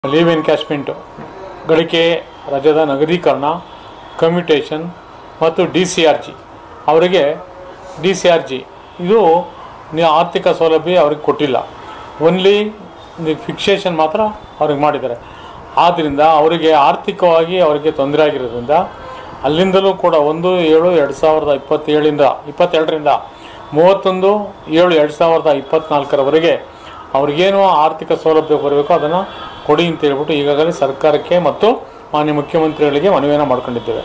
leave encashment ಗಳಿಕೆ ರಜದ ನಗದೀಕರಣ ಕಮ್ಯುಟೇಷನ್ ಮತ್ತು ಡಿ ಸಿ ಆರ್ ಜಿ ಅವರಿಗೆ ಡಿ ಸಿ ಆರ್ ಜಿ ಇದು ನೀವು ಆರ್ಥಿಕ ಸೌಲಭ್ಯ ಅವ್ರಿಗೆ ಕೊಟ್ಟಿಲ್ಲ ಓನ್ಲಿ ಫಿಕ್ಸೇಷನ್ ಮಾತ್ರ ಅವ್ರಿಗೆ ಮಾಡಿದ್ದಾರೆ ಆದ್ದರಿಂದ ಅವರಿಗೆ ಆರ್ಥಿಕವಾಗಿ ಅವರಿಗೆ ತೊಂದರೆ ಆಗಿರೋದ್ರಿಂದ ಅಲ್ಲಿಂದಲೂ ಕೂಡ ಒಂದು ಏಳು ಎರಡು ಸಾವಿರದ ಇಪ್ಪತ್ತೇಳರಿಂದ ಇಪ್ಪತ್ತೆರಡರಿಂದ ಮೂವತ್ತೊಂದು ಏಳು ಎರಡು ಸಾವಿರದ ಇಪ್ಪತ್ತ್ನಾಲ್ಕರವರೆಗೆ ಅವ್ರಿಗೇನು ಆರ್ಥಿಕ ಸೌಲಭ್ಯ ಬರಬೇಕೋ ಅದನ್ನು ಕೊಡಿ ಅಂತ ಹೇಳ್ಬಿಟ್ಟು ಈಗಾಗಲೇ ಸರ್ಕಾರಕ್ಕೆ ಮತ್ತು ಮಾನ್ಯ ಮುಖ್ಯಮಂತ್ರಿಗಳಿಗೆ ಮನವಿಯನ್ನು ಮಾಡ್ಕೊಂಡಿದ್ದೇವೆ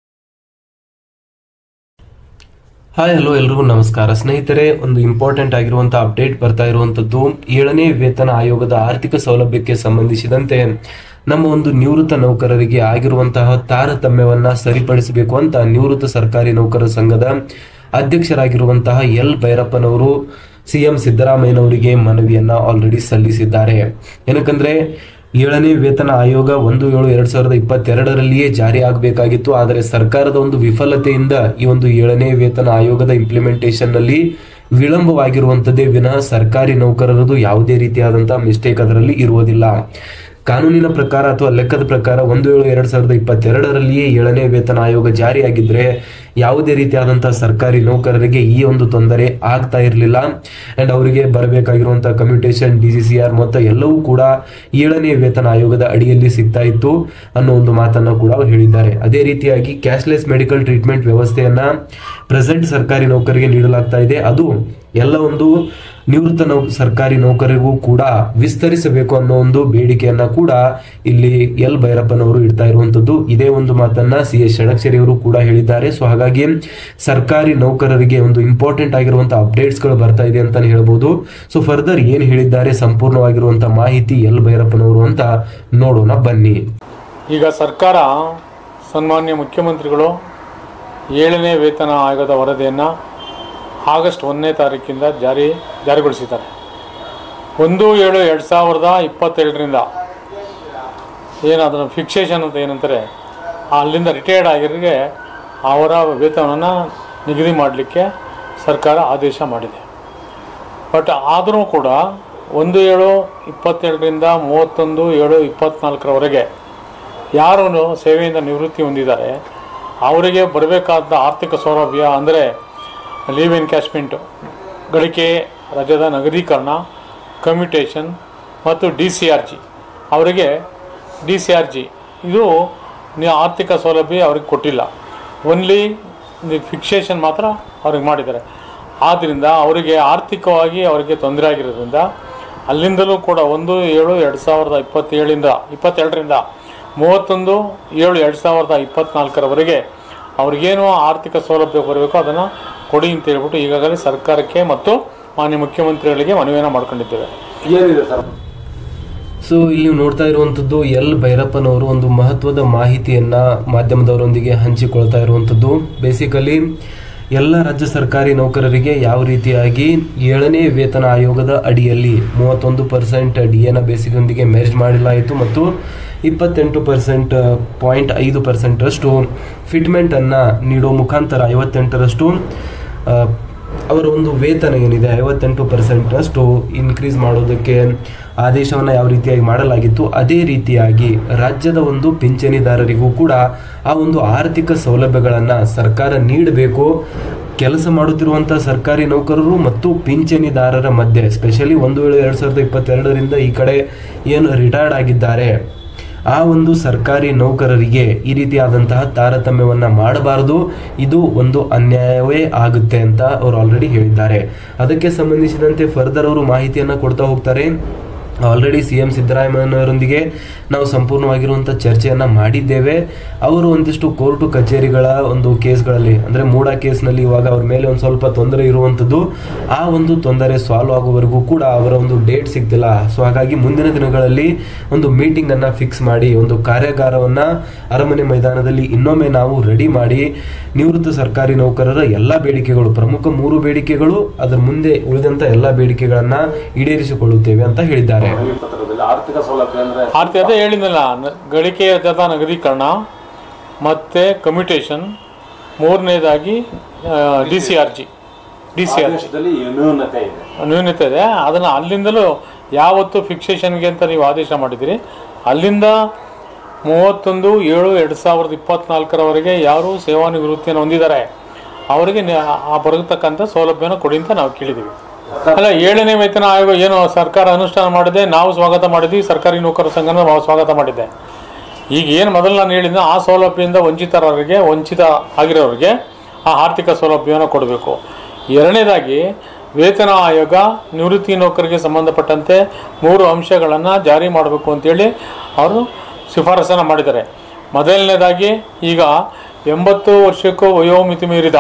ಹಾಯ್ ಹಲೋ ಎಲ್ರಿಗೂ ನಮಸ್ಕಾರ ಸ್ನೇಹಿತರೆ ಒಂದು ಇಂಪಾರ್ಟೆಂಟ್ ಆಗಿರುವಂತಹ ಅಪ್ಡೇಟ್ ಬರ್ತಾ ಇರುವಂತದ್ದು ಏಳನೇ ವೇತನ ಆಯೋಗದ ಆರ್ಥಿಕ ಸೌಲಭ್ಯಕ್ಕೆ ಸಂಬಂಧಿಸಿದಂತೆ ನಮ್ಮ ಒಂದು ನಿವೃತ್ತ ನೌಕರರಿಗೆ ಆಗಿರುವಂತಹ ತಾರತಮ್ಯವನ್ನ ಸರಿಪಡಿಸಬೇಕು ಅಂತ ನಿವೃತ್ತ ಸರ್ಕಾರಿ ನೌಕರರ ಸಂಘದ ಅಧ್ಯಕ್ಷರಾಗಿರುವಂತಹ ಎಲ್ ಭೈರಪ್ಪನವರು ಸಿಎಂ ಸಿದ್ದರಾಮಯ್ಯನವರಿಗೆ ಮನವಿಯನ್ನ ಆಲ್ರೆಡಿ ಸಲ್ಲಿಸಿದ್ದಾರೆ ಏನಕ್ಕಂದ್ರೆ ಏಳನೇ ವೇತನ ಆಯೋಗ ಒಂದು ಏಳು ಎರಡ್ ಸಾವಿರದ ಇಪ್ಪತ್ತೆರಡರಲ್ಲಿಯೇ ಜಾರಿ ಆಗಬೇಕಾಗಿತ್ತು ಆದರೆ ಸರ್ಕಾರದ ಒಂದು ವಿಫಲತೆಯಿಂದ ಈ ಒಂದು ಏಳನೇ ವೇತನ ಆಯೋಗದ ಇಂಪ್ಲಿಮೆಂಟೇಷನ್ ನಲ್ಲಿ ವಿಳಂಬವಾಗಿರುವಂತದ್ದೇ ವಿನಃ ಸರ್ಕಾರಿ ನೌಕರರದು ಯಾವುದೇ ರೀತಿಯಾದಂತಹ ಮಿಸ್ಟೇಕ್ ಅದರಲ್ಲಿ ಇರುವುದಿಲ್ಲ ಕಾನೂನಿನ ಪ್ರಕಾರ ಅಥವಾ ಲೆಕ್ಕದ ಪ್ರಕಾರ ಒಂದು ಏಳು ಎರಡ್ ಸಾವಿರದ ಇಪ್ಪತ್ತೆರಡರಲ್ಲಿಯೇ ಏಳನೇ ವೇತನ ಆಯೋಗ ಜಾರಿಯಾಗಿದ್ರೆ ಯಾವುದೇ ರೀತಿಯಾದಂತಹ ಸರ್ಕಾರಿ ನೌಕರರಿಗೆ ಈ ಒಂದು ತೊಂದರೆ ಆಗ್ತಾ ಇರಲಿಲ್ಲ ಅಂಡ್ ಅವರಿಗೆ ಬರಬೇಕಾಗಿರುವಂತಹ commutation D C C R ಮೊತ್ತ ಎಲ್ಲವೂ ಕೂಡ ಏಳನೇ ವೇತನ ಆಯೋಗದ ಅಡಿಯಲ್ಲಿ ಸಿಗ್ತಾ ಇತ್ತು ಅನ್ನೋ ಒಂದು ಮಾತನ್ನ ಕೂಡ ಅವರು ಹೇಳಿದ್ದಾರೆ ಅದೇ ರೀತಿಯಾಗಿ ಕ್ಯಾಶ್ಲೆಸ್ ಮೆಡಿಕಲ್ ಟ್ರೀಟ್ಮೆಂಟ್ ವ್ಯವಸ್ಥೆಯನ್ನ ಪ್ರೆಸೆಂಟ್ ಸರ್ಕಾರಿ ನೌಕರಿಗೆ ನೀಡಲಾಗ್ತಾ ಇದೆ ಅದು ಎಲ್ಲ ಒಂದು ನಿವೃತ್ತ ನೌ ಸರ್ಕಾರಿ ನೌಕರಿಗೂ ಕೂಡ ವಿಸ್ತರಿಸಬೇಕು ಅನ್ನೋ ಒಂದು ಬೇಡಿಕೆಯನ್ನ ಕೂಡ ಇಲ್ಲಿ ಎಲ್ ಭೈರಪ್ಪನವರು ಇಡ್ತಾ ಇರುವಂತದ್ದು ಇದೇ ಒಂದು ಮಾತನ್ನ ಸಿ ಎಸ್ ಷಡಕ್ಷರಿ ಅವರು ಕೂಡ ಹೇಳಿದ್ದಾರೆ ಸೊ ಹಾಗಾಗಿ ಸರ್ಕಾರಿ ನೌಕರರಿಗೆ ಒಂದು ಇಂಪಾರ್ಟೆಂಟ್ ಆಗಿರುವಂತಹ ಅಪ್ಡೇಟ್ಸ್ ಗಳು ಬರ್ತಾ ಇದೆ ಅಂತಾನೆ ಹೇಳ್ಬೋದು ಸೊ ಫರ್ದರ್ ಏನ್ ಹೇಳಿದ್ದಾರೆ ಸಂಪೂರ್ಣವಾಗಿರುವಂತಹ ಮಾಹಿತಿ ಎಲ್ ಭೈರಪ್ಪನವರು ಅಂತ ನೋಡೋಣ ಬನ್ನಿ ಈಗ ಸರ್ಕಾರ ಸನ್ಮಾನ್ಯ ಮುಖ್ಯಮಂತ್ರಿಗಳು ಏಳನೇ ವೇತನ ಆಯೋಗದ ವರದಿಯನ್ನು ಆಗಸ್ಟ್ ಒಂದನೇ ತಾರೀಕಿಂದ ಜಾರಿ ಜಾರಿಗೊಳಿಸಿದ್ದಾರೆ ಒಂದು ಏಳು ಎರಡು ಸಾವಿರದ ಇಪ್ಪತ್ತೆರಡರಿಂದ ಏನು ಅದನ್ನು ಫಿಕ್ಸೇಷನ್ ಅಂತ ಏನಂತಾರೆ ಅಲ್ಲಿಂದ ರಿಟೈರ್ಡ್ ಆಗಿರೋರಿಗೆ ಅವರ ವೇತನವನ್ನು ನಿಗದಿ ಮಾಡಲಿಕ್ಕೆ ಸರ್ಕಾರ ಆದೇಶ ಮಾಡಿದೆ ಬಟ್ ಆದರೂ ಕೂಡ ಒಂದು ಏಳು ಇಪ್ಪತ್ತೆರಡರಿಂದ ಮೂವತ್ತೊಂದು ಏಳು ಇಪ್ಪತ್ತ್ನಾಲ್ಕರವರೆಗೆ ಯಾರು ಸೇವೆಯಿಂದ ನಿವೃತ್ತಿ ಹೊಂದಿದ್ದಾರೆ ಅವರಿಗೆ ಬರಬೇಕಾದ ಆರ್ಥಿಕ ಸೌಲಭ್ಯ ಅಂದರೆ ಲೀವ್ ಎನ್ಕ್ಯಾಶ್ಮೆಂಟು ಗಳಿಕೆ ರಜದ ನಗದೀಕರಣ ಕಮ್ಯುಟೇಷನ್ ಮತ್ತು ಡಿ ಸಿ ಆರ್ ಜಿ ಅವರಿಗೆ ಡಿ ಸಿ ಆರ್ ಜಿ ಇದು ನೀವು ಆರ್ಥಿಕ ಸೌಲಭ್ಯ ಅವ್ರಿಗೆ ಕೊಟ್ಟಿಲ್ಲ ಓನ್ಲಿ ಫಿಕ್ಸೇಷನ್ ಮಾತ್ರ ಅವ್ರಿಗೆ ಮಾಡಿದ್ದಾರೆ ಆದ್ದರಿಂದ ಅವರಿಗೆ ಆರ್ಥಿಕವಾಗಿ ಅವರಿಗೆ ತೊಂದರೆ ಆಗಿರೋದ್ರಿಂದ ಅಲ್ಲಿಂದಲೂ ಕೂಡ ಒಂದು ಏಳು ಎರಡು ಸಾವಿರದ ಇಪ್ಪತ್ತೇಳರಿಂದ ಇಪ್ಪತ್ತೆರಡರಿಂದ ಮೂವತ್ತೊಂದು ಏಳು ಎರಡು ಸಾವಿರದ ಇಪ್ಪತ್ತ್ನಾಲ್ಕರವರೆಗೆ ಅವ್ರಿಗೇನು ಆರ್ಥಿಕ ಸೌಲಭ್ಯ ಬರಬೇಕೋ ಅದನ್ನು ಕೊಡಿ ಅಂತ ಹೇಳ್ಬಿಟ್ಟು ಈಗಾಗಲೇ ಸರ್ಕಾರಕ್ಕೆ ಮತ್ತು ಮಾನ್ಯ ಮುಖ್ಯಮಂತ್ರಿಗಳಿಗೆ ಮನವಿಯನ್ನು ಮಾಡ್ಕೊಂಡಿದ್ದೇವೆ ಏನಿದೆ ಸರ್ ಸೊ ಇಲ್ಲಿ ನೀವು ನೋಡ್ತಾ ಇರುವಂತದ್ದು ಎಲ್ ಭೈರಪ್ಪನವರು ಒಂದು ಮಹತ್ವದ ಮಾಹಿತಿಯನ್ನ ಮಾಧ್ಯಮದವರೊಂದಿಗೆ ಹಂಚಿಕೊಳ್ತಾ ಇರುವಂತದ್ದು ಬೇಸಿಕಲಿ ಎಲ್ಲ ರಾಜ್ಯ ಸರ್ಕಾರಿ ನೌಕರರಿಗೆ ಯಾವ ರೀತಿಯಾಗಿ ಏಳನೇ ವೇತನ ಆಯೋಗದ ಅಡಿಯಲ್ಲಿ ಮೂವತ್ತೊಂದು ಪರ್ಸೆಂಟ್ ಡಿ ಎನ ಬೇಸಿಗೊಂದಿಗೆ ಮೆರ್ಜ್ ಮಾಡಲಾಯಿತು ಮತ್ತು ಇಪ್ಪತ್ತೆಂಟು ಪರ್ಸೆಂಟ್ ಪಾಯಿಂಟ್ ಐದು ಪರ್ಸೆಂಟರಷ್ಟು ಫಿಟ್ಮೆಂಟ್ ಅನ್ನ ನೀಡೋ ಮುಖಾಂತರ ಐವತ್ತೆಂಟರಷ್ಟು ಆ, ಅವರ ಒಂದು ವೇತನ ಏನಿದೆ ಐವತ್ತೆಂಟು ಪರ್ಸೆಂಟಷ್ಟು ಇನ್ಕ್ರೀಸ್ ಮಾಡೋದಕ್ಕೆ ಆದೇಶವನ್ನು ಯಾವ ರೀತಿಯಾಗಿ ಮಾಡಲಾಗಿತ್ತು ಅದೇ ರೀತಿಯಾಗಿ ರಾಜ್ಯದ ಒಂದು ಪಿಂಚಣಿದಾರರಿಗೂ ಕೂಡ ಆ ಒಂದು ಆರ್ಥಿಕ ಸೌಲಭ್ಯಗಳನ್ನು ಸರ್ಕಾರ ನೀಡಬೇಕು ಕೆಲಸ ಮಾಡುತ್ತಿರುವಂತಹ ಸರ್ಕಾರಿ ನೌಕರರು ಮತ್ತು ಪಿಂಚಣಿದಾರರ ಮಧ್ಯೆ ಸ್ಪೆಷಲಿ ಒಂದು ವೇಳೆ ಎರಡು ಸಾವಿರದ ಇಪ್ಪತ್ತೆರಡರಿಂದ ಈ ಕಡೆ ಏನು ರಿಟೈರ್ಡ್ ಆಗಿದ್ದಾರೆ ಆ ಒಂದು ಸರ್ಕಾರಿ ನೌಕರರಿಗೆ ಈ ರೀತಿಯಾದಂತಹ ತಾರತಮ್ಯವನ್ನ ಮಾಡಬಾರದು ಇದು ಒಂದು ಅನ್ಯಾಯವೇ ಆಗುತ್ತೆ ಅಂತ ಅವರು ಆಲ್ರೆಡಿ ಹೇಳಿದ್ದಾರೆ ಅದಕ್ಕೆ ಸಂಬಂಧಿಸಿದಂತೆ ಫರ್ದರ್ ಅವರು ಮಾಹಿತಿಯನ್ನ ಕೊಡ್ತಾ ಹೋಗ್ತಾರೆ ಆಲ್ರೆಡಿ ಸಿ ಎಂ ಸಿದ್ದರಾಮಯ್ಯನವರೊಂದಿಗೆ ನಾವು ಸಂಪೂರ್ಣವಾಗಿರುವಂಥ ಚರ್ಚೆಯನ್ನ ಮಾಡಿದ್ದೇವೆ ಅವರು ಒಂದಿಷ್ಟು ಕೋರ್ಟು ಕಚೇರಿಗಳ ಒಂದು ಕೇಸ್ಗಳಲ್ಲಿ ಅಂದ್ರೆ ಮೂಡ ಕೇಸ್ನಲ್ಲಿ ಇವಾಗ ಅವ್ರ ಮೇಲೆ ಒಂದು ಸ್ವಲ್ಪ ತೊಂದರೆ ಇರುವಂಥದ್ದು ಆ ಒಂದು ತೊಂದರೆ ಸಾಲ್ವ್ ಆಗುವವರೆಗೂ ಕೂಡ ಅವರ ಒಂದು ಡೇಟ್ ಸಿಗ್ತಿಲ್ಲ ಸೊ ಹಾಗಾಗಿ ಮುಂದಿನ ದಿನಗಳಲ್ಲಿ ಒಂದು ಮೀಟಿಂಗ್ ಅನ್ನ ಫಿಕ್ಸ್ ಮಾಡಿ ಒಂದು ಕಾರ್ಯಾಗಾರವನ್ನ ಅರಮನೆ ಮೈದಾನದಲ್ಲಿ ಇನ್ನೊಮ್ಮೆ ನಾವು ರೆಡಿ ಮಾಡಿ ನಿವೃತ್ತ ಸರ್ಕಾರಿ ನೌಕರರ ಎಲ್ಲಾ ಬೇಡಿಕೆಗಳು ಪ್ರಮುಖ ಮೂರು ಬೇಡಿಕೆಗಳು ಅದರ ಮುಂದೆ ಉಳಿದಂತ ಎಲ್ಲಾ ಬೇಡಿಕೆಗಳನ್ನ ಈಡೇರಿಸಿಕೊಳ್ಳುತ್ತೇವೆ ಅಂತ ಹೇಳಿದ್ದಾರೆ ಮನವಿ ಪತ್ರದಲ್ಲಿ ಆರ್ಥಿಕ ಸೌಲಭ್ಯ ಅಂದ್ರೆ ಆರ್ಥಿಕತೆ ಹೇಳಿದ್ನಲ್ಲ ನ- ಗಳಿಕೆ ರಜದ ನಗದೀಕರಣ ಮತ್ತು ಕಮ್ಯುಟೇಷನ್ ಮೂರನೇದಾಗಿ D C R G D C R G ಆದೇಶದಲ್ಲಿ ನ್ಯೂನತೆ ಇದೆ ನ್ಯೂನತೆ ಇದೆ ಅದನ್ನು ಅಲ್ಲಿಂದಲೂ ಯಾವತ್ತು ಫಿಕ್ಸೇಷನ್ಗೆ ಅಂತ ನೀವು ಆದೇಶ ಮಾಡಿದ್ದೀರಿ ಅಲ್ಲಿಂದ ಮೂವತ್ತೊಂದು ಏಳು ಎರಡು ಸಾವಿರದ ಇಪ್ಪತ್ನಾಲ್ಕರವರೆಗೆ ಯಾರು ಸೇವಾನಿವೃತ್ತಿಯನ್ನು ಹೊಂದಿದ್ದಾರೆ ಅವರಿಗೆ ನೆ- ಆ ಬರತಕ್ಕಂಥ ಸೌಲಭ್ಯನ ಕೊಡಿ ಅಂತ ನಾವು ಕೇಳಿದ್ದೀವಿ ಅಲ್ಲ ಏಳನೇ ವೇತನ ಆಯೋಗ ಏನು ಸರ್ಕಾರ ಅನುಷ್ಠಾನ ಮಾಡಿದೆ ನಾವು ಸ್ವಾಗತ ಮಾಡಿದ್ವಿ ಸರ್ಕಾರಿ ನೌಕರರ ಸಂಘನ ನಾವು ಸ್ವಾಗತ ಮಾಡಿದ್ದೆ ಈಗ ಏನು ಮೊದಲು ನಾನು ಹೇಳಿದ್ದೆ ಆ ಸೌಲಭ್ಯದಿಂದ ವಂಚಿತರವರಿಗೆ ವಂಚಿತ ಆಗಿರೋರಿಗೆ ಆ ಆರ್ಥಿಕ ಸೌಲಭ್ಯವನ್ನು ಕೊಡಬೇಕು ಎರಡನೇದಾಗಿ ವೇತನ ಆಯೋಗ ನಿವೃತ್ತಿ ನೌಕರಿಗೆ ಸಂಬಂಧಪಟ್ಟಂತೆ ಮೂರು ಅಂಶಗಳನ್ನು ಜಾರಿ ಮಾಡಬೇಕು ಅಂತೇಳಿ ಅವರು ಶಿಫಾರಸನ್ನು ಮಾಡಿದ್ದಾರೆ ಮೊದಲನೇದಾಗಿ ಈಗ ಎಂಬತ್ತು ವರ್ಷಕ್ಕೂ ವಯೋಮಿತಿ ಮೀರಿದ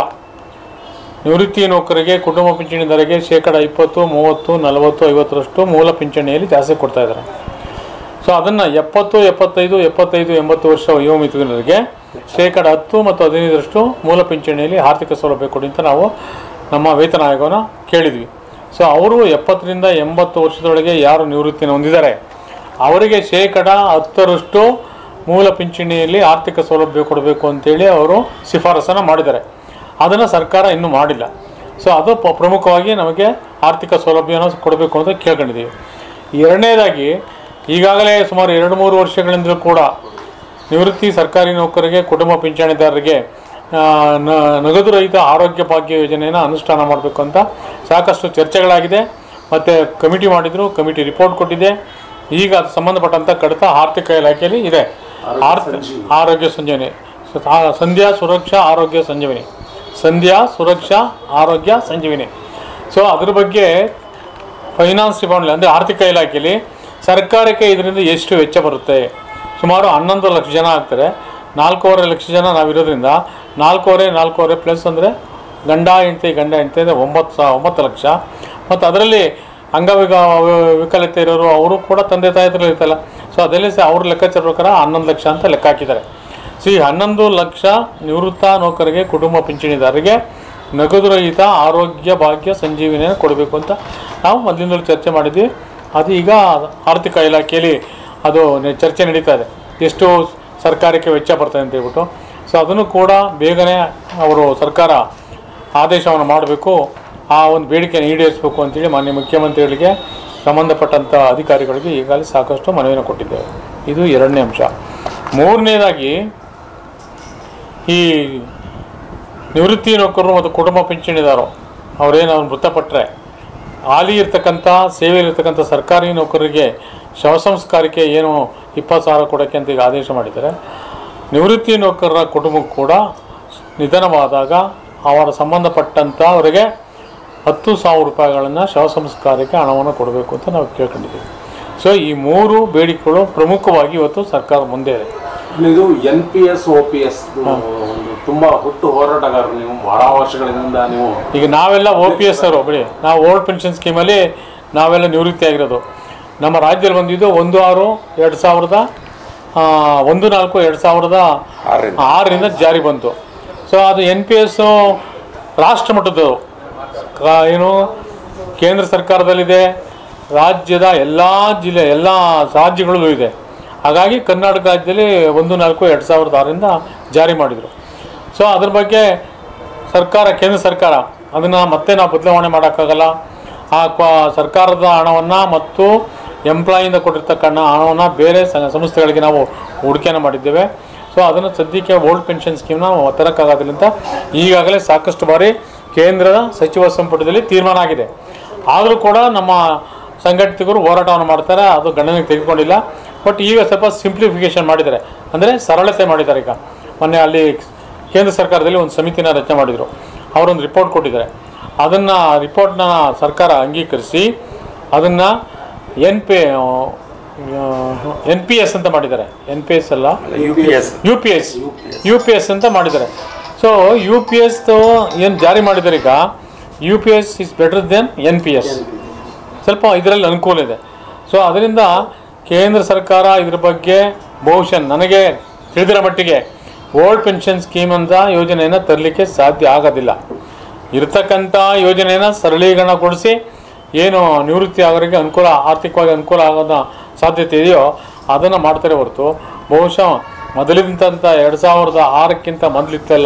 ನಿವೃತ್ತಿ ನೌಕರಿಗೆ ಕುಟುಂಬ ಪಿಂಚಣಿ ದರಗೆ ಶೇಕಡ ಇಪ್ಪತ್ತು ಮೂವತ್ತು ನಲವತ್ತು ಐವತ್ತರಷ್ಟು ಮೂಲ ಪಿಂಚಣಿಯಲ್ಲಿ ಜಾಸ್ತಿ ಕೊಡ್ತಾ ಇದ್ದಾರೆ ಸೊ ಅದನ್ನು ಎಪ್ಪತ್ತು ಎಪ್ಪತ್ತೈದು ಎಪ್ಪತ್ತೈದು ಎಂಬತ್ತು ವರ್ಷ ವಯೋಮಿತಿಗಳಿಗೆ ಶೇಕಡ ಹತ್ತು ಮತ್ತು ಹದಿನೈದರಷ್ಟು ಮೂಲ ಪಿಂಚಣಿಯಲ್ಲಿ ಆರ್ಥಿಕ ಸೌಲಭ್ಯ ಕೊಡಿ ಅಂತ ನಾವು ನಮ್ಮ ವೇತನ ಆಯೋಗನ ಕೇಳಿದ್ವಿ ಸೊ ಅವರು ಎಪ್ಪತ್ತರಿಂದ ಎಂಬತ್ತು ವರ್ಷದೊಳಗೆ ಯಾರು ನಿವೃತ್ತಿಯನ್ನು ಹೊಂದಿದ್ದಾರೆ ಅವರಿಗೆ ಶೇಕಡ ಹತ್ತರಷ್ಟು ಮೂಲ ಪಿಂಚಣಿಯಲ್ಲಿ ಆರ್ಥಿಕ ಸೌಲಭ್ಯ ಕೊಡಬೇಕು ಅಂತೇಳಿ ಅವರು ಶಿಫಾರಸನ್ನು ಮಾಡಿದ್ದಾರೆ ಅದನ್ನು ಸರ್ಕಾರ ಇನ್ನೂ ಮಾಡಿಲ್ಲ ಸೊ ಅದು ಪ- ಪ್ರಮುಖವಾಗಿ ನಮಗೆ ಆರ್ಥಿಕ ಸೌಲಭ್ಯನ ಕೊಡಬೇಕು ಅಂತ ಕೇಳ್ಕೊಂಡಿದ್ದೀವಿ ಎರಡನೇದಾಗಿ ಈಗಾಗಲೇ ಸುಮಾರು ಎರಡು ಮೂರು ವರ್ಷಗಳಿಂದಲೂ ಕೂಡ ನಿವೃತ್ತಿ ಸರ್ಕಾರಿ ನೌಕರರಿಗೆ ಕುಟುಂಬ ಪಿಂಚಣಿದಾರರಿಗೆ ಆ, ನ- ನಗದು ರಹಿತ ಆರೋಗ್ಯ ಭಾಗ್ಯ ಯೋಜನೆಯನ್ನು ಅನುಷ್ಠಾನ ಮಾಡಬೇಕು ಅಂತ ಸಾಕಷ್ಟು ಚರ್ಚೆಗಳಾಗಿದೆ ಮತ್ತು ಕಮಿಟಿ ಮಾಡಿದರು ಕಮಿಟಿ ರಿಪೋರ್ಟ್ ಕೊಟ್ಟಿದೆ ಈಗ ಅದು ಸಂಬಂಧಪಟ್ಟಂಥ ಕಡಿತ ಆರ್ಥಿಕ ಇಲಾಖೆಯಲ್ಲಿ ಇದೆ ಆರ್ಥ ಆರೋಗ್ಯ ಸಂಜೀವನಿ ಸ- ಆ- ಸಂಧ್ಯಾ ಸುರಕ್ಷಾ ಆರೋಗ್ಯ ಸಂಜೀವನಿ ಸಂಧ್ಯಾ ಸುರಕ್ಷಾ ಆರೋಗ್ಯ ಸಂಜೀವಿನಿ ಸೊ ಅದ್ರ ಬಗ್ಗೆ ಫೈನಾನ್ಸ್ ಡಿಪಾರ್ಟ್ಮೆಂಟ್ ಅಂದರೆ ಆರ್ಥಿಕ ಇಲಾಖೆಯಲ್ಲಿ ಸರ್ಕಾರಕ್ಕೆ ಇದರಿಂದ ಎಷ್ಟು ವೆಚ್ಚ ಬರುತ್ತೆ ಸುಮಾರು ಹನ್ನೊಂದು ಲಕ್ಷ ಜನ ಆಗ್ತಾರೆ ನಾಲ್ಕೂವರೆ ಲಕ್ಷ ಜನ ನಾವಿರೋದ್ರಿಂದ ನಾಲ್ಕೂವರೆ ನಾಲ್ಕೂವರೆ ಪ್ಲಸ್ ಅಂದರೆ ಗಂಡ ಹೆಂಡತಿ ಗಂಡ ಹೆಂಡತಿ ಅಂದರೆ ಒಂಬತ್ತು ಸಾ ಒಂಬತ್ತು ಲಕ್ಷ ಮತ್ತು ಅದರಲ್ಲಿ ಅಂಗವಿಕ ವಿಕಲತೆ ಇರೋರು ಅವರು ಕೂಡ ತಂದೆ ತಾಯಿ ಹತ್ರ ಇರ್ತಲ್ಲ ಸೊ ಅದರಲ್ಲಿ ಸಹ ಅವ್ರ ಲೆಕ್ಕಾಚಾರ ಪ್ರಕಾರ ಹನ್ನೊಂದು ಲಕ್ಷ ಅಂತ ಲೆಕ್ಕ ಹಾಕಿದ್ದಾರೆ ಸೊ ಈ ಹನ್ನೊಂದು ಲಕ್ಷ ನಿವೃತ್ತ ನೌಕರಿಗೆ ಕುಟುಂಬ ಪಿಂಚಣಿದಾರರಿಗೆ ನಗದು ರಹಿತ ಆರೋಗ್ಯ ಭಾಗ್ಯ ಸಂಜೀವಿನಿಯನ್ನು ಕೊಡಬೇಕು ಅಂತ ನಾವು ಮೊದಲಿಂದಲೂ ಚರ್ಚೆ ಮಾಡಿದ್ವಿ ಅದು ಈಗ ಆರ್ಥಿಕ ಇಲಾಖೆಯಲ್ಲಿ ಅದು ನೆ- ಚರ್ಚೆ ನಡೀತಾ ಇದೆ ಎಷ್ಟು ಸರ್ಕಾರಕ್ಕೆ ವೆಚ್ಚ ಬರ್ತದೆ ಅಂತ ಹೇಳ್ಬಿಟ್ಟು ಸೊ ಅದನ್ನು ಕೂಡ ಬೇಗನೆ ಅವರು ಸರ್ಕಾರ ಆದೇಶವನ್ನು ಮಾಡಬೇಕು ಆ ಒಂದು ಬೇಡಿಕೆಯನ್ನು ಈಡೇರಿಸಬೇಕು ಅಂತೇಳಿ ಮಾನ್ಯ ಮುಖ್ಯಮಂತ್ರಿಗಳಿಗೆ ಸಂಬಂಧಪಟ್ಟಂಥ ಅಧಿಕಾರಿಗಳಿಗೆ ಈಗಾಗಲೇ ಸಾಕಷ್ಟು ಮನವಿಯನ್ನು ಕೊಟ್ಟಿದ್ದೇವೆ ಇದು ಎರಡನೇ ಅಂಶ ಮೂರನೇದಾಗಿ ಈ ನಿವೃತ್ತಿ ನೌಕರರು ಮತ್ತು ಕುಟುಂಬ ಪಿಂಚಣಿದಾರರು ಅವರೇನು ಅವ್ರು ಮೃತಪಟ್ಟರೆ ಹಾಲಿ ಇರ್ತಕ್ಕಂಥ ಸೇವೆಯಲ್ಲಿರ್ತಕ್ಕಂಥ ಸರ್ಕಾರಿ ನೌಕರರಿಗೆ ಶವ ಸಂಸ್ಕಾರಕ್ಕೆ ಏನು ಇಪ್ಪತ್ತು ಸಾವಿರ ಕೊಡೋಕ್ಕೆ ಅಂತ ಈಗ ಆದೇಶ ಮಾಡಿದ್ದಾರೆ ನಿವೃತ್ತಿ ನೌಕರರ ಕುಟುಂಬಕ್ಕೆ ಕೂಡ ನಿಧನವಾದಾಗ ಅವರ ಸಂಬಂಧಪಟ್ಟಂಥ ಅವರಿಗೆ ಹತ್ತು ಸಾವಿರ ರೂಪಾಯಿಗಳನ್ನು ಶವ ಸಂಸ್ಕಾರಕ್ಕೆ ಹಣವನ್ನು ಕೊಡಬೇಕು ಅಂತ ನಾವು ಕೇಳ್ಕೊಂಡಿದ್ದೀವಿ ಸೊ ಈ ಮೂರು ಬೇಡಿಕೆಗಳು ಪ್ರಮುಖವಾಗಿ ಇವತ್ತು ಸರ್ಕಾರ ಮುಂದೆ ಇದೆ ಇದು N P S O P S ಒಂದು ತುಂಬಾ ಹುಟ್ಟು ಹೋರಾಟಗಾರರು ನೀವು ಬಹಳ ವರ್ಷಗಳಿಂದ ನೀವು ಈಗ ನಾವೆಲ್ಲ ಒ ಪಿ ಎಸ್ ಅವರು ಬಿಡಿ ನಾವು ಓಲ್ಡ್ ಪೆನ್ಷನ್ ಸ್ಕೀಮಲ್ಲಿ ನಾವೆಲ್ಲ ನಿವೃತ್ತಿ ಆಗಿರೋದು ನಮ್ಮ ರಾಜ್ಯದಲ್ಲಿ ಬಂದಿದ್ದು ಒಂದು ಆರು ಎರಡು ಸಾವಿರದ ಆ, ಒಂದು ನಾಲ್ಕು ಎರಡು ಸಾವಿರದ ಆರರಿಂದ ಜಾರಿ ಬಂತು ಸೊ ಅದು ಎನ್ ಪಿ ಎಸ್ಸು ರಾಷ್ಟ್ರ ಮಟ್ಟದ್ದು ಕ- ಏನು ಕೇಂದ್ರ ಸರ್ಕಾರದಲ್ಲಿದೆ ರಾಜ್ಯದ ಎಲ್ಲ ಜಿಲ್ಲೆ ಎಲ್ಲ ರಾಜ್ಯಗಳಲ್ಲೂ ಇದೆ ಹಾಗಾಗಿ ಕರ್ನಾಟಕ ರಾಜ್ಯದಲ್ಲಿ ಒಂದು ನಾಲ್ಕು ಎರಡು ಸಾವಿರದ ಆರರಿಂದ ಜಾರಿ ಮಾಡಿದರು ಸೊ ಅದ್ರ ಬಗ್ಗೆ ಸರ್ಕಾರ ಕೇಂದ್ರ ಸರ್ಕಾರ ಅದನ್ನು ಮತ್ತೆ ನಾವು ಬದಲಾವಣೆ ಮಾಡೋಕ್ಕಾಗಲ್ಲ ಆ ಕ್ವ ಸರ್ಕಾರದ ಹಣವನ್ನು ಮತ್ತು ಎಂಪ್ಲಾಯಿಂದ ಕೊಟ್ಟಿರ್ತಕ್ಕಂಥ ಹಣವನ್ನು ಬೇರೆ ಸ- ಸಂಸ್ಥೆಗಳಿಗೆ ನಾವು ಹೂಡಿಕೆಯನ್ನು ಮಾಡಿದ್ದೇವೆ ಸೊ ಅದನ್ನು ಸದ್ಯಕ್ಕೆ ಓಲ್ಡ್ ಪೆನ್ಷನ್ ಸ್ಕೀಮ್ನ ನಾವು ತರೋಕ್ಕಾಗೋದಿಲ್ಲ ಅಂತ ಈಗಾಗಲೇ ಸಾಕಷ್ಟು ಬಾರಿ ಕೇಂದ್ರದ ಸಚಿವ ಸಂಪುಟದಲ್ಲಿ ತೀರ್ಮಾನ ಆಗಿದೆ ಆದರೂ ಕೂಡ ನಮ್ಮ ಸಂಘಟಿತರು ಹೋರಾಟವನ್ನು ಮಾಡ್ತಾರೆ ಅದು ಗಣನೆಗೆ ತೆಗೆದುಕೊಂಡಿಲ್ಲ ಬಟ್ ಈಗ ಸ್ವಲ್ಪ ಸಿಂಪ್ಲಿಫಿಕೇಶನ್ ಮಾಡಿದ್ದಾರೆ ಅಂದರೆ ಸರಳತೆ ಮಾಡಿದ್ದಾರೆ ಈಗ ಮೊನ್ನೆ ಅಲ್ಲಿ ಕೇಂದ್ರ ಸರ್ಕಾರದಲ್ಲಿ ಒಂದು ಸಮಿತಿನ ರಚನೆ ಮಾಡಿದರು ಅವರೊಂದು ರಿಪೋರ್ಟ್ ಕೊಟ್ಟಿದ್ದಾರೆ ಅದನ್ನು ರಿಪೋರ್ಟ್ನ ಸರ್ಕಾರ ಅಂಗೀಕರಿಸಿ ಅದನ್ನು N P N P S ಅಂತ ಮಾಡಿದ್ದಾರೆ ಎನ್ ಪಿ ಎಸ್ ಅಲ್ಲ U P S U P S ಅಂತ ಮಾಡಿದ್ದಾರೆ ಸೊ ಯು ಪಿ ಎಸ್ ಏನು ಜಾರಿ ಮಾಡಿದ್ದಾರೆ ಈಗ U P S is better then N P S ಸ್ವಲ್ಪ ಇದರಲ್ಲಿ ಅನುಕೂಲ ಇದೆ ಸೊ ಅದರಿಂದ ಕೇಂದ್ರ ಸರ್ಕಾರ ಇದ್ರ ಬಗ್ಗೆ ಬಹುಶಃ ನನಗೆ ತಿಳಿದಿರೋ ಮಟ್ಟಿಗೆ ಓಲ್ಡ್ ಪೆನ್ಷನ್ ಸ್ಕೀಮ್ ಅಂತ ಯೋಜನೆಯನ್ನು ತರಲಿಕ್ಕೆ ಸಾಧ್ಯ ಆಗೋದಿಲ್ಲ ಇರತಕ್ಕಂಥ ಯೋಜನೆಯನ್ನು ಸರಳೀಕರಣಗೊಳಿಸಿ ಏನು ನಿವೃತ್ತಿ ಆಗೋರಿಗೆ ಅನುಕೂಲ ಆರ್ಥಿಕವಾಗಿ ಅನುಕೂಲ ಆಗೋದ ಸಾಧ್ಯತೆ ಇದೆಯೋ ಅದನ್ನು ಮಾಡ್ತಾರೆ ಹೊರತು ಬಹುಶಃ ಮೊದಲಿದ್ದಂಥ ಎರಡು ಸಾವಿರದ ಆರಕ್ಕಿಂತ ಮೊದಲಿತ್ತಲ್ಲ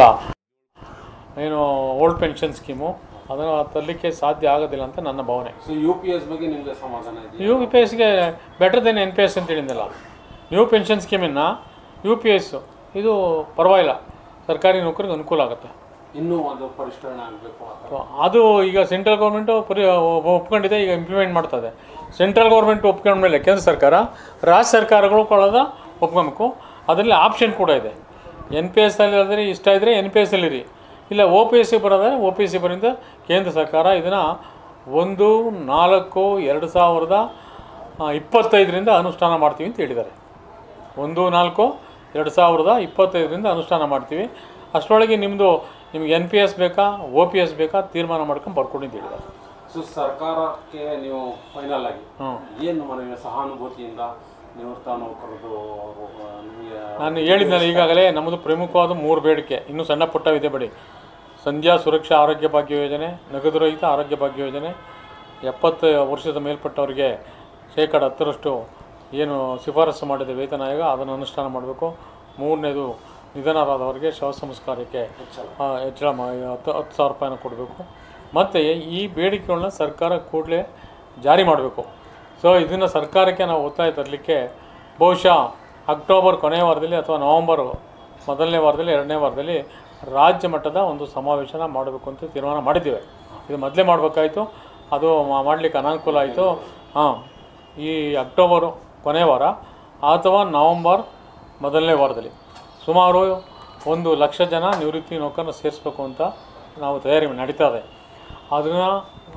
ಏನು ಓಲ್ಡ್ ಪೆನ್ಷನ್ ಸ್ಕೀಮು ಅದನ್ನು ತರಲಿಕ್ಕೆ ಸಾಧ್ಯ ಆಗೋದಿಲ್ಲ ಅಂತ ನನ್ನ ಭಾವನೆ ಸೊ ಯು ಪಿ ಎಸ್ ಬಗ್ಗೆ ನಿಮ್ಗೆ ಸಮಾಧಾನ ಇದೆ ಯು ಪಿ ಎಸ್ಗೆ better then N P S ಅಂತ ಹೇಳಿದ್ನಲ್ಲ ನ್ಯೂ ಪೆನ್ಷನ್ ಸ್ಕೀಮನ್ನು ಯು ಪಿ ಎಸ್ ಇದು ಪರವಾಗಿಲ್ಲ ಸರ್ಕಾರಿ ನೌಕರಿಗೆ ಅನುಕೂಲ ಆಗುತ್ತೆ ಇನ್ನೂ ಒಂದು ಪರಿಷ್ಕರಣೆ ಆಗಬೇಕು ಅಂತ ಅದು ಈಗ ಸೆಂಟ್ರಲ್ ಗೌರ್ಮೆಂಟು ಪರಿ ಒಪ್ಕೊಂಡಿದೆ ಈಗ ಇಂಪ್ಲಿಮೆಂಟ್ ಮಾಡ್ತದೆ ಸೆಂಟ್ರಲ್ ಗೌರ್ಮೆಂಟ್ ಒಪ್ಕೊಂಡ್ಮೇಲೆ ಕೇಂದ್ರ ಸರ್ಕಾರ ರಾಜ್ಯ ಸರ್ಕಾರಗಳು ಕೊಳ್ಳೋದ ಒಪ್ಕೊಬೇಕು ಅದರಲ್ಲಿ ಆಪ್ಷನ್ ಕೂಡ ಇದೆ ಎನ್ ಪಿ ಎಸ್ ಅಲ್ಲಿ ಇದ್ರೆ ಇಷ್ಟ ಇದ್ದರೆ ಎನ್ ಪಿ ಎಸ್ ಅಲ್ಲಿರಿ ಇಲ್ಲ ಒ ಪಿ ಎಸ್ ಸಿ ಬರೋದ್ರೆ ಒ ಪಿ ಎಸ್ ಸಿ ಬರೋದ್ರಿಂದ ಕೇಂದ್ರ ಸರ್ಕಾರ ಇದನ್ನು ಒಂದು ನಾಲ್ಕು ಎರಡು ಸಾವಿರದ ಆ, ಇಪ್ಪತ್ತೈದರಿಂದ ಅನುಷ್ಠಾನ ಮಾಡ್ತೀವಿ ಅಂತ ಹೇಳಿದ್ದಾರೆ ಒಂದು ನಾಲ್ಕು ಎರಡು ಸಾವಿರದ ಇಪ್ಪತ್ತೈದರಿಂದ ಅನುಷ್ಠಾನ ಮಾಡ್ತೀವಿ ಅಷ್ಟರೊಳಗೆ ನಿಮ್ಮದು ನಿಮ್ಗೆ ಎನ್ ಪಿ ಎಸ್ ಬೇಕಾ ಒ ಪಿ ಎಸ್ ಬೇಕಾ ತೀರ್ಮಾನ ಮಾಡ್ಕೊಂಡು ಬರ್ಕೊಂಡು ಅಂತ ಹೇಳಿದ್ದಾರೆ ಸೊ ಸರ್ಕಾರಕ್ಕೆ ನೀವು ಫೈನಲ್ ಆಗಿ ಹ್ಞೂ ಏನು ಮನವಿ ಸಹಾನುಭೂತಿಯಿಂದ ನಿವೃತ್ತ ನೌಕರದು ಅವರು, ಆ, ನಿಮಗೆ ನಾನು ಹೇಳಿದ್ನಲ್ಲ ಈಗಾಗಲೇ ನಮ್ಮದು ಪ್ರಮುಖವಾದ ಮೂರು ಬೇಡಿಕೆ ಇನ್ನೂ ಸಣ್ಣ ಪುಟ್ಟ ಇದೆ ಬಡಿ ಸಂಧ್ಯಾ ಸುರಕ್ಷಾ ಆರೋಗ್ಯ ಭಾಗ್ಯ ಯೋಜನೆ ನಗದು ರಹಿತ ಆರೋಗ್ಯ ಭಾಗ್ಯ ಯೋಜನೆ ಎಪ್ಪತ್ತು ವರ್ಷದ ಮೇಲ್ಪಟ್ಟವರಿಗೆ ಶೇಕಡ ಹತ್ತರಷ್ಟು ಏನು ಶಿಫಾರಸು ಮಾಡಿದ ವೇತನ ಆಯೋಗ ಅದನ್ನು ಅನುಷ್ಠಾನ ಮಾಡಬೇಕು ಮೂರನೇದು ನಿಧನರಾದವರಿಗೆ ಶವ ಸಂಸ್ಕಾರಕ್ಕೆ ಆ, ಹೆಚ್ಚಳ ಮಾ ಹತ್ತು ಹತ್ತು ಸಾವಿರ ರೂಪಾಯಿನ ಕೊಡಬೇಕು ಮತ್ತು ಈ ಬೇಡಿಕೆಗಳನ್ನ ಸರ್ಕಾರ ಕೂಡಲೇ ಜಾರಿ ಮಾಡಬೇಕು ಸೊ ಇದನ್ನು ಸರ್ಕಾರಕ್ಕೆ ನಾವು ಒತ್ತಾಯ ತರಲಿಕ್ಕೆ ಬಹುಶಃ ಅಕ್ಟೋಬರ್ ಕೊನೆಯ ವಾರದಲ್ಲಿ ಅಥವಾ ನವಂಬರ್ ಮೊದಲನೇ ವಾರದಲ್ಲಿ ಎರಡನೇ ವಾರದಲ್ಲಿ ರಾಜ್ಯ ಮಟ್ಟದ ಒಂದು ಸಮಾವೇಶನ ಮಾಡಬೇಕು ಅಂತ ತೀರ್ಮಾನ ಮಾಡಿದ್ದೇವೆ ಇದು ಮೊದಲೇ ಮಾಡಬೇಕಾಯಿತು ಅದು ಮಾ- ಮಾಡಲಿಕ್ಕೆ ಅನಾನುಕೂಲ ಆಯಿತು ಹಾಂ ಈ ಅಕ್ಟೋಬರು ಕೊನೆಯ ವಾರ ಅಥವಾ ನವಂಬರ್ ಮೊದಲನೇ ವಾರದಲ್ಲಿ ಸುಮಾರು ಒಂದು ಲಕ್ಷ ಜನ ನಿವೃತ್ತಿ ನೌಕರನ್ನ ಸೇರಿಸ್ಬೇಕು ಅಂತ ನಾವು ತಯಾರಿ ನಡೀತಾ ಇದೆ ಅದನ್ನು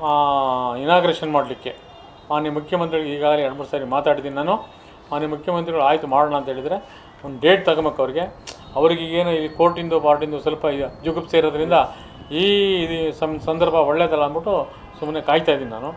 ಇನಾಗ್ರೇಷನ್ ಮಾಡಲಿಕ್ಕೆ ಮಾನ್ಯ ಮುಖ್ಯಮಂತ್ರಿಗಳಿಗೆ ಈಗಾಗಲೇ ಎರಡು ಮೂರು ಸಾರಿ ಮಾತಾಡಿದ್ದೀನಿ ನಾನು ಮಾನ್ಯ ಮುಖ್ಯಮಂತ್ರಿಗಳು ಆಯಿತು ಮಾಡೋಣ ಅಂತ ಹೇಳಿದರೆ ಒಂದು ಡೇಟ್ ತಗೋಬೇಕು ಅವ್ರಿಗೆ ಅವರಿಗೆ ಏನು ಈ ಕೋರ್ಟಿಂದು ಪಾರ್ಟಿಂದು ಸ್ವಲ್ಪ ಇದು ಜುಗುಪ್ಸೆ ಇರೋದ್ರಿಂದ ಈ ಇದು ಸಂ ಸಂದರ್ಭ ಒಳ್ಳೆಯದಲ್ಲ ಅಂದ್ಬಿಟ್ಟು ಸುಮ್ಮನೆ ಕಾಯ್ತಾ ಇದ್ದೀನಿ ನಾನು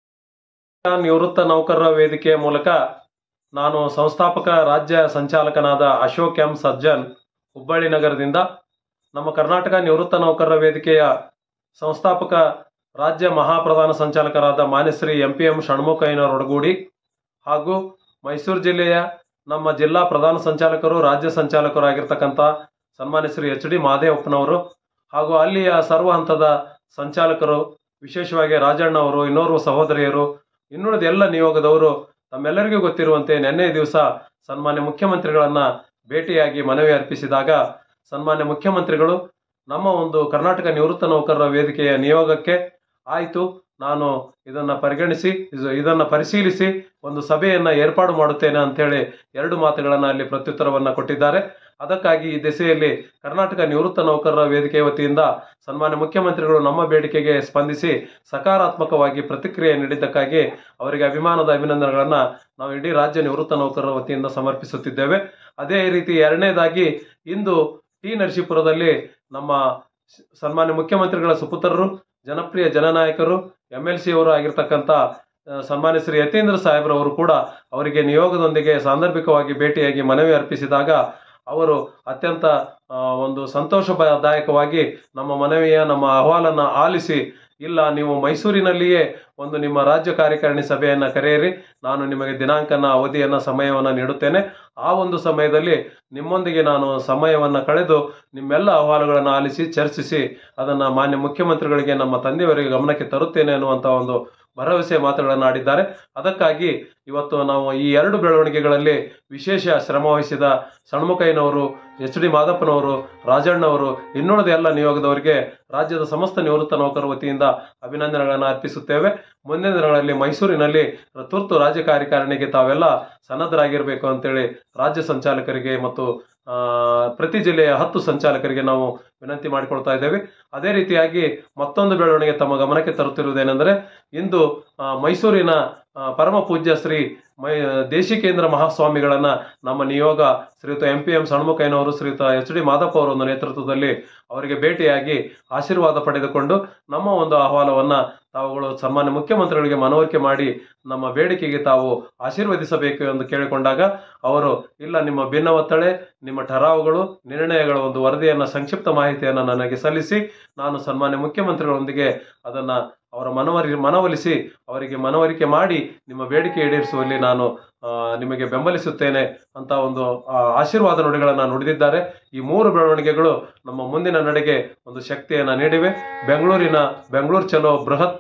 ನಿವೃತ್ತ ನೌಕರರ ವೇದಿಕೆಯ ಮೂಲಕ ನಾನು ಸಂಸ್ಥಾಪಕ ರಾಜ್ಯ ಸಂಚಾಲಕನಾದ ಅಶೋಕ್ ಎಂ ಸಜ್ಜನ್ ಹುಬ್ಬಳ್ಳಿ ನಗರದಿಂದ ನಮ್ಮ ಕರ್ನಾಟಕ ನಿವೃತ್ತ ನೌಕರರ ವೇದಿಕೆಯ ಸಂಸ್ಥಾಪಕ ರಾಜ್ಯ ಮಹಾಪ್ರಧಾನ ಸಂಚಾಲಕರಾದ ಮಾನ್ಯಶ್ರೀ ಎಂ ಪಿ ಎಂ ಷಣ್ಮುಖಯ್ಯನವರೊಡಗೂಡಿ ಹಾಗೂ ಮೈಸೂರು ಜಿಲ್ಲೆಯ ನಮ್ಮ ಜಿಲ್ಲಾ ಪ್ರಧಾನ ಸಂಚಾಲಕರು ರಾಜ್ಯ ಸಂಚಾಲಕರು ಆಗಿರ್ತಕ್ಕಂಥ ಸನ್ಮಾನ್ಯ ಶ್ರೀ ಎಚ್ ಡಿ ಮಹದೇವಪ್ಪನವರು ಹಾಗೂ ಅಲ್ಲಿಯ ಸರ್ವ ಹಂತದ ಸಂಚಾಲಕರು ವಿಶೇಷವಾಗಿ ರಾಜಣ್ಣ ಅವರು ಇನ್ನೋರ್ವ ಸಹೋದರಿಯರು ಇನ್ನುಳಿದ ಎಲ್ಲ ನಿಯೋಗದವರು ತಮ್ಮೆಲ್ಲರಿಗೂ ಗೊತ್ತಿರುವಂತೆ ನಿನ್ನೆ ದಿವಸ ಸನ್ಮಾನ್ಯ ಮುಖ್ಯಮಂತ್ರಿಗಳನ್ನ ಭೇಟಿಯಾಗಿ ಮನವಿ ಅರ್ಪಿಸಿದಾಗ ಸನ್ಮಾನ್ಯ ಮುಖ್ಯಮಂತ್ರಿಗಳು ನಮ್ಮ ಒಂದು ಕರ್ನಾಟಕ ನಿವೃತ್ತ ನೌಕರರ ವೇದಿಕೆಯ ನಿಯೋಗಕ್ಕೆ ಆಯಿತು ನಾನು ಇದನ್ನ ಪರಿಗಣಿಸಿ ಇದು- ಇದನ್ನ ಪರಿಶೀಲಿಸಿ ಒಂದು ಸಭೆಯನ್ನ ಏರ್ಪಾಡು ಮಾಡುತ್ತೇನೆ ಅಂತೇಳಿ ಎರಡು ಮಾತುಗಳನ್ನ ಅಲ್ಲಿ ಪ್ರತ್ಯುತ್ತರವನ್ನ ಕೊಟ್ಟಿದ್ದಾರೆ ಅದಕ್ಕಾಗಿ ಈ ದಿಸೆಯಲ್ಲಿ ಕರ್ನಾಟಕ ನಿವೃತ್ತ ನೌಕರರ ವೇದಿಕೆ ವತಿಯಿಂದ ಸನ್ಮಾನ್ಯ ಮುಖ್ಯಮಂತ್ರಿಗಳು ನಮ್ಮ ಬೇಡಿಕೆಗೆ ಸ್ಪಂದಿಸಿ ಸಕಾರಾತ್ಮಕವಾಗಿ ಪ್ರತಿಕ್ರಿಯೆ ನೀಡಿದ್ದಕ್ಕಾಗಿ ಅವರಿಗೆ ಅಭಿಮಾನದ ಅಭಿನಂದನೆಗಳನ್ನ ನಾವು ಇಡೀ ರಾಜ್ಯ ನಿವೃತ್ತ ನೌಕರರ ವತಿಯಿಂದ ಸಮರ್ಪಿಸುತ್ತಿದ್ದೇವೆ ಅದೇ ರೀತಿ ಎರಡನೇದಾಗಿ ಇಂದು ಟಿ ನರಸೀಪುರದಲ್ಲಿ ನಮ್ಮ ಸ- ಸನ್ಮಾನ್ಯ ಮುಖ್ಯಮಂತ್ರಿಗಳ ಸುಪುತ್ರರು ಜನಪ್ರಿಯ ಜನನಾಯಕರು ಎಂ ಎಲ್ ಸಿ ಅವರು ಆಗಿರ್ತಕ್ಕಂಥ ಆ, ಸನ್ಮಾನ್ಯ ಶ್ರೀ ಯತೀಂದ್ರ ಸಾಹೇಬ್ರವರು ಕೂಡ ಅವರಿಗೆ ನಿಯೋಗದೊಂದಿಗೆ ಸಾಂದರ್ಭಿಕವಾಗಿ ಭೇಟಿಯಾಗಿ ಮನವಿ ಅರ್ಪಿಸಿದಾಗ ಅವರು ಅತ್ಯಂತ ಆ, ಒಂದು ಸಂತೋಷದಾಯಕವಾಗಿ ನಮ್ಮ ಮನವಿಯ ನಮ್ಮ ಅಹವಾಲನ್ನ ಆಲಿಸಿ ಇಲ್ಲ ನೀವು ಮೈಸೂರಿನಲ್ಲಿಯೇ ಒಂದು ನಿಮ್ಮ ರಾಜ್ಯ ಕಾರ್ಯಕಾರಿಣಿ ಸಭೆಯನ್ನ ಕರೆಯಿರಿ ನಾನು ನಿಮಗೆ ದಿನಾಂಕನ ಅವಧಿಯನ್ನ ಸಮಯವನ್ನ ನೀಡುತ್ತೇನೆ ಆ ಒಂದು ಸಮಯದಲ್ಲಿ ನಿಮ್ಮೊಂದಿಗೆ ನಾನು ಸಮಯವನ್ನ ಕಳೆದು ನಿಮ್ಮೆಲ್ಲ ಅಹವಾಲುಗಳನ್ನು ಆಲಿಸಿ ಚರ್ಚಿಸಿ ಅದನ್ನ ಮಾನ್ಯ ಮುಖ್ಯಮಂತ್ರಿಗಳಿಗೆ ನಮ್ಮ ತಂದೆಯವರಿಗೆ ಗಮನಕ್ಕೆ ತರುತ್ತೇನೆ ಅನ್ನುವಂತ ಒಂದು ಭರವಸೆ ಮಾತುಗಳನ್ನು ಆಡಿದ್ದಾರೆ ಅದಕ್ಕಾಗಿ ಇವತ್ತು ನಾವು ಈ ಎರಡು ಬೆಳವಣಿಗೆಗಳಲ್ಲಿ ವಿಶೇಷ ಶ್ರಮ ವಹಿಸಿದ ಸಣ್ಮುಖಯ್ಯನವರು ಎಚ್ ಡಿ ಮಾದಪ್ಪನವರು ರಾಜಣ್ಣವರು ಇನ್ನುಳಿದ ಎಲ್ಲ ನಿಯೋಗದವರಿಗೆ ರಾಜ್ಯದ ಸಮಸ್ತ ನಿವೃತ್ತ ನೌಕರ ವತಿಯಿಂದ ಅಭಿನಂದನೆಗಳನ್ನು ಅರ್ಪಿಸುತ್ತೇವೆ ಮುಂದಿನ ದಿನಗಳಲ್ಲಿ ಮೈಸೂರಿನಲ್ಲಿ ತುರ್ತು ರಾಜ್ಯ ಕಾರ್ಯಕಾರಿಣಿಗೆ ತಾವೆಲ್ಲ ಸನ್ನದ್ಧರಾಗಿರಬೇಕು ಅಂತೇಳಿ ರಾಜ್ಯ ಸಂಚಾಲಕರಿಗೆ ಮತ್ತು ಆ, ಪ್ರತಿ ಜಿಲ್ಲೆಯ ಹತ್ತು ಸಂಚಾಲಕರಿಗೆ ನಾವು ವಿನಂತಿ ಮಾಡಿಕೊಳ್ತಾ ಇದ್ದೇವೆ ಅದೇ ರೀತಿಯಾಗಿ ಮತ್ತೊಂದು ಬೆಳವಣಿಗೆ ತಮ್ಮ ಗಮನಕ್ಕೆ ತರುತ್ತಿರುವುದೇನೆಂದರೆ ಇಂದು ಆ, ಮೈಸೂರಿನ ಆ, ಪರಮ ಪೂಜ್ಯ ಶ್ರೀ ಮೈ ದೇಶಿಕೇಂದ್ರ ಮಹಾಸ್ವಾಮಿಗಳನ್ನ ನಮ್ಮ ನಿಯೋಗ ಶ್ರೀಯುತ ಎಂ ಪಿ ಎಂ ಸಣ್ಮುಖಯ್ಯನವರು ಶ್ರೀಯುತ ಎಚ್ ಡಿ ಮಾದಪ್ಪ ಅವರ ಒಂದು ನೇತೃತ್ವದಲ್ಲಿ ಅವರಿಗೆ ಭೇಟಿಯಾಗಿ ಆಶೀರ್ವಾದ ಪಡೆದುಕೊಂಡು ನಮ್ಮ ಒಂದು ಅಹವಾಲವನ್ನ ತಾವುಗಳು ಸನ್ಮಾನ್ಯ ಮುಖ್ಯಮಂತ್ರಿಗಳಿಗೆ ಮನವರಿಕೆ ಮಾಡಿ ನಮ್ಮ ಬೇಡಿಕೆಗೆ ತಾವು ಆಶೀರ್ವದಿಸಬೇಕು ಎಂದು ಕೇಳಿಕೊಂಡಾಗ ಅವರು ಇಲ್ಲ ನಿಮ್ಮ ಭಿನ್ನ ಒತ್ತಳೆ ನಿಮ್ಮ ಠರಾವುಗಳು ನಿರ್ಣಯಗಳ ಒಂದು ವರದಿಯನ್ನ ಸಂಕ್ಷಿಪ್ತ ಮಾಹಿತಿಯನ್ನು ನನಗೆ ಸಲ್ಲಿಸಿ ನಾನು ಸನ್ಮಾನ್ಯ ಮುಖ್ಯಮಂತ್ರಿಗಳೊಂದಿಗೆ ಅದನ್ನ ಅವರ ಮನವರಿ ಮನವೊಲಿಸಿ ಅವರಿಗೆ ಮನವರಿಕೆ ಮಾಡಿ ನಿಮ್ಮ ಬೇಡಿಕೆ ಈಡೇರಿಸುವಲ್ಲಿ ನಾನು ಆ, ನಿಮಗೆ ಬೆಂಬಲಿಸುತ್ತೇನೆ ಅಂತ ಒಂದು ಆ, ಆಶೀರ್ವಾದ ನುಡಿಗಳನ್ನ ನುಡಿದಿದ್ದಾರೆ ಈ ಮೂರು ಬೆಳವಣಿಗೆಗಳು ನಮ್ಮ ಮುಂದಿನ ನಡೆಗೆ ಒಂದು ಶಕ್ತಿಯನ್ನ ನೀಡಿವೆ ಬೆಂಗಳೂರಿನ ಬೆಂಗಳೂರು ಚಲೋ ಬೃಹತ್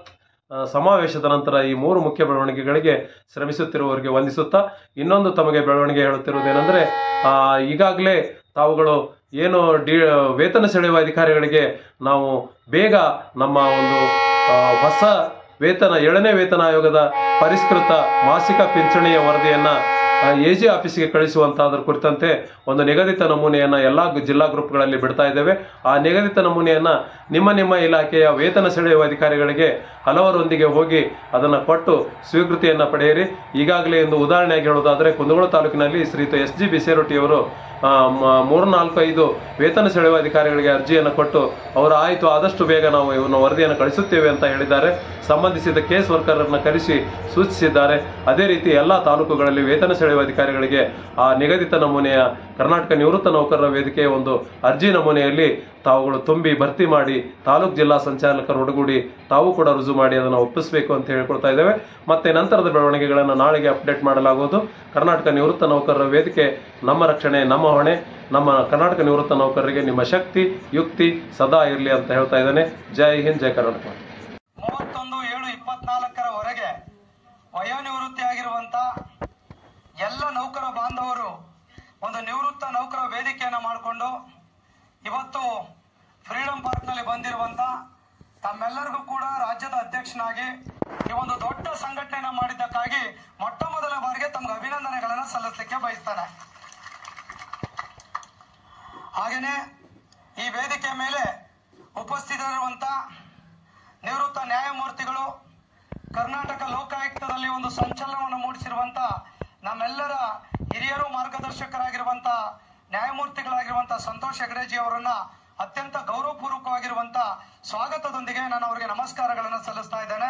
ಆ, ಸಮಾವೇಶದ ನಂತರ ಈ ಮೂರು ಮುಖ್ಯ ಬೆಳವಣಿಗೆಗಳಿಗೆ ಶ್ರಮಿಸುತ್ತಿರುವವರಿಗೆ ವಂದಿಸುತ್ತಾ ಇನ್ನೊಂದು ತಮಗೆ ಬೆಳವಣಿಗೆ ಹೇಳುತ್ತಿರುವುದೇನೆಂದರೆ ಆ, ಈಗಾಗಲೇ ತಾವುಗಳು ಏನು ಡಿ ವೇತನ ಸೆಳೆಯುವ ಅಧಿಕಾರಿಗಳಿಗೆ ನಾವು ಬೇಗ ನಮ್ಮ ಒಂದು ಆ, ಹೊಸ ವೇತನ ಏಳನೇ ವೇತನ ಆಯೋಗದ ಪರಿಷ್ಕೃತ ಮಾಸಿಕ ಪಿಂಚಣಿಯ ವರದಿಯನ್ನ ಎ ಜಿ ಆಫೀಸಿಗೆ ಕಳಿಸುವಂತಾದ್ರ ಕುರಿತಂತೆ ಒಂದು ನಿಗದಿತ ನಮೂನೆಯನ್ನ ಎಲ್ಲಾ ಗು- ಜಿಲ್ಲಾ ಗ್ರೂಪ್ಗಳಲ್ಲಿ ಬಿಡ್ತಾ ಇದ್ದೇವೆ ಆ ನಿಗದಿತ ನಮೂನೆಯನ್ನ ನಿಮ್ಮ ನಿಮ್ಮ ಇಲಾಖೆಯ ವೇತನ ಸೆಳೆಯುವ ಅಧಿಕಾರಿಗಳಿಗೆ ಹಲವರೊಂದಿಗೆ ಹೋಗಿ ಅದನ್ನ ಕೊಟ್ಟು ಸ್ವೀಕೃತಿಯನ್ನ ಪಡೆಯಿರಿ ಈಗಾಗಲೇ ಒಂದು ಉದಾಹರಣೆಯಾಗಿ ಹೇಳೋದಾದ್ರೆ ಕುಂದಗೋಳ ತಾಲೂಕಿನಲ್ಲಿ ಶ್ರೀಯುತ ಎಸ್ ಜಿ ಬಿಸೇರೊಟ್ಟಿಯವರು ಆ, ಮ- ಮೂರು ನಾಲ್ಕು ಐದು ವೇತನ ಸೆಳೆಯುವ ಅಧಿಕಾರಿಗಳಿಗೆ ಅರ್ಜಿಯನ್ನು ಕೊಟ್ಟು ಅವರು ಆಯಿತು ಆದಷ್ಟು ಬೇಗ ನಾವು ಇವನ್ನ ವರದಿಯನ್ನು ಕಳಿಸುತ್ತೇವೆ ಅಂತ ಹೇಳಿದ್ದಾರೆ ಸಂಬಂಧಿಸಿದ ಕೇಸ್ ವರ್ಕರನ್ನು ಕರೆಸಿ ಸೂಚಿಸಿದ್ದಾರೆ ಅದೇ ರೀತಿ ಎಲ್ಲ ತಾಲೂಕುಗಳಲ್ಲಿ ವೇತನ ಸೆಳೆಯುವ ಅಧಿಕಾರಿಗಳಿಗೆ ಆ ನಿಗದಿತ ನಮೂನೆಯ ಕರ್ನಾಟಕ ನಿವೃತ್ತ ನೌಕರರ ವೇದಿಕೆಯ ಒಂದು ಅರ್ಜಿ ನಮೂನೆಯಲ್ಲಿ ತಾವುಗಳು ತುಂಬಿ ಭರ್ತಿ ಮಾಡಿ ತಾಲೂಕು ಜಿಲ್ಲಾ ಸಂಚಾಲಕರು ಒಡಗೂಡಿ ತಾವು ಕೂಡ ರುಜು ಮಾಡಿ ಅದನ್ನು ಒಪ್ಪಿಸಬೇಕು ಅಂತ ಹೇಳ್ಕೊಳ್ತಾ ಇದ್ದೇವೆ ಮತ್ತೆ ನಂತರದ ಬೆಳವಣಿಗೆಗಳನ್ನು ನಾಳೆಗೆ ಅಪ್ಡೇಟ್ ಮಾಡಲಾಗುವುದು ಕರ್ನಾಟಕ ನಿವೃತ್ತ ನೌಕರರ ವೇದಿಕೆ ನಮ್ಮ ರಕ್ಷಣೆ ನಮ್ಮ ಹೊಣೆ ನಮ್ಮ ಕರ್ನಾಟಕ ನಿವೃತ್ತ ನೌಕರರಿಗೆ ನಿಮ್ಮ ಶಕ್ತಿ ಯುಕ್ತಿ ಸದಾ ಇರಲಿ ಅಂತ ಹೇಳ್ತಾ ಇದ್ದೇನೆ ಜೈ ಹಿಂದ್ ಜೈ ಕರ್ನಾಟಕ ಮೂವತ್ತೊಂದು ಏಳು ಇಪ್ಪತ್ನಾಲ್ಕರವರೆಗೆ ವಯೋನಿವೃತ್ತಿ ಆಗಿರುವಂತ ಎಲ್ಲ ನೌಕರ ಬಾಂಧವರು ಒಂದು ನಿವೃತ್ತ ನೌಕರ ವೇದಿಕೆಯನ್ನ ಮಾಡಿಕೊಂಡು ಇವತ್ತು ಫ್ರೀಡಂ ಪಾರ್ಕ್ನಲ್ಲಿ ಬಂದಿರುವಂತ ತಮ್ಮೆಲ್ಲರಿಗೂ ಕೂಡ ರಾಜ್ಯದ ಅಧ್ಯಕ್ಷನಾಗಿ ಈ ಒಂದು ದೊಡ್ಡ ಸಂಘಟನೆಯನ್ನ ಮಾಡಿದ್ದಕ್ಕಾಗಿ ಮೊಟ್ಟ ಮೊದಲ ಬಾರಿಗೆ ತಮ್ಗೆ ಅಭಿನಂದನೆಗಳನ್ನ ಸಲ್ಲಿಸಲಿಕ್ಕೆ ಬಯಸ್ತಾನೆ ಹಾಗೇನೆ ಈ ವೇದಿಕೆ ಮೇಲೆ ಉಪಸ್ಥಿತರಿರುವಂತ ನಿವೃತ್ತ ನ್ಯಾಯಮೂರ್ತಿಗಳು ಕರ್ನಾಟಕ ಲೋಕಾಯುಕ್ತದಲ್ಲಿ ಒಂದು ಸಂಚಲನವನ್ನು ಮೂಡಿಸಿರುವಂತ ನಮ್ಮೆಲ್ಲರ ಹಿರಿಯರು ಮಾರ್ಗದರ್ಶಕರಾಗಿರುವಂತ ನ್ಯಾಯಮೂರ್ತಿಗಳಾಗಿರುವಂತ ಸಂತೋಷ್ ಹೆಗಡೆಜಿ ಅವರನ್ನ ಅತ್ಯಂತ ಗೌರವಪೂರ್ವಕವಾಗಿರುವಂತ ಸ್ವಾಗತದೊಂದಿಗೆ ನಾನು ಅವರಿಗೆ ನಮಸ್ಕಾರಗಳನ್ನು ಸಲ್ಲಿಸ್ತಾ ಇದ್ದೇನೆ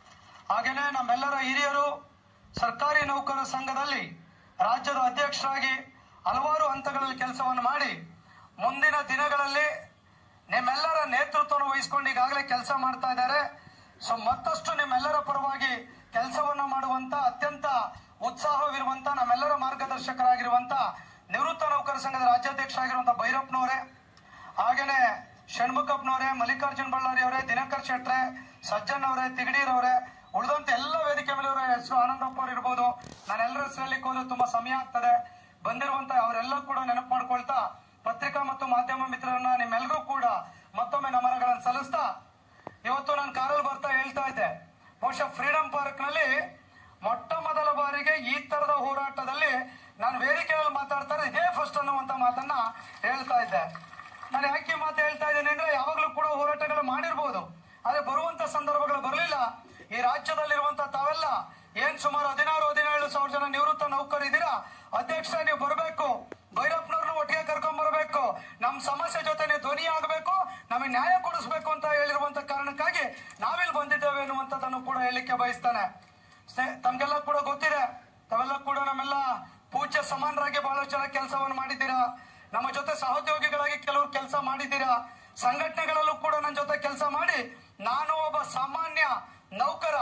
ಹಾಗೇನೆ ನಮ್ಮೆಲ್ಲರ ಹಿರಿಯರು ಸರ್ಕಾರಿ ನೌಕರರ ಸಂಘದಲ್ಲಿ ರಾಜ್ಯದ ಅಧ್ಯಕ್ಷರಾಗಿ ಹಲವಾರು ಹಂತಗಳಲ್ಲಿ ಕೆಲಸವನ್ನು ಮಾಡಿ ಮುಂದಿನ ದಿನಗಳಲ್ಲಿ ನಿಮ್ಮೆಲ್ಲರ ನೇತೃತ್ವವನ್ನು ವಹಿಸಿಕೊಂಡು ಈಗಾಗಲೇ ಕೆಲಸ ಮಾಡ್ತಾ ಇದ್ದಾರೆ ಸೊ ಮತ್ತಷ್ಟು ನಿಮ್ಮೆಲ್ಲರ ಪರವಾಗಿ ಕೆಲಸವನ್ನ ಮಾಡುವಂತ ಅತ್ಯಂತ ಉತ್ಸಾಹವಿರುವಂತ ನಮ್ಮೆಲ್ಲರ ಮಾರ್ಗದರ್ಶಕರಾಗಿರುವಂತ ನಿವೃತ್ತ ನೌಕರ ಸಂಘದ ರಾಜ್ಯಾಧ್ಯಕ್ಷರಾಗಿರುವಂತ ಭೈರಪ್ಪನವರೇ ಹಾಗೇನೆ ಷಣ್ಮುಖಪ್ಪನವರೇ ಮಲ್ಲಿಕಾರ್ಜುನ್ ಬಳ್ಳಾರಿ ಅವರೇ ದಿನಕರ್ ಶೆಟ್ರೆ ಸಜ್ಜನ್ ಅವರೇ ತಿಗಡೀರ್ ಅವರೇ ಉಳಿದಂತ ಎಲ್ಲ ವೇದಿಕೆ ಮೇಲೆ ಅವರ ಹೆಸರು ಆನಂದಪ್ಪ ಅವ್ರು ಇರ್ಬೋದು ನಾನೆಲ್ಲರ ಹೆಸರಲ್ಲಿ ಹೋದ್ರೆ ತುಂಬಾ ಸಮಯ ಆಗ್ತದೆ ಬಂದಿರುವಂತ ಅವರೆಲ್ಲ ಕೂಡ ನೆನಪು ಮಾಡ್ಕೊಳ್ತಾ ಪತ್ರಿಕಾ ಮತ್ತು ಮಾಧ್ಯಮ ಮಿತ್ರರನ್ನ ನಿಮ್ಮೆಲ್ಲರೂ ಕೂಡ ಮತ್ತೊಮ್ಮೆ ನಮನಗಳನ್ನು ಸಲ್ಲಿಸ್ತಾ ಇವತ್ತು ನಾನು ಕಾರಲ್ಲಿ ಬರ್ತಾ ಹೇಳ್ತಾ ಇದ್ದೆ ಬಹುಶಃ ಫ್ರೀಡಂ ಪಾರ್ಕ್ ನಲ್ಲಿ ಮೊಟ್ಟ ಮೊದಲ ಬಾರಿಗೆ ಈ ತರದ ಹೋರಾಟದಲ್ಲಿ ನಾನು ವೇದಿಕೆಯಲ್ಲಿ ಮಾತಾಡ್ತಾರೆ ಇದೇ ಫಸ್ಟ್ ಅನ್ನುವಂತ ಮಾತನ್ನ ಹೇಳ್ತಾ ಇದ್ದೆ ನಾನು ಯಾಕೆ ಈ ಮಾತು ಹೇಳ್ತಾ ಇದ್ದೇನೆ ಅಂದ್ರೆ ಯಾವಾಗ್ಲೂ ಕೂಡ ಹೋರಾಟಗಳು ಮಾಡಿರ್ಬೋದು ಆದ್ರೆ ಬರುವಂತ ಸಂದರ್ಭಗಳು ಬರಲಿಲ್ಲ ಈ ರಾಜ್ಯದಲ್ಲಿರುವಂತ ತಾವೆಲ್ಲ ಏನ್ ಸುಮಾರು ಹದಿನಾರು ಹದಿನೇಳು ಸಾವಿರ ಜನ ನಿವೃತ್ತ ನೌಕರಿದ್ದೀರಾ ಅಧ್ಯಕ್ಷ ನೀವು ಬರಬೇಕು ಭೈರಪ್ಪನವ್ರನ್ನ ಒಟ್ಟಿಗೆ ಕರ್ಕೊಂಡ್ ಬರಬೇಕು ನಮ್ ಸಮಸ್ಯೆ ಜೊತೆ ನೀವು ಧ್ವನಿ ಆಗಬೇಕು ನಮಗೆ ನ್ಯಾಯ ಕೊಡಿಸ್ಬೇಕು ಅಂತ ಹೇಳಿರುವಂತ ಕಾರಣಕ್ಕಾಗಿ ನಾವಿಲ್ಲಿ ಬಂದಿದ್ದೇವೆ ಎನ್ನುವಂಥದ್ದನ್ನು ಕೂಡ ಹೇಳಲಿಕ್ಕೆ ಬಯಸ್ತಾನೆ ಸ್ನೇ- ತಮ್ಗೆಲ್ಲ ಕೂಡ ಗೊತ್ತಿದೆ ತಾವೆಲ್ಲ ಕೂಡ ನಮ್ಮೆಲ್ಲ ಪೂಜ್ಯ ಸಮಾನರಾಗಿ ಬಹಳಷ್ಟು ಜನ ಕೆಲಸವನ್ನು ಮಾಡಿದ್ದೀರಾ ನಮ್ಮ ಜೊತೆ ಸಹೋದ್ಯೋಗಿಗಳಾಗಿ ಕೆಲವರು ಕೆಲಸ ಮಾಡಿದ್ದೀರಾ ಸಂಘಟನೆಗಳಲ್ಲೂ ಕೂಡ ನನ್ನ ಜೊತೆ ಕೆಲಸ ಮಾಡಿ ನಾನು ಒಬ್ಬ ಸಾಮಾನ್ಯ ನೌಕರ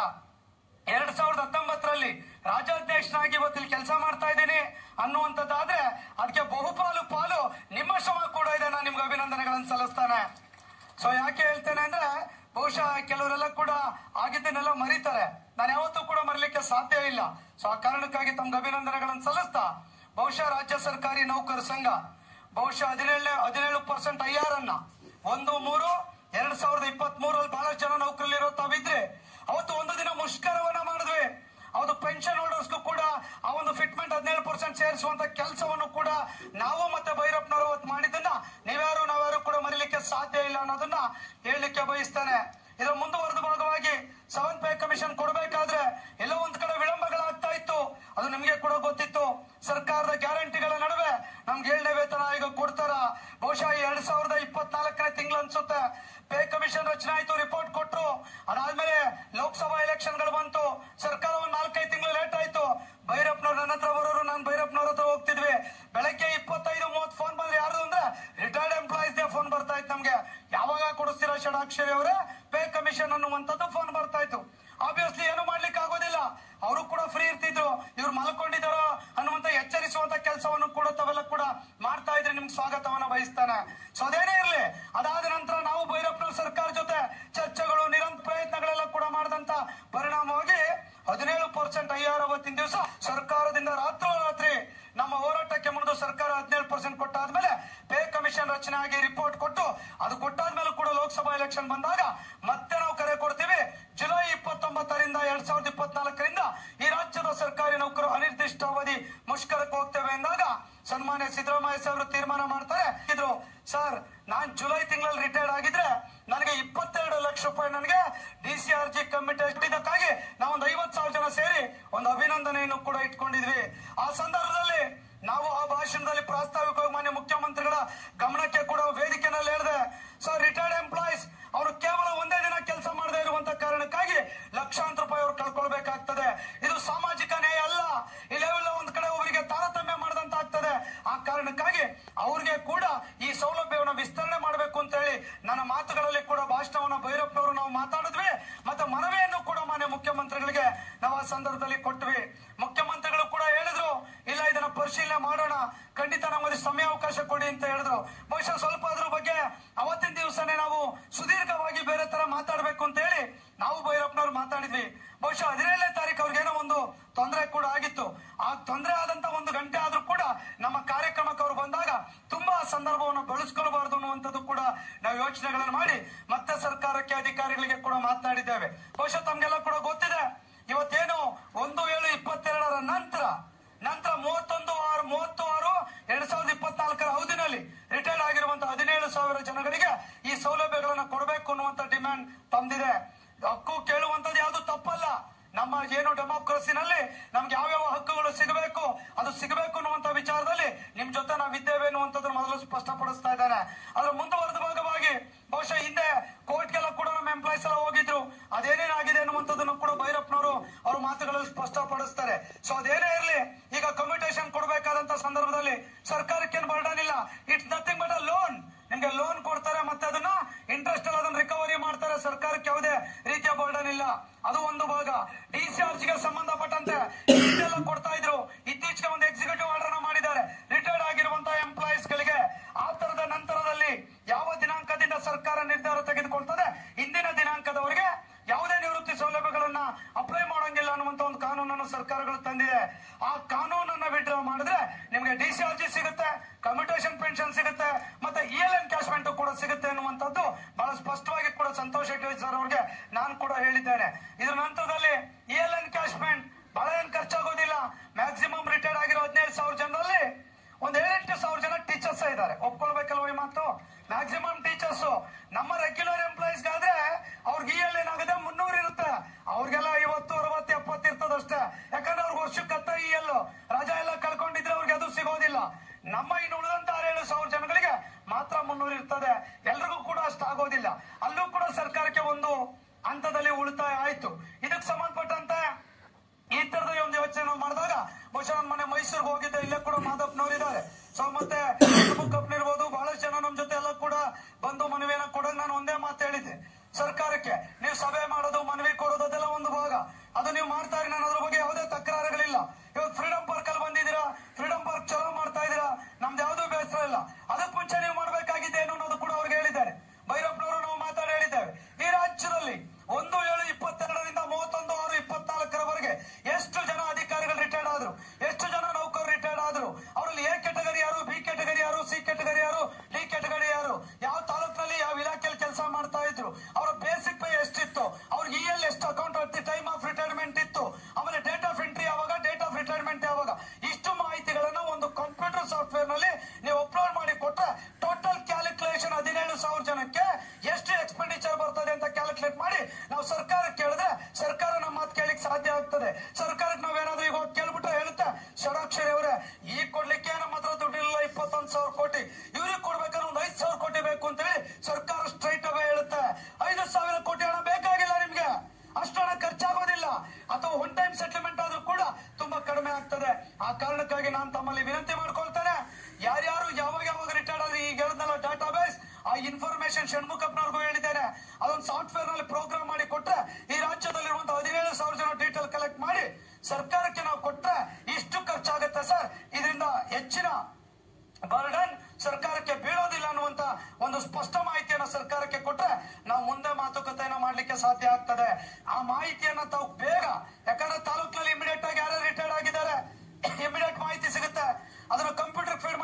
ಎರಡ್ ಸಾವಿರದ ಹತ್ತೊಂಬತ್ತರಲ್ಲಿ ರಾಜ್ಯಾಧ್ಯಕ್ಷನಾಗಿ ಇವತ್ತಿಲ್ಲಿ ಕೆಲಸ ಮಾಡ್ತಾ ಇದ್ದೀನಿ ಅನ್ನುವಂಥದ್ದಾದ್ರೆ ಅದಕ್ಕೆ ಬಹುಪಾಲು ಪಾಲು ನಿಮ್ಮ ಶ್ರಮ ಕೂಡ ಇದೆ ನಾನು ನಿಮ್ಗೆ ಅಭಿನಂದನೆಗಳನ್ನು ಸಲ್ಲಿಸ್ತಾನೆ ಸೊ ಯಾಕೆ ಹೇಳ್ತೇನೆ ಅಂದ್ರೆ ಬಹುಶಃ ಕೆಲವರೆಲ್ಲ ಕೂಡ ಆಗಿದ್ದನ್ನೆಲ್ಲ ಮರೀತಾರೆ ನಾನು ಯಾವತ್ತೂ ಕೂಡ ಮರಿಲಿಕ್ಕೆ ಸಾಧ್ಯ ಇಲ್ಲ ಸೊ ಆ ಕಾರಣಕ್ಕಾಗಿ ತಮ್ಗೆ ಅಭಿನಂದನೆಗಳನ್ನು ಸಲ್ಲಿಸ್ತಾ ಬಹುಶಃ ರಾಜ್ಯ ಸರ್ಕಾರಿ ನೌಕರ ಸಂಘ ಬಹುಶಃ ಹದಿನೇಳು ಹದಿನೇಳು ಪರ್ಸೆಂಟ್ ಐ ಆರ್ ಅನ್ನ ಒಂದು ಮೂರು ಎರಡ್ ಸಾವಿರದ ಇಪ್ಪತ್ತ್ ಮೂರಲ್ಲಿ ಬಹಳಷ್ಟು ಜನ ನೌಕರಲ್ಲಿರೋ ತಾವಿದ್ರೆ ಅವತ್ತು ಒಂದು ದಿನ ಮುಷ್ಕರವನ್ನ ಮಾಡಿದ್ವಿ ಅವತ್ತು ಪೆನ್ಷನ್ ಹೋಲ್ಡರ್ಸ್ಗೂ ಕೂಡ ಆ ಒಂದು ಫಿಟ್ಮೆಂಟ್ ಹದಿನೇಳು ಪರ್ಸೆಂಟ್ ಸೇರಿಸುವಂತ ಕೆಲಸವನ್ನು ಕೂಡ ನಾವು ಮತ್ತೆ ಭೈರಪ್ಪನವರು ಅವತ್ತು ಮಾಡಿದ್ದನ್ನ ನೀವ್ಯಾರು ನಾವ್ಯಾರು ಕೂಡ ಮರಿಲಿಕ್ಕೆ ಸಾಧ್ಯ ಇಲ್ಲ ಅನ್ನೋದನ್ನ ಹೇಳಲಿಕ್ಕೆ ಬಯಸ್ತೇನೆ ಇದರ ಮುಂದುವರೆದ ಭಾಗವಾಗಿ ಸೆವೆನ್ ಪೇ ಕಮಿಷನ್ ಕೊಡಬೇಕಾದ್ರೆ ಎಲ್ಲೋ ಒಂದ್ ಕಡೆ ವಿಳಂಬಗಳಾಗ್ತಾ ಇತ್ತು ಅದು ನಿಮ್ಗೆ ಕೂಡ ಗೊತ್ತಿತ್ತು ಸರ್ಕಾರದ ಗ್ಯಾರಂಟಿಗಳ ನಡುವೆ ನಮ್ಗೆ ಏಳನೇ ವೇತನ ಆಯೋಗ ಕೊಡ್ತಾರ ಬಹುಶಃ ಎರಡ್ ಸಾವಿರದ ಇಪ್ಪತ್ನಾಲ್ಕನೇ ತಿಂಗಳು ಅನ್ಸುತ್ತೆ ಪೇ ಕಮಿಷನ್ ರಚನೆ ಆಯ್ತು ರಿಪೋರ್ಟ್ ಕೊಟ್ರು ಅದಾದ್ಮೇಲೆ ಲೋಕಸಭಾ ಎಲೆಕ್ಷನ್ ಗಳು ಬಂತು ಸರ್ಕಾರ ಒಂದ್ ನಾಲ್ಕೈದು ತಿಂಗಳು ಲೇಟ್ ಆಯ್ತು ಭೈರಪ್ಪನವ್ರು ನನ್ನ ಹತ್ರ ಬರೋರು ನಾನು ಭೈರಪ್ಪನವ್ರ ಹತ್ರ ಹೋಗ್ತಿದ್ವಿ ಬೆಳಗ್ಗೆ ಇಪ್ಪತ್ತೈದು ಮೂವತ್ತು ಫೋನ್ ಬಂದ್ರೆ ಯಾರು ಅಂದ್ರೆ ರಿಟೈರ್ಡ್ ಎಂಪ್ಲಾಯೀಸ್ ಫೋನ್ ಬರ್ತಾ ಇತ್ತು ನಮ್ಗೆ ಯಾವಾಗ ಕೊಡಿಸ್ತೀರಾ ಷಡಾಕ್ಷರಿ ಅವರೇ ಪೇ ಕಮಿಷನ್ ಅನ್ನುವಂಥದ್ದು ಫೋನ್ ಬರ್ತಾ ಇತ್ತು ಆಬ್ವಿಯಸ್ಲಿ ಏನು ಮಾಡ್ಲಿಕ್ಕೆ ಆಗೋದಿಲ್ಲ ಅವರು ಕೂಡ ಫ್ರೀ ಇರ್ತಿದ್ರು ಇವ್ರು ಮಲ್ಕೊಂಡಿದ್ದಾರೋ ಅನ್ನುವಂತ ಎಚ್ಚರಿಸುವಂತ ಕೆಲಸವನ್ನು ಕೂಡ ತಾವೆಲ್ಲ ಕೂಡ ಮಾಡ್ತಾ ಇದ್ರೆ ನಿಮ್ಗೆ ಸ್ವಾಗತವನ್ನ ಬಯಸ್ತಾನೆ ಸೊ ಅದೇನೇ ಇರ್ಲಿ ಅದಾದ ನಂತರ ನಾವು ಭೈರಪ್ಪನ ಸರ್ಕಾರ ಜೊತೆ ಚರ್ಚೆಗಳು ನಿರಂತರ ಪ್ರಯತ್ನಗಳೆಲ್ಲ ಕೂಡ ಮಾಡಿದಂತ ಸರ್ಕಾರ ಹದಿನೇಳು ಪರ್ಸೆಂಟ್ ಕೊಟ್ಟಾದ್ಮೇಲೆ ಪೇ ಕಮಿಷನ್ ರಚನೆ ಆಗಿ ರಿಪೋರ್ಟ್ ಕೊಟ್ಟು ಅದು ಕೊಟ್ಟಾದ್ಮೇಲೆ ಕೂಡ ಲೋಕಸಭಾ ಎಲೆಕ್ಷನ್ ಬಂದಾಗ ಮತ್ತೆ ನಾವು ಕರೆ ಕೊಡ್ತೀವಿ ಜುಲೈ ಇಪ್ಪತ್ತೊಂಬತ್ತರಿಂದ ಎರಡ್ ಸಾವಿರದ ಇಪ್ಪತ್ನಾಲ್ಕರಿಂದ ಈ ರಾಜ್ಯದ ಸರ್ಕಾರಿ ನೌಕರು ಅನಿರ್ದಿಷ್ಟಾವಧಿ ಮುಷ್ಕರಕ್ಕೆ ಹೋಗ್ತೇವೆ ಎಂದಾಗ ಸನ್ಮಾನ್ಯ ಸಿದ್ದರಾಮಯ್ಯ ಸಾಹೇಬರು ತೀರ್ಮಾನ ಮಾಡ್ತಾರೆ ಇದ್ರು ಸರ್ ನಾನ್ ಜುಲೈ ತಿಂಗಳಲ್ಲಿ ರಿಟೈರ್ಡ್ ಆಗಿದ್ರೆ ನನಗೆ ಇಪ್ಪತ್ತೆರಡು ಲಕ್ಷ ರೂಪಾಯಿ ನನಗೆ D C R G committee ಇದಕ್ಕಾಗಿ ನಾವೊಂದು ಐವತ್ ಸಾವಿರ ಜನ ಸೇರಿ ಒಂದು ಅಭಿನಂದನೆಯನ್ನು ಕೂಡ ಇಟ್ಕೊಂಡಿದ್ವಿ ಆ ಸಂದರ್ಭದಲ್ಲಿ ನಾವು ಆ ಭಾಷಣದಲ್ಲಿ ಪ್ರಾಸ್ತಾವಿಕವಾಗಿ ಮಾನ್ಯ ಮುಖ್ಯಮಂತ್ರಿಗಳ ಗಮನಕ್ಕೆ ಕೂಡ ವೇದಿಕೆನಲ್ಲಿ ಹೇಳಿದೆ ಸರ್ ರಿಟೈರ್ಡ್ ಎಂಪ್ಲಾಯೀಸ್ ಅವರು ಕೇವಲ ಒಂದೇ ದಿನ ಕೆಲಸ ಮಾಡದೇ ಇರುವಂತ ಕಾರಣಕ್ಕಾಗಿ ಲಕ್ಷಾಂತರ ರೂಪಾಯಿ ಅವರು ಕಳ್ಕೊಳ್ಬೇಕಾಗ್ತದೆ ಇದು ಸಾಮಾಜಿಕ ನ್ಯಾಯ ಅಲ್ಲ ಇಲ್ಲೆಲ್ಲ ಒಂದ್ ಕಡೆ ಅವರಿಗೆ ತಾರತಮ್ಯ ಮಾಡಿದಂತ ಆಗ್ತದೆ ಆ ಕಾರಣಕ್ಕಾಗಿ ಅವ್ರಿಗೆ ಕೂಡ ಈ ಸೌಲಭ್ಯವನ್ನು ವಿಸ್ತರಣೆ ಮಾಡಬೇಕು ಅಂತ ಹೇಳಿ ನನ್ನ ಮಾತುಗಳಲ್ಲಿ ಕೂಡ ಭಾಷಣವನ್ನ ಭೈರಪ್ಪನವರು ನಾವು ಮಾತಾಡಿದ್ವಿ ಮತ್ತೆ ಮನವಿಯನ್ನು ಕೂಡ ಮಾನ್ಯ ಮುಖ್ಯಮಂತ್ರಿಗಳಿಗೆ ನಾವು ಆ ಸಂದರ್ಭದಲ್ಲಿ ಕೊಟ್ವಿ ಮುಖ್ಯಮಂತ್ರಿಗಳು ಕೂಡ ಹೇಳಿದ್ರು ಇಲ್ಲ ಇದನ್ನ ಪರಿಶೀಲನೆ ಮಾಡೋಣ ಖಂಡಿತ ನಮಗೆ ಸಮಯಾವಕಾಶ ಕೊಡಿ ಅಂತ ಹೇಳಿದ್ರು ಬಹುಶಃ ಸ್ವಲ್ಪ ಅದ್ರ ಬಗ್ಗೆ ಅವತ್ತಿನ ದಿವಸನೇ ನಾವು ಸುದೀರ್ಘವಾಗಿ ಬೇರೆ ತರ ಮಾತಾಡ್ಬೇಕು ಅಂತ ಹೇಳಿ ನಾವು ಭೈರಪ್ಪನವ್ರು ಮಾತಾಡಿದ್ವಿ ಬಹುಶಃ ಹದಿನೇಳನೇ ತಾರೀಕು ಅವ್ರಿಗೇನೋ ಒಂದು ತೊಂದರೆ ಕೂಡ ಆಗಿತ್ತು ಆ ತೊಂದರೆ ಆದಂತ ಒಂದು ಗಂಟೆ ಆದ್ರೂ ಕೂಡ ನಮ್ಮ ಕಾರ್ಯಕ್ರಮಕ್ಕೆ ಅವ್ರು ಬಂದಾಗ ತುಂಬಾ ಸಂದರ್ಭವನ್ನು ಬಳಸ್ಕೊಳ್ಬಾರ್ದು ಅನ್ನುವಂಥದ್ದು ಕೂಡ ನಾವು ಯೋಚನೆಗಳನ್ನು ಮಾಡಿ ಮತ್ತೆ ಸರ್ಕಾರಕ್ಕೆ ಅಧಿಕಾರಿಗಳಿಗೆ ಕೂಡ ಮಾತನಾಡಿದ್ದೇವೆ ಬಹುಶಃ ತಮ್ಗೆಲ್ಲ ಕೂಡ ಗೊತ್ತಿದೆ ಇವತ್ತೇನು ಒಂದು ಏಳು ಇಪ್ಪತ್ತೆರಡರ ನಂತರ ನಂತರ ಮೂವತ್ತೊಂದು ಆರು ಮೂವತ್ತು ಆರು ಎರಡ್ ಸಾವಿರದ ಇಪ್ಪತ್ನಾಲ್ಕರ ಅವಧಿನಲ್ಲಿ ರಿಟೈರ್ಡ್ ಆಗಿರುವಂತಹ ಹದಿನೇಳು ಸಾವಿರ ಜನಗಳಿಗೆ ಈ ಸೌಲಭ್ಯಗಳನ್ನ ಕೊಡಬೇಕು ಅನ್ನುವಂತ ಡಿಮ್ಯಾಂಡ್ ತಂದಿದೆ ಹಕ್ಕು ಕೇಳುವಂತದ್ದು ಯಾವುದು ತಪ್ಪಲ್ಲ ನಮ್ಮ ಏನು ಡೆಮೋಕ್ರಸಿನಲ್ಲಿ ನಮ್ಗೆ ಯಾವ್ಯಾವ ಹಕ್ಕುಗಳು ಸಿಗಬೇಕು ಅದು ಸಿಗಬೇಕು ಅನ್ನುವಂತ ವಿಚಾರದಲ್ಲಿ ನಿಮ್ ಜೊತೆ ನಾವು ಇದ್ದೇವೆ ಅನ್ನುವಂಥದ್ದನ್ನು ಮೊದಲು ಸ್ಪಷ್ಟಪಡಿಸ್ತಾ ಇದ್ದಾನೆ ಅದರ ಮುಂದುವರೆದ ಭಾಗವಾಗಿ ಬಹುಶಃ ಹಿಂದೆ ಕೋರ್ಟ್ಗೆಲ್ಲ ಕೂಡ ನಮ್ಮ ಎಂಪ್ಲಾಯ್ಸ್ ಎಲ್ಲ ಹೋಗಿದ್ರು ಅದೇನೇನಾಗಿದೆ ಅನ್ನುವಂಥದ್ದನ್ನು ಕೂಡ ಭೈರಪ್ಪನವರು ಅವ್ರ ಮಾತುಗಳಲ್ಲಿ ಸ್ಪಷ್ಟಪಡಿಸ್ತಾರೆ ಸೊ ಅದೇನೇ ಇರಲಿ ಈಗ ಕಮ್ಯುಟೇಷನ್ ಕೊಡಬೇಕಾದಂತ ಸಂದರ್ಭದಲ್ಲಿ ಸರ್ಕಾರಕ್ಕೆ ಏನು ಬರ್ಡನ್ ಇಲ್ಲ it's nothing but a loan ನಿಮ್ಗೆ ಲೋನ್ ಕೊಡ್ತಾರೆ ಮತ್ತೆ ಅದನ್ನ ಇಂಟ್ರೆಸ್ಟ್ ಅಲ್ಲಿ ಅದನ್ನ ರಿಕವರಿ ಮಾಡ್ತಾರೆ ಸರ್ಕಾರಕ್ಕೆ ಯಾವುದೇ ರೀತಿಯ ಬರ್ಡನ್ ಇಲ್ಲ ಅದು ಒಂದು ಭಾಗ ಡಿ ಸಿ ಗೆ ಸಂಬಂಧಪಟ್ಟಂತೆ ಇದೆಲ್ಲ ಕೊಡ್ತಾ ಇದ್ರು ಇತ್ತೀಚೆಗೆ ಒಂದು ಎಕ್ಸಿಕ್ಯೂಟಿವ್ ಆರ್ಡರ್ ಮಾಡಿದ್ದಾರೆ ರಿಟೈರ್ಡ್ ಆಗಿರುವಂತಹ ಎಂಪ್ಲಾಯೀಸ್ ಗಳಿಗೆ ಆ ತರದ ನಂತರದಲ್ಲಿ ಯಾವ ದಿನಾಂಕದಿಂದ ಸರ್ಕಾರ ನಿರ್ಧಾರ ತೆಗೆದುಕೊಳ್ತದೆ ಇಂದಿನ ದಿನಾಂಕದವರೆಗೆ ಯಾವುದೇ ನಿವೃತ್ತಿ ಸೌಲಭ್ಯಗಳನ್ನ ಅಪ್ಲೈ ಮಾಡಂಗಿಲ್ಲ ಅನ್ನುವಂತ ಒಂದು ಕಾನೂನನ್ನು ಸರ್ಕಾರಗಳು ತಂದಿದೆ ಆ ಕಾನೂನನ್ನ ವಿಡ್ರಾ ಮಾಡಿದ್ರೆ ನಿಮ್ಗೆ ಡಿ ಸಿ ಅರ್ಜಿ ಸಿಗುತ್ತೆ ಕಮ್ಯುಟೇಷನ್ ಪೆನ್ಷನ್ ಸಿಗುತ್ತೆ ಮತ್ತೆ ಇ ಎಲ್ ಎನ್ಕ್ಯಾಶ್ಮೆಂಟ್ ಕೂಡ ಸಿಗುತ್ತೆ ಅನ್ನುವಂಥದ್ದು ಬಹಳ ಸ್ಪಷ್ಟವಾಗಿ ಕೂಡ ಸಂತೋಷ್ ಹೆಗ್ಡೆ ಸರ್ ಅವ್ರಿಗೆ ನಾನು ಕೂಡ ಹೇಳಿದ್ದೇನೆ ಇದ್ರ ನಂತರದಲ್ಲಿ ಇ ಎಲ್ ಎನ್ಕ್ಯಾಶ್ಮೆಂಟ್ ಬಹಳ ಏನ್ ಖರ್ಚಾಗೋದಿಲ್ಲ ಮ್ಯಾಕ್ಸಿಮಮ್ ರಿಟೈರ್ಡ್ ಆಗಿರೋ ಹದಿನೈದು ಸಾವಿರ ಜನರಲ್ಲಿ ಒಂದ್ ಏಳೆಂಟು ಸಾವಿರ ಜನ ಟೀಚರ್ಸ್ ಇದ್ದಾರೆ ಒಪ್ಕೊಳ್ಬೇಕಲ್ವ ಈ ಮಾತು ಮ್ಯಾಕ್ಸಿಮಮ್ ಟೀಚರ್ಸ್ ನಮ್ಮ ರೆಗ್ಯುಲರ್ ಎಂಪ್ಲಾಯೀಸ್ ಆದ್ರೆ ಅವ್ರಿಗೆ ಇ ಎಲ್ ಏನಾಗುತ್ತೆ ಮುನ್ನೂರು ಇರುತ್ತೆ ಅವ್ರಿಗೆಲ್ಲ ಐವತ್ತು ಅರವತ್ತು ಎಪ್ಪತ್ತು ಇರ್ತದಷ್ಟೇ ಯಾಕಂದ್ರೆ ಅವ್ರಿಗೆ ವರ್ಷಕ್ಕೆ ಹತ್ತ ಇ ಎಲ್ ರಜಾ ಎಲ್ಲ ಕಳ್ಕೊಂಡಿದ್ರೆ ಅವ್ರಿಗೆ ಅದು ಸಿಗೋದಿಲ್ಲ ನಮ್ಮ ಇನ್ನು ಉಳಿದಂತ ಆರೇಳು ಸಾವಿರ ಜನಗಳಿಗೆ ಮಾತ್ರ ಮುನ್ನೂರು ಇರ್ತದೆ ಎಲ್ರಿಗೂ ಕೂಡ ಅಷ್ಟು ಆಗೋದಿಲ್ಲ ಅಲ್ಲೂ ಕೂಡ ಸರ್ಕಾರಕ್ಕೆ ಒಂದು ಹಂತದಲ್ಲಿ ಉಳಿತಾಯ ಆಯ್ತು ಇದಕ್ಕೆ ಸಂಬಂಧಪಟ್ಟಂತೆ ಈ ತರದ ಒಂದು ಯೋಚನೆ ನಾವು ಮಾಡಿದಾಗ ಬಹುಶಃ ನಾನು ಮೊನ್ನೆ ಮೈಸೂರಿಗೆ ಹೋಗಿದ್ದೆ ಇಲ್ಲೇ ಕೂಡ ಮಾದಪ್ಪನವ್ರು ಇದ್ದಾರೆ ಸೊ ಮತ್ತೆ ಇರ್ಬೋದು ಬಹಳಷ್ಟು ಜನ ನಮ್ ಜೊತೆ ಎಲ್ಲ ಕೂಡ ಬಂದು ಮನವಿಯನ್ನ ಕೊಡೋದು ನಾನು ಒಂದೇ ಮಾತು ಹೇಳಿದ್ದೆ ಸರ್ಕಾರಕ್ಕೆ ನೀವು ಸಭೆ ಮಾಡೋದು ಮನವಿ ಕೊಡೋದು ಅದೆಲ್ಲ ಒಂದು ಭಾಗ ಅದು ನೀವು ಮಾಡ್ತಾ ಇರಿ ನಾನು ಅದ್ರ ಬಗ್ಗೆ ಯಾವುದೇ ತಕರಾರುಗಳಿಲ್ಲ ಇವತ್ತು ಫ್ರೀಡಂ ಪಾರ್ಕ್ ಅಲ್ಲಿ ಬಂದಿದ್ದೀರಾ ಫ್ರೀಡಂ ಪಾರ್ಕ್ ಚಲೋ ಮಾಡ್ತಾ ಇದ್ದೀರಾ ನಮ್ದು ಯಾವುದೂ ಬೇಸರ ಇಲ್ಲ ಅದಕ್ಕೆ ಮುಂಚೆ ನೀವು ಮಾಡಬೇಕಾಗಿದ್ದೇನು ಅನ್ನೋದು ಕೂಡ ಅವ್ರಿಗೆ ಹೇಳಿದ್ದಾರೆ ಭೈರಪ್ಪನವರು ನಾವು ಮಾತಾಡಿ ಹೇಳಿದ್ದೇವೆ ಈ ರಾಜ್ಯದಲ್ಲಿ ಒಂದು ಏಳು ಇಪ್ಪತ್ತೆರಡರಿಂದ ಮೂವತ್ತೊಂದು ಆರು ಇಪ್ಪತ್ನಾಲ್ಕರವರೆಗೆ ಎಷ್ಟು ಜನ ಅಧಿಕಾರಿಗಳು ರಿಟೈರ್ಡ್ ಆದ್ರು ಎಷ್ಟು ಜನ ನೌಕರರು ರಿಟೈರ್ಡ್ ಆದ್ರು ಅವರಲ್ಲಿ ಎ ಕೆಟಗರಿ ಯಾರು ಬಿ ಕೆಟಗರಿ ಯಾರು ಸಿ ಕೆಟಗರಿ ಯಾರು ಡಿ ಕೆಟಗರಿ ಯಾರು ಯಾವ ತಾಲೂಕಿನಲ್ಲಿ ಯಾವ ಇಲಾಖೆಯಲ್ಲಿ ಕೆಲಸ ಮಾಡ್ತಾ ಇದ್ರು ಅವರ ಬೇಸಿಕ್ ಪೇ ಎಷ್ಟಿತ್ತು ಅವ್ರಿಗೆ ಇ ಎಲ್ ಎಷ್ಟು account at the time of retirement ಇತ್ತು ಆಮೇಲೆ ಡೇಟ್ ಆಫ್ ಎಂಟ್ರಿ ಯಾವಾಗ ಡೇಟ್ ಆಫ್ ರಿಟೈರ್ಮೆಂಟ್ ಯಾವಾಗ ಇಷ್ಟು ಮಾಹಿತಿಗಳನ್ನ ಒಂದು ಕಂಪ್ಯೂಟರ್ ಸಾಫ್ಟ್ವೇರ್ ನಲ್ಲಿ ನೀವು ಅಪ್ಲೋಡ್ ಮಾಡಿ ಕೊಟ್ರೆ ಟೋಟಲ್ ಕ್ಯಾಲ್ಕುಲೇಷನ್ ಹದಿನೇಳು ಸಾವಿರ ಜನಕ್ಕೆ ಎಷ್ಟು ಎಕ್ಸ್ಪೆಂಡಿಚರ್ ಬರ್ತದೆ ಅಂತ ಕ್ಯಾಲ್ಕುಲೇಟ್ ಮಾಡಿ ನಾವು ಸರ್ಕಾರ ಕೇಳಿದ್ರೆ ಸರ್ಕಾರ ನಮ್ಮ ಮಾತು ಕೇಳಿಕ್ ಸಾಧ್ಯ ಆಗ್ತದೆ ಸರ್ಕಾರಕ್ಕೆ ನಾವೇನಾದ್ರೂ ಈಗ ಹೋಗಿ ಕೇಳ್ಬಿಟ್ರೆ ಹೇಳುತ್ತೆ ಷಡಾಕ್ಷರಿ ಅವರೇ ಈಗ ಕೊಡ್ಲಿಕ್ಕೆ ನಮ್ಮ ಹತ್ರ ದುಡ್ಡಿಲ್ಲ ಇಪ್ಪತ್ತೊಂದು ಸಾವಿರ ಕೋಟಿ ಇವ್ರಿಗೆ ಕೊಡ್ಬೇಕಾದ್ರೆ ಒಂದು ಐದು ಸಾವಿರ ಕೋಟಿ ಬೇಕು ಅಂತ ಹೇಳಿ ಸರ್ಕಾರ ಸ್ಟ್ರೈಟ್ ಅವೇ ಹೇಳುತ್ತೆ ಐದು ಸಾವಿರ ಕೋಟಿ ಹಣ ಬೇಕಾಗಿಲ್ಲ ನಿಮ್ಗೆ ಅಷ್ಟು ಹಣ ಖರ್ಚಾಗೋದಿಲ್ಲ ಅಥವಾ ಒನ್ ಟೈಮ್ ಸೆಟಲ್ಮೆಂಟ್ ಆದ್ರೂ ಕೂಡ ತುಂಬಾ ಕಡಿಮೆ ಆಗ್ತದೆ ಆ ಕಾರಣಕ್ಕಾಗಿ ನಾನು ತಮ್ಮಲ್ಲಿ ವಿನಂತಿ ಮಾಡ್ಕೊಳ್ತೇನೆ ಯಾರ್ಯಾರು ಯಾವಾಗ ಯಾವಾಗ ರಿಟೈರ್ಡ್ ಆದ್ರೆ ಈಗ ಹೇಳಿದ್ನಲ್ಲ ಡಾಟಾ ಬೇಸ್ ಆ ಇನ್ಫಾರ್ಮೇಶನ್ ಷಣ್ಮುಖಪ್ಪನವ್ರಿಗೂ ಹೇಳಿದ್ದೇನೆ ಅದೊಂದು ಸಾಫ್ಟ್ವೇರ್ ನಲ್ಲಿ ಪ್ರೋಗ್ರಾಮ್ ಮಾಡಿ ಕೊಟ್ರೆ ಈ ರಾಜ್ಯದಲ್ಲಿರುವಂತಹ ಹದಿನೇಳು ಸಾವಿರ ಜನ ಡೀಟೇಲ್ ಕಲೆಕ್ಟ್ ಮಾಡಿ ಸರ್ಕಾರಕ್ಕೆ ನಾವು ಕೊಟ್ರೆ ಇಷ್ಟು ಖರ್ಚಾಗುತ್ತೆ ಸರ್ ಇದರಿಂದ ಹೆಚ್ಚಿನ ಬರ್ಡನ್ ಸರ್ಕಾರಕ್ಕೆ ಬೀಳೋದಿಲ್ಲ ಅನ್ನುವಂತ ಒಂದು ಸ್ಪಷ್ಟ ಮಾಹಿತಿಯನ್ನ ಸರ್ಕಾರಕ್ಕೆ ಕೊಟ್ರೆ ನಾವು ಮುಂದೆ ಮಾತುಕತೆಯನ್ನ ಮಾಡ್ಲಿಕ್ಕೆ ಸಾಧ್ಯ ಆಗ್ತದೆ ಆ ಮಾಹಿತಿಯನ್ನ ತಾವು ಬೇಗ ಯಾಕಂದ್ರೆ ತಾಲೂಕಿನಲ್ಲಿ ಇಮಿಡಿಯೇಟ್ ಆಗಿ ಯಾರು ರಿಟೈರ್ಡ್ ಆಗಿದ್ದಾರೆ ಇಮಿಡಿಯೇಟ್ ಮಾಹಿತಿ ಸಿಗುತ್ತೆ ಅದನ್ನ ಕಂಪ್ಯೂಟರ್ ಫೀಡ್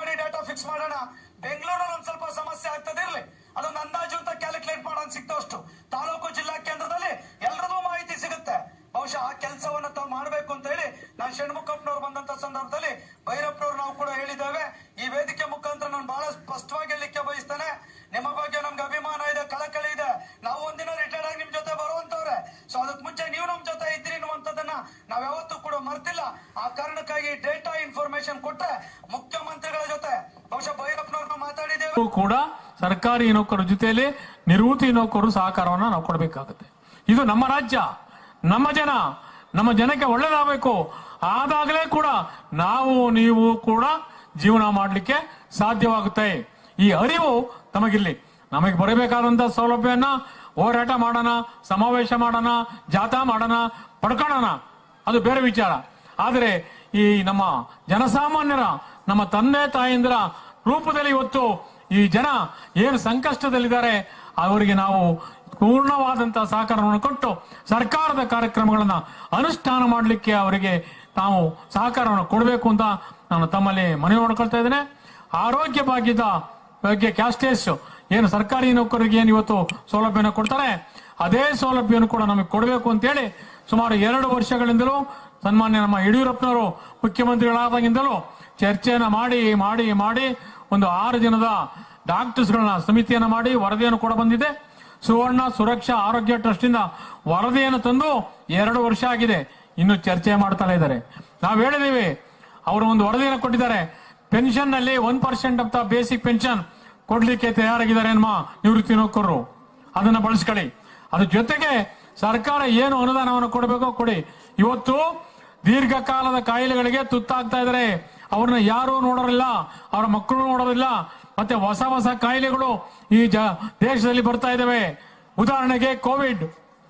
ಕೂಡ ಸರ್ಕಾರಿ ನೌಕರರ ಜೊತೆಯಲ್ಲಿ ನಿವೃತ್ತಿ ನೌಕರರು ಸಹಕಾರವನ್ನ ನಾವು ಕೊಡಬೇಕಾಗುತ್ತೆ ಇದು ನಮ್ಮ ರಾಜ್ಯ ನಮ್ಮ ಜನ ನಮ್ಮ ಜನಕ್ಕೆ ಒಳ್ಳೇದಾಗಬೇಕು ಆದಾಗಲೇ ಕೂಡ ನಾವು ನೀವು ಕೂಡ ಜೀವನ ಮಾಡಲಿಕ್ಕೆ ಸಾಧ್ಯವಾಗುತ್ತೆ ಈ ಅರಿವು ತಮಗಿಲ್ಲಿ ನಮಗೆ ಬರಬೇಕಾದಂತ ಸೌಲಭ್ಯವನ್ನ ಹೋರಾಟ ಮಾಡೋಣ ಸಮಾವೇಶ ಮಾಡೋಣ ಜಾಥಾ ಮಾಡೋಣ ಪಡ್ಕೊಳ್ಳೋಣ ಅದು ಬೇರೆ ವಿಚಾರ ಆದರೆ ಈ ನಮ್ಮ ಜನಸಾಮಾನ್ಯರ ನಮ್ಮ ತಂದೆ ತಾಯಂದಿರ ರೂಪದಲ್ಲಿ ಇವತ್ತು ಈ ಜನ ಏನು ಸಂಕಷ್ಟದಲ್ಲಿದ್ದಾರೆ ಅವರಿಗೆ ನಾವು ಪೂರ್ಣವಾದಂತಹ ಸಹಕಾರವನ್ನು ಕೊಟ್ಟು ಸರ್ಕಾರದ ಕಾರ್ಯಕ್ರಮಗಳನ್ನ ಅನುಷ್ಠಾನ ಮಾಡಲಿಕ್ಕೆ ಅವರಿಗೆ ತಾವು ಸಹಕಾರವನ್ನು ಕೊಡಬೇಕು ಅಂತ ನಾನು ತಮ್ಮಲ್ಲಿ ಮನವಿ ಮಾಡ್ಕೊಳ್ತಾ ಇದ್ದೇನೆ ಆರೋಗ್ಯ ಭಾಗ್ಯದ ಬಗ್ಗೆ ಕ್ಯಾಸ್ಟೇಜ್ ಏನು ಸರ್ಕಾರಿ ನೌಕರರಿಗೆ ಏನು ಇವತ್ತು ಸೌಲಭ್ಯನ ಕೊಡ್ತಾರೆ ಅದೇ ಸೌಲಭ್ಯವನ್ನು ಕೂಡ ನಮಗೆ ಕೊಡಬೇಕು ಅಂತೇಳಿ ಸುಮಾರು ಎರಡು ವರ್ಷಗಳಿಂದಲೂ ಸನ್ಮಾನ್ಯ ನಮ್ಮ ಯಡಿಯೂರಪ್ಪನವರು ಮುಖ್ಯಮಂತ್ರಿಗಳಾದಾಗಿಂದಲೂ ಚರ್ಚೆಯನ್ನ ಮಾಡಿ ಮಾಡಿ ಮಾಡಿ ಒಂದು ಆರು ಜನದ ಡಾಕ್ಟರ್ಸ್ಗಳನ್ನ ಸಮಿತಿಯನ್ನ ಮಾಡಿ ವರದಿಯನ್ನು ಕೂಡ ಬಂದಿದೆ ಸುವರ್ಣ ಸುರಕ್ಷಾ ಆರೋಗ್ಯ ಟ್ರಸ್ಟ್ ಇಂದ ವರದಿಯನ್ನು ತಂದು ಎರಡು ವರ್ಷ ಆಗಿದೆ ಇನ್ನು ಚರ್ಚೆ ಮಾಡ್ತಾ ಇದ್ದಾರೆ ನಾವು ಹೇಳಿದೀವಿ ಅವರು ಒಂದು ವರದಿಯನ್ನು ಕೊಟ್ಟಿದ್ದಾರೆ ಪೆನ್ಷನ್ ನಲ್ಲಿ one percent of the basic pension ಕೊಡ್ಲಿಕ್ಕೆ ತಯಾರಾಗಿದ್ದಾರೆ ನಮ್ಮ ನಿವೃತ್ತಿ ನೌಕರರು ಅದನ್ನ ಬಳಸ್ಕೊಳ್ಳಿ ಅದ್ರ ಜೊತೆಗೆ ಸರ್ಕಾರ ಏನು ಅನುದಾನವನ್ನು ಕೊಡಬೇಕೋ ಕೊಡಿ ಇವತ್ತು ದೀರ್ಘಕಾಲದ ಕಾಯಿಲೆಗಳಿಗೆ ತುತ್ತಾಗ್ತಾ ಇದ್ದಾರೆ ಅವ್ರನ್ನ ಯಾರು ನೋಡೋರಿಲ್ಲ ಅವರ ಮಕ್ಕಳು ನೋಡೋದಿಲ್ಲ ಮತ್ತೆ ಹೊಸ ಹೊಸ ಕಾಯಿಲೆಗಳು ಈ ಜ ದೇಶದಲ್ಲಿ ಬರ್ತಾ ಇದಾವೆ ಉದಾಹರಣೆಗೆ ಕೋವಿಡ್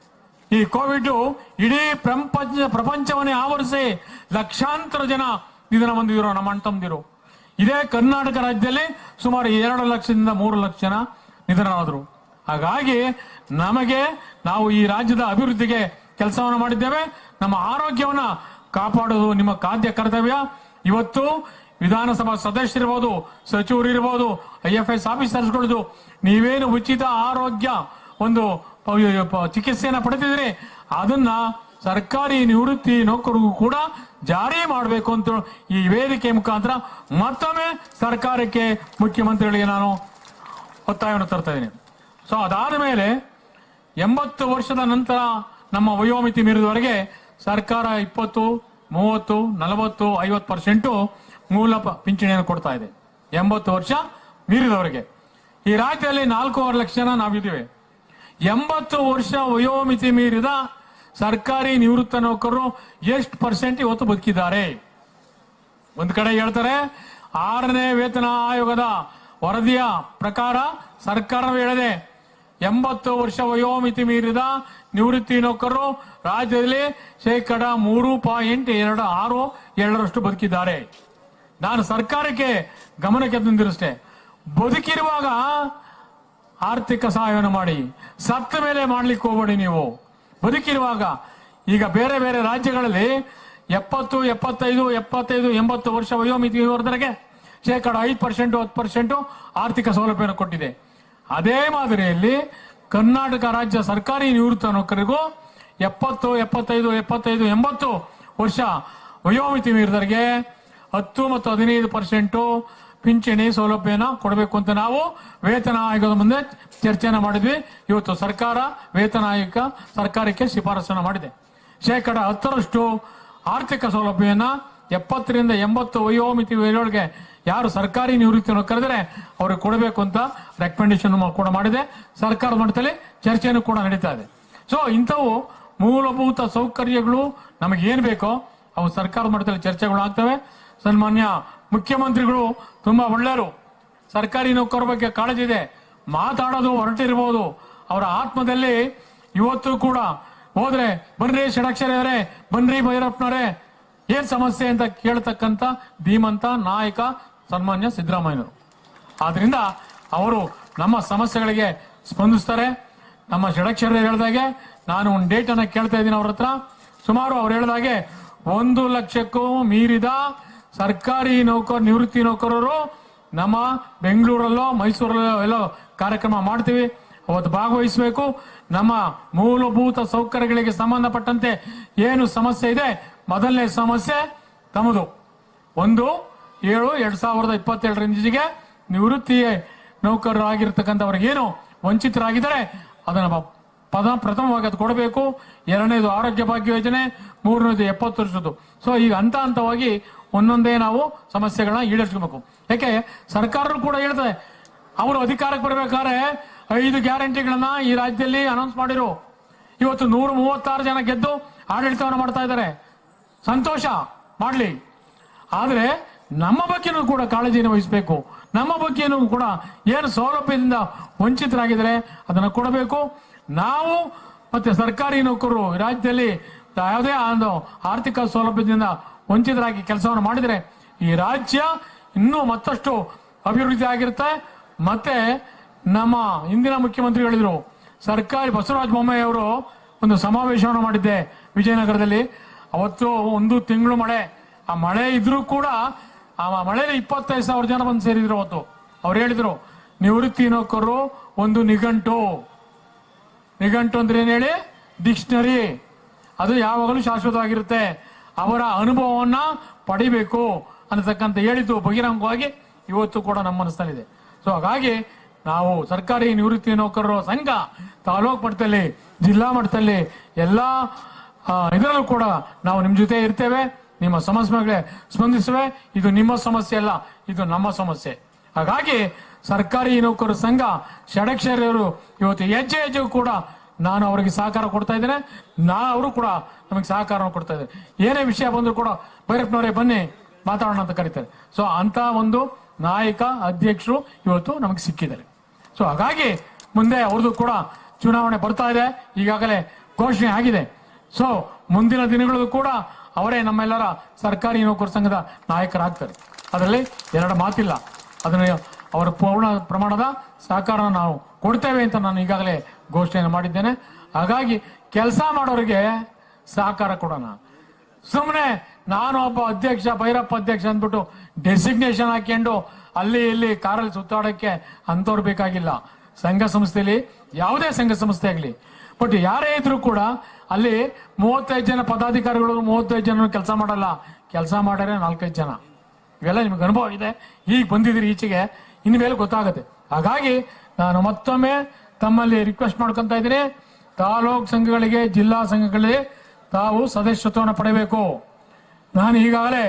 ಈ ಕೋವಿಡ್ ಇಡೀ ಪ್ರಪಂಚ ಪ್ರಪಂಚವನ್ನೇ ಆವರಿಸಿ ಲಕ್ಷಾಂತರ ಜನ ನಿಧನ ಹೊಂದಿದ್ರು ನಮ್ಮ ಅಣ್ಣ ತಮ್ಮದಿರು ಇದೇ ಕರ್ನಾಟಕ ರಾಜ್ಯದಲ್ಲಿ ಸುಮಾರು ಎರಡು ಲಕ್ಷದಿಂದ ಮೂರು ಲಕ್ಷ ಜನ ನಿಧನರಾದರು ಹಾಗಾಗಿ ನಮಗೆ ನಾವು ಈ ರಾಜ್ಯದ ಅಭಿವೃದ್ಧಿಗೆ ಕೆಲಸವನ್ನು ಮಾಡಿದ್ದೇವೆ ನಮ್ಮ ಆರೋಗ್ಯವನ್ನ ಕಾಪಾಡೋದು ನಿಮ್ಮ ಖಾದ್ಯ ಕರ್ತವ್ಯ ಇವತ್ತು ವಿಧಾನಸಭಾ ಸದಸ್ಯರಿರ್ಬೋದು ಸಚಿವರು ಇರ್ಬೋದು ಐ ಎಫ್ ಎಸ್ ಆಫೀಸರ್ಸ್ಗಳದು ನೀವೇನು ಉಚಿತ ಆರೋಗ್ಯ ಒಂದು ಪ- ಪ- ಚಿಕಿತ್ಸೆಯನ್ನ ಪಡೆದಿದ್ರೆ ಅದನ್ನ ಸರ್ಕಾರಿ ನಿವೃತ್ತಿ ನೌಕರಿಗೂ ಕೂಡ ಜಾರಿ ಮಾಡಬೇಕು ಅಂತ ಈ ವೇದಿಕೆ ಮುಖಾಂತರ ಮತ್ತೊಮ್ಮೆ ಸರ್ಕಾರಕ್ಕೆ ಮುಖ್ಯಮಂತ್ರಿಗಳಿಗೆ ನಾನು ಒತ್ತಾಯವನ್ನು ತರ್ತಾ ಇದ್ದೀನಿ ಸೊ ಅದಾದ ಮೇಲೆ ಎಂಬತ್ತು ವರ್ಷದ ನಂತರ ನಮ್ಮ ವಯೋಮಿತಿ ಮೀರಿದವರೆಗೆ ಸರ್ಕಾರ ಇಪ್ಪತ್ತು ಮೂವತ್ತು ನಲವತ್ತು ಐವತ್ತು ಪರ್ಸೆಂಟು ಮೂಲ ಪ- ಪಿಂಚಣಿಯನ್ನು ಕೊಡ್ತಾ ಇದೆ ಎಂಬತ್ತು ವರ್ಷ ಮೀರಿದವರೆಗೆ ಈ ರಾಜ್ಯದಲ್ಲಿ ನಾಲ್ಕೂವರೆ ಲಕ್ಷ ಜನ ನಾವಿದ್ದೀವಿ ಎಂಬತ್ತು ವರ್ಷ ವಯೋಮಿತಿ ಮೀರಿದ ಸರ್ಕಾರಿ ನಿವೃತ್ತ ನೌಕರರು ಎಷ್ಟು ಪರ್ಸೆಂಟ್ ಇವತ್ತು ಬದುಕಿದ್ದಾರೆ ಒಂದ್ ಕಡೆ ಹೇಳ್ತಾರೆ ಆರನೇ ವೇತನ ಆಯೋಗದ ವರದಿಯ ಪ್ರಕಾರ ಸರ್ಕಾರವೇ ಹೇಳಿದೆ ಎಂಬತ್ತು ವರ್ಷ ವಯೋಮಿತಿ ಮೀರಿದ ನಿವೃತ್ತಿ ನೌಕರರು ರಾಜ್ಯದಲ್ಲಿ ಶೇಕಡ ಮೂರು ಪಾಯಿಂಟ್ ಎರಡು ಆರು ಎರಡರಷ್ಟು ಬದುಕಿದ್ದಾರೆ ನಾನು ಸರ್ಕಾರಕ್ಕೆ ಗಮನಕ್ಕೆ ತಂದಿರಷ್ಟೇ ಬದುಕಿರುವಾಗ ಆರ್ಥಿಕ ಸಹಾಯವನ್ನು ಮಾಡಿ ಸತ್ತ ಮೇಲೆ ಮಾಡ್ಲಿಕ್ಕೆ ಹೋಗ್ಬೇಡಿ ನೀವು ಬದುಕಿರುವಾಗ ಈಗ ಬೇರೆ ಬೇರೆ ರಾಜ್ಯಗಳಲ್ಲಿ ಎಪ್ಪತ್ತು ಎಪ್ಪತ್ತೈದು ಎಪ್ಪತ್ತೈದು ಎಂಬತ್ತು ವರ್ಷ ವಯೋಮಿತಿಯವರೆಗೆ ಶೇಕಡ ಐದು ಪರ್ಸೆಂಟ್ ಹತ್ತು ಪರ್ಸೆಂಟ್ ಆರ್ಥಿಕ ಸೌಲಭ್ಯವನ್ನು ಕೊಟ್ಟಿದೆ ಅದೇ ಮಾದರಿಯಲ್ಲಿ ಕರ್ನಾಟಕ ರಾಜ್ಯ ಸರ್ಕಾರಿ ನಿವೃತ್ತ ನೌಕರರಿಗೂ ಎಪ್ಪತ್ತು ಎಪ್ಪತ್ತೈದು ಎಪ್ಪತ್ತೈದು ಎಂಬತ್ತು ವರ್ಷ ವಯೋಮಿತಿ ಮೀರಿದವರಿಗೆ ಹತ್ತು ಮತ್ತು ಹದಿನೈದು ಪರ್ಸೆಂಟು ಪಿಂಚಣಿ ಸೌಲಭ್ಯನ ಕೊಡಬೇಕು ಅಂತ ನಾವು ವೇತನ ಆಯೋಗದ ಮುಂದೆ ಚರ್ಚೆನ ಮಾಡಿದ್ವಿ ಇವತ್ತು ಸರ್ಕಾರ ವೇತನ ಆಯೋಗ ಸರ್ಕಾರಕ್ಕೆ ಶಿಫಾರಸನ್ನು ಮಾಡಿದೆ ಶೇಕಡ ಹತ್ತರಷ್ಟು ಆರ್ಥಿಕ ಸೌಲಭ್ಯವನ್ನ ಎಪ್ಪತ್ತರಿಂದ ಎಂಬತ್ತು ವಯೋಮಿತಿ ವಯೋಳಿಗೆ ಯಾರು ಸರ್ಕಾರಿ ನಿವೃತ್ತಿಯನ್ನು ಕರೆದರೆ ಅವ್ರಿಗೆ ಕೊಡಬೇಕು ಅಂತ ರೆಕಮೆಂಡೇಶನ್ ಕೂಡ ಮಾಡಿದೆ ಸರ್ಕಾರದ ಮಟ್ಟದಲ್ಲಿ ಚರ್ಚೆನೂ ಕೂಡ ನಡೀತಾ ಇದೆ ಸೊ ಇಂಥವು ಮೂಲಭೂತ ಸೌಕರ್ಯಗಳು ನಮಗೆ ಏನ್ ಬೇಕೋ ಅವು ಸರ್ಕಾರದ ಮಟ್ಟದಲ್ಲಿ ಚರ್ಚೆಗಳು ಆಗ್ತವೆ ಸನ್ಮಾನ್ಯ ಮುಖ್ಯಮಂತ್ರಿಗಳು ತುಂಬಾ ಒಳ್ಳೆಯರು ಸರ್ಕಾರಿ ನೌಕರ ಬಗ್ಗೆ ಕಾಳಜಿ ಇದೆ ಮಾತಾಡೋದು ಹೊರಟಿರ್ಬೋದು ಅವರ ಆತ್ಮದಲ್ಲಿ ಇವತ್ತು ಕೂಡ ಹೋದ್ರೆ ಬನ್ರಿ ಷಡಕ್ಷರವರೇ ಬನ್ರಿ ಭೈರಪ್ಪನವರೇ ಏನ್ ಸಮಸ್ಯೆ ಅಂತ ಕೇಳ್ತಕ್ಕಂತ ಧೀಮಂತ ನಾಯಕ ಸನ್ಮಾನ್ಯ ಸಿದ್ದರಾಮಯ್ಯನವರು ಆದ್ರಿಂದ ಅವರು ನಮ್ಮ ಸಮಸ್ಯೆಗಳಿಗೆ ಸ್ಪಂದಿಸ್ತಾರೆ ನಮ್ಮ ಷಡಕ್ಷರ ಹೇಳಿದಾಗೆ ನಾನು ಒಂದು ಡೇಟ್ ಅನ್ನ ಕೇಳ್ತಾ ಇದ್ದೀನಿ ಅವ್ರ ಹತ್ರ ಸುಮಾರು ಅವ್ರು ಹೇಳಿದಾಗೆ ಒಂದು ಲಕ್ಷಕ್ಕೂ ಮೀರಿದ ಸರ್ಕಾರಿ ನೌಕರ ನಿವೃತ್ತಿ ನೌಕರರು ನಮ್ಮ ಬೆಂಗಳೂರಲ್ಲೋ ಮೈಸೂರಲ್ಲೋ ಎಲ್ಲೋ ಕಾರ್ಯಕ್ರಮ ಮಾಡ್ತೀವಿ ಅವತ್ತು ಭಾಗವಹಿಸಬೇಕು ನಮ್ಮ ಮೂಲಭೂತ ಸೌಕರ್ಯಗಳಿಗೆ ಸಂಬಂಧಪಟ್ಟಂತೆ ಏನು ಸಮಸ್ಯೆ ಇದೆ ಮೊದಲನೇ ಸಮಸ್ಯೆ ತಮ್ಮದು ಒಂದು ಏಳು ಎರಡ್ ಸಾವಿರದ ಇಪ್ಪತ್ತೆರಡರಿಂದಿಗೆ ನಿವೃತ್ತಿ ನೌಕರರಾಗಿರ್ತಕ್ಕಂಥವ್ರಿಗೆ ಏನು ವಂಚಿತರಾಗಿದ್ದಾರೆ ಅದನ್ನ ಬ- ಪದ ಪ್ರಥಮವಾಗಿ ಅದು ಕೊಡಬೇಕು ಎರಡನೇದು ಆರೋಗ್ಯ ಭಾಗ್ಯ ಯೋಜನೆ ಮೂರನೇದು ಎಪ್ಪತ್ತು ವರ್ಷದ್ದು ಸೊ ಈಗ ಹಂತ ಹಂತವಾಗಿ ಒಂದೊಂದೇ ನಾವು ಸಮಸ್ಯೆಗಳನ್ನ ಈಡೇರಿಸ್ಕೋಬೇಕು ಯಾಕೆ ಸರ್ಕಾರರು ಕೂಡ ಹೇಳ್ತದೆ ಅವರು ಅಧಿಕಾರಕ್ಕೆ ಬರಬೇಕಾದ್ರೆ ಐದು ಗ್ಯಾರಂಟಿಗಳನ್ನ ಈ ರಾಜ್ಯದಲ್ಲಿ ಅನೌನ್ಸ್ ಮಾಡಿರು ಇವತ್ತು ನೂರ ಮೂವತ್ತಾರು ಜನ ಗೆದ್ದು ಆಡಳಿತವನ್ನು ಮಾಡ್ತಾ ಇದ್ದಾರೆ ಸಂತೋಷ ಮಾಡ್ಲಿ ಆದ್ರೆ ನಮ್ಮ ಬಗ್ಗೆನೂ ಕೂಡ ಕಾಳಜಿಯನ್ನು ವಹಿಸಬೇಕು ನಮ್ಮ ಬಗ್ಗೆನೂ ಕೂಡ ಏನು ಸೌಲಭ್ಯದಿಂದ ವಂಚಿತರಾಗಿದ್ದಾರೆ ಅದನ್ನು ಕೊಡಬೇಕು ನಾವು ಮತ್ತೆ ಸರ್ಕಾರಿ ನೌಕರರು ಈ ರಾಜ್ಯದಲ್ಲಿ ಯಾವುದೇ ಒಂದು ಆರ್ಥಿಕ ಸೌಲಭ್ಯದಿಂದ ವಂಚಿತರಾಗಿ ಕೆಲಸವನ್ನು ಮಾಡಿದರೆ ಈ ರಾಜ್ಯ ಇನ್ನೂ ಮತ್ತಷ್ಟು ಅಭಿವೃದ್ಧಿ ಆಗಿರುತ್ತೆ ಮತ್ತೆ ನಮ್ಮ ಹಿಂದಿನ ಮುಖ್ಯಮಂತ್ರಿ ಹೇಳಿದ್ರು ಸರ್ಕಾರಿ ಬಸವರಾಜ ಬೊಮ್ಮಾಯಿ ಅವರು ಒಂದು ಸಮಾವೇಶವನ್ನು ಮಾಡಿದ್ದೆ ವಿಜಯನಗರದಲ್ಲಿ ಅವತ್ತು ಒಂದು ತಿಂಗಳು ಮಳೆ ಆ ಮಳೆ ಇದ್ರೂ ಕೂಡ ಆ ಮಳೆಯಲ್ಲಿ ಇಪ್ಪತ್ತೈದು ಸಾವಿರ ಜನ ಬಂದು ಸೇರಿದ್ರು ಅವತ್ತು ಅವ್ರು ಹೇಳಿದ್ರು ನಿವೃತ್ತಿ ನೌಕರರು ಒಂದು ನಿಘಂಟು ನಿಘಂಟು ಅಂದ್ರೆ ಏನ್ ಹೇಳಿ ಡಿಕ್ಷನರಿ ಅದು ಯಾವಾಗಲೂ ಶಾಶ್ವತವಾಗಿರುತ್ತೆ ಅವರ ಅನುಭವವನ್ನ ಪಡಿಬೇಕು ಅನ್ನತಕ್ಕಂತ ಹೇಳಿದ್ದು ಬಹಿರಂಗವಾಗಿ ಇವತ್ತು ಕೂಡ ನಮ್ಮ ಮನಸ್ಸಿನಲ್ಲಿದೆ ಸೊ ಹಾಗಾಗಿ ನಾವು ಸರ್ಕಾರಿ ನಿವೃತ್ತಿ ನೌಕರರ ಸಂಘ ತಾಲೂಕು ಮಟ್ಟದಲ್ಲಿ ಜಿಲ್ಲಾ ಮಟ್ಟದಲ್ಲಿ ಎಲ್ಲಾ ಆ, ಇದರಲ್ಲೂ ಕೂಡ ನಾವು ನಿಮ್ ಜೊತೆ ಇರ್ತೇವೆ ನಿಮ್ಮ ಸಮಸ್ಯೆಗಳಿಗೆ ಸ್ಪಂದಿಸುವೆ ಇದು ನಿಮ್ಮ ಸಮಸ್ಯೆ ಅಲ್ಲ ಇದು ನಮ್ಮ ಸಮಸ್ಯೆ ಹಾಗಾಗಿ ಸರ್ಕಾರಿ ನೌಕರರ ಸಂಘ ಷಡಕ್ಷರಿಯವರು ಇವತ್ತು ಹೆಜ್ಜೆ ಹೆಜ್ಜೆಗೂ ಕೂಡ ನಾನು ಅವರಿಗೆ ಸಹಕಾರ ಕೊಡ್ತಾ ಇದ್ದೇನೆ ನಾ ಅವರು ಕೂಡ ನಮಗೆ ಸಹಕಾರ ಕೊಡ್ತಾ ಇದ್ದಾರೆ ಏನೇ ವಿಷಯ ಬಂದ್ರು ಕೂಡ ಭೈರಪ್ಪನವರೇ ಬನ್ನಿ ಮಾತಾಡೋಣ ಅಂತ ಕರೀತಾರೆ ಸೊ ಅಂತ ಒಂದು ನಾಯಕ ಅಧ್ಯಕ್ಷರು ಇವತ್ತು ನಮಗೆ ಸಿಕ್ಕಿದ್ದಾರೆ ಸೊ ಹಾಗಾಗಿ ಮುಂದೆ ಅವ್ರದ್ದು ಕೂಡ ಚುನಾವಣೆ ಬರ್ತಾ ಇದೆ ಈಗಾಗಲೇ ಘೋಷಣೆ ಆಗಿದೆ ಸೊ ಮುಂದಿನ ದಿನಗಳಲ್ಲೂ ಕೂಡ ಅವರೇ ನಮ್ಮೆಲ್ಲರ ಸರ್ಕಾರಿ ನೌಕರ ಸಂಘದ ನಾಯಕರಾಗ್ತಾರೆ ಅದರಲ್ಲಿ ಎರಡು ಮಾತಿಲ್ಲ ಅದನ್ನ ಅವರ ಪೂರ್ಣ ಪ್ರಮಾಣದ ಸಹಕಾರ ನಾವು ಕೊಡ್ತೇವೆ ಅಂತ ನಾನು ಈಗಾಗಲೇ ಘೋಷಣೆಯನ್ನು ಮಾಡಿದ್ದೇನೆ ಹಾಗಾಗಿ ಕೆಲಸ ಮಾಡೋರಿಗೆ ಸಹಕಾರ ಕೊಡೋಣ ಸುಮ್ಮನೆ ನಾನು ಒಬ್ಬ ಅಧ್ಯಕ್ಷ ಭೈರಪ್ಪ ಅಧ್ಯಕ್ಷ ಅಂದ್ಬಿಟ್ಟು ಡೆಸಿಗ್ನೇಷನ್ ಹಾಕೊಂಡು ಅಲ್ಲಿ ಇಲ್ಲಿ ಕಾರಲ್ಲಿ ಸುತ್ತಾಡಕ್ಕೆ ಅಂತವ್ರು ಬೇಕಾಗಿಲ್ಲ ಸಂಘ ಸಂಸ್ಥೆಯಲ್ಲಿ ಯಾವುದೇ ಸಂಘ ಸಂಸ್ಥೆ ಆಗಲಿ ಬಟ್ ಯಾರೇ ಇದ್ರು ಕೂಡ ಅಲ್ಲಿ ಮೂವತ್ತೈದು ಜನ ಪದಾಧಿಕಾರಿಗಳು ಮೂವತ್ತೈದು ಜನ ಕೆಲಸ ಮಾಡಲ್ಲ ಕೆಲಸ ಮಾಡ್ಯಾರೆ ನಾಲ್ಕೈದು ಜನ ಇವೆಲ್ಲ ನಿಮ್ಗೆ ಅನುಭವ ಇದೆ ಈಗ ಬಂದಿದ್ದೀರಿ ಈಚೆಗೆ ಇನ್ಮೇಲೆ ಗೊತ್ತಾಗುತ್ತೆ ಹಾಗಾಗಿ ನಾನು ಮತ್ತೊಮ್ಮೆ ತಮ್ಮಲ್ಲಿ ರಿಕ್ವೆಸ್ಟ್ ಮಾಡ್ಕೊಂತ ಇದ್ದೀನಿ ತಾಲೂಕ್ ಸಂಘಗಳಿಗೆ ಜಿಲ್ಲಾ ಸಂಘಗಳಿಗೆ ತಾವು ಸದಸ್ಯತ್ವವನ್ನು ಪಡೆಯಬೇಕು ನಾನು ಈಗಾಗಲೇ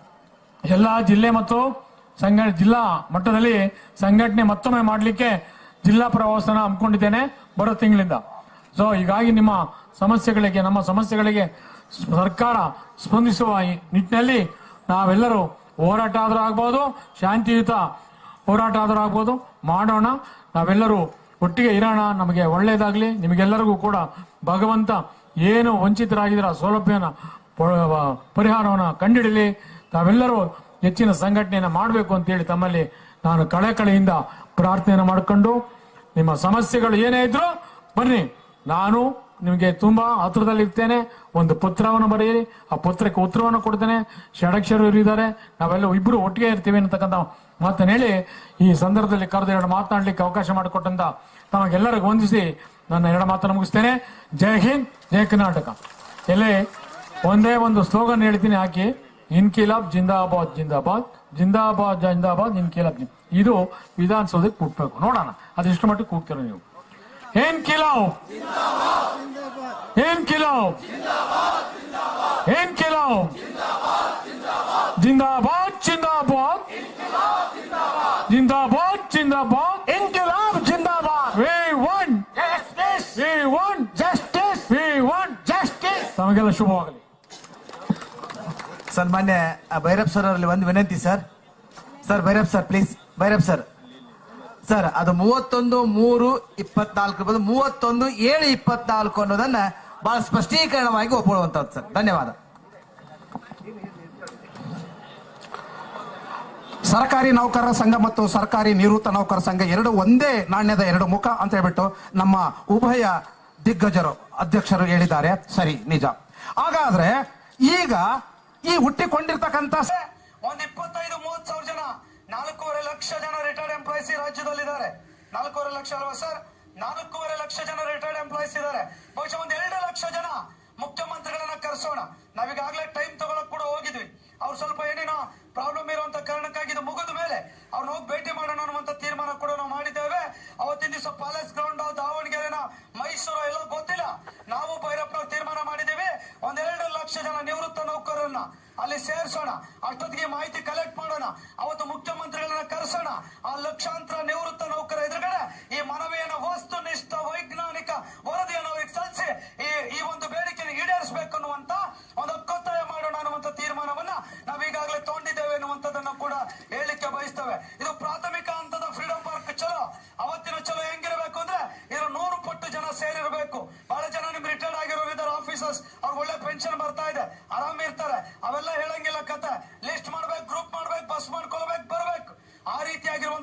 ಎಲ್ಲ ಜಿಲ್ಲೆ ಮತ್ತು ಸಂಘ ಜಿಲ್ಲಾ ಮಟ್ಟದಲ್ಲಿ ಸಂಘಟನೆ ಮತ್ತೊಮ್ಮೆ ಮಾಡಲಿಕ್ಕೆ ಜಿಲ್ಲಾ ಪ್ರವಾಸನ ಹಮ್ಮಿಕೊಂಡಿದ್ದೇನೆ ಬರೋ ತಿಂಗಳಿಂದ ಸೊ ಹೀಗಾಗಿ ನಿಮ್ಮ ಸಮಸ್ಯೆಗಳಿಗೆ ನಮ್ಮ ಸಮಸ್ಯೆಗಳಿಗೆ ಸರ್ಕಾರ ಸ್ಪಂದಿಸುವ ಈ ನಿಟ್ಟಿನಲ್ಲಿ ನಾವೆಲ್ಲರೂ ಹೋರಾಟ ಆದರೂ ಆಗ್ಬೋದು ಶಾಂತಿಯುತ ಹೋರಾಟ ಆದರೂ ಆಗ್ಬೋದು ಮಾಡೋಣ ನಾವೆಲ್ಲರೂ ಒಟ್ಟಿಗೆ ಇರೋಣ ನಮಗೆ ಒಳ್ಳೇದಾಗ್ಲಿ ನಿಮಗೆಲ್ಲರಿಗೂ ಕೂಡ ಭಗವಂತ ಏನು ವಂಚಿತರಾಗಿದ್ದೀರ ಆ ಸೌಲಭ್ಯನ ಪ- ಪರಿಹಾರವನ್ನು ಕಂಡಿಡಲಿ ತಾವೆಲ್ಲರೂ ಹೆಚ್ಚಿನ ಸಂಘಟನೆಯನ್ನು ಮಾಡಬೇಕು ಅಂತೇಳಿ ತಮ್ಮಲ್ಲಿ ನಾನು ಕಳೆ ಕಳೆಯಿಂದ ಪ್ರಾರ್ಥನೆಯನ್ನು ಮಾಡಿಕೊಂಡು ನಿಮ್ಮ ಸಮಸ್ಯೆಗಳು ಏನೇ ಇದ್ರು ಬನ್ನಿ ನಾನು ನಿಮಗೆ ತುಂಬಾ ಹತ್ರದಲ್ಲಿರ್ತೇನೆ ಒಂದು ಪತ್ರವನ್ನು ಬರೆಯಿರಿ ಆ ಪತ್ರಕ್ಕೆ ಉತ್ತರವನ್ನು ಕೊಡ್ತೇನೆ ಷಡಕ್ಷರರು ಇದ್ದಾರೆ ನಾವೆಲ್ಲ ಇಬ್ಬರು ಒಟ್ಟಿಗೆ ಇರ್ತೀವಿ ಅನ್ನತಕ್ಕಂಥ ಮಾತನ್ನು ಹೇಳಿ ಈ ಸಂದರ್ಭದಲ್ಲಿ ಕರೆದು ಎರಡು ಮಾತನಾಡಲಿಕ್ಕೆ ಅವಕಾಶ ಮಾಡಿಕೊಟ್ಟಂತ ತಮಗೆಲ್ಲರಿಗೂ ವಂದಿಸಿ ನನ್ನ ಎರಡು ಮಾತನ್ನು ಮುಗಿಸ್ತೇನೆ ಜೈ ಹಿಂದ್ ಜೈ ಕರ್ನಾಟಕ ಎಲ್ಲಿ ಒಂದೇ ಒಂದು ಸ್ಲೋಗನ್ ಹೇಳ್ತೀನಿ ಹಾಕಿ ಇನ್ಕಿಲಾಬ್ ಜಿಂದಾಬಾದ್ ಜಿಂದಾಬಾದ್ ಜಿಂದಾಬಾದ್ ಜಿಂದಾಬಾದ್ ಇನ್ಕಿಲಾಬ್ ಜಿಂದ್- ಇದು ವಿಧಾನಸೌಧಕ್ಕೆ ಕೂಗ್ಬೇಕು ನೋಡೋಣ ಅದೆಷ್ಟು ಮಟ್ಟಿಗೆ ಕೂಗ್ತೀರ ನೀವು ಏನ್ ಕಿಲಾವ್ ಏನ್ ಕಿಲಾವ್ ಏನ್ ಕಿಲಾವ್ ಜಿಂದಾಬಾದ್ ಜಿಂದಾಬಾದ್ ಜಿಂದಾಬಾದ್ ಜಿಂದಾಬಾದ್ ಇನ್ಕಿಲಾಬ್ ಜಿಂದಾಬಾದ್ we want justice we want justice we want justice ತಮಗೆಲ್ಲ ಶುಭವಾಗಲಿ ಸನ್ಮಾನ್ಯ ಭೈರಪ್ ಸರ್ ಅವರಲ್ಲಿ ಒಂದು ವಿನಂತಿ sir sir Bhairappa sir please Bhairappa sir sir ಅದು ಮೂವತ್ತೊಂದು ಮೂರು ಇಪ್ಪತ್ನಾಲ್ಕು ಬದಲು ಮೂವತ್ತೊಂದು ಏಳು ಇಪ್ಪತ್ನಾಲ್ಕು ಅನ್ನೋದನ್ನ ಬಹಳ ಸ್ಪಷ್ಟೀಕರಣವಾಗಿ ಒಪ್ಕೊಳ್ಳುವಂತದ್ದು ಸರ್ ಧನ್ಯವಾದ ಸರ್ಕಾರಿ ನೌಕರರ ಸಂಘ ಮತ್ತು ಸರ್ಕಾರಿ ನಿವೃತ್ತ ನೌಕರರ ಸಂಘ ಎರಡು ಒಂದೇ ನಾಣ್ಯದ ಎರಡು ಮುಖ ಅಂತ ಹೇಳ್ಬಿಟ್ಟು ನಮ್ಮ ಉಭಯ ದಿಗ್ಗಜರು ಅಧ್ಯಕ್ಷರು ಹೇಳಿದ್ದಾರೆ ಸರಿ ನಿಜ ಹಾಗಾದ್ರೆ ಈಗ ಈ ಹುಟ್ಟಿಕೊಂಡಿರ್ತಕ್ಕಂಥ ಸ- ಒಂದ್ ಇಪ್ಪತ್ತೈದು ಮೂವತ್ ಸಾವಿರ ಜನ ನಾಲ್ಕೂವರೆ ಲಕ್ಷ ಜನ ರಿಟೈರ್ಡ್ ಎಂಪ್ಲಾಯೀಸ್ ಈ ರಾಜ್ಯದಲ್ಲಿದ್ದಾರೆ ನಾಲ್ಕೂವರೆ ಲಕ್ಷ ಅಲ್ವಾ ಸರ್ ನಾಲ್ಕೂವರೆ ಲಕ್ಷ ಜನ ರಿಟೈರ್ಡ್ ಎಂಪ್ಲಾಯೀಸ್ ಇದ್ದಾರೆ ಬಹುಶಃ ಒಂದ್ ಎರಡು ಲಕ್ಷ ಜನ ಮುಖ್ಯಮಂತ್ರಿಗಳನ್ನ ಕರೆಸೋಣ ನಾವೀಗಾಗಲೇ ಟೈಮ್ ತಗೊಳಕ್ ಕೂಡ ಹೋಗಿದ್ವಿ ಅವ್ರು ಸ್ವಲ್ಪ ಏನೇನೋ ಪ್ರಾಬ್ಲಮ್ ಇರುವಂತ ಕಾರಣಕ್ಕಾಗಿ ಇದು ಮುಗಿದ ಮೇಲೆ ಅವ್ರನ್ನ ಹೋಗಿ ಭೇಟಿ ಮಾಡೋಣ ಅನ್ನುವಂತ ತೀರ್ಮಾನ ಕೂಡ ನಾವು ಮಾಡಿದ್ದೇವೆ ಅವತ್ತಿನ ದಿವಸ ಪ್ಯಾಲೇಸ್ ಗ್ರೌಂಡ್ ದಾವಣಗೆರೆನ ಮೈಸೂರು ಎಲ್ಲ ಗೊತ್ತಿಲ್ಲ ನಾವು ಭೈರಪ್ಪನವ್ರು ತೀರ್ಮಾನ ಮಾಡಿದ್ದೇವೆ ಒಂದೆರಡು ಲಕ್ಷ ಜನ ನಿವೃತ್ತ ನೌಕರರನ್ನ ಅಲ್ಲಿ ಸೇರಿಸೋಣ ಅಷ್ಟೊತ್ತಿಗೆ ಮಾಹಿತಿ ಕಲೆಕ್ಟ್ ಮಾಡೋಣ ಅವತ್ತು ಮುಖ್ಯಮಂತ್ರಿಗಳನ್ನ ಕರೆಸೋಣ ಆ ಲಕ್ಷಾಂತರ ನಿವೃತ್ತ ನೌಕರ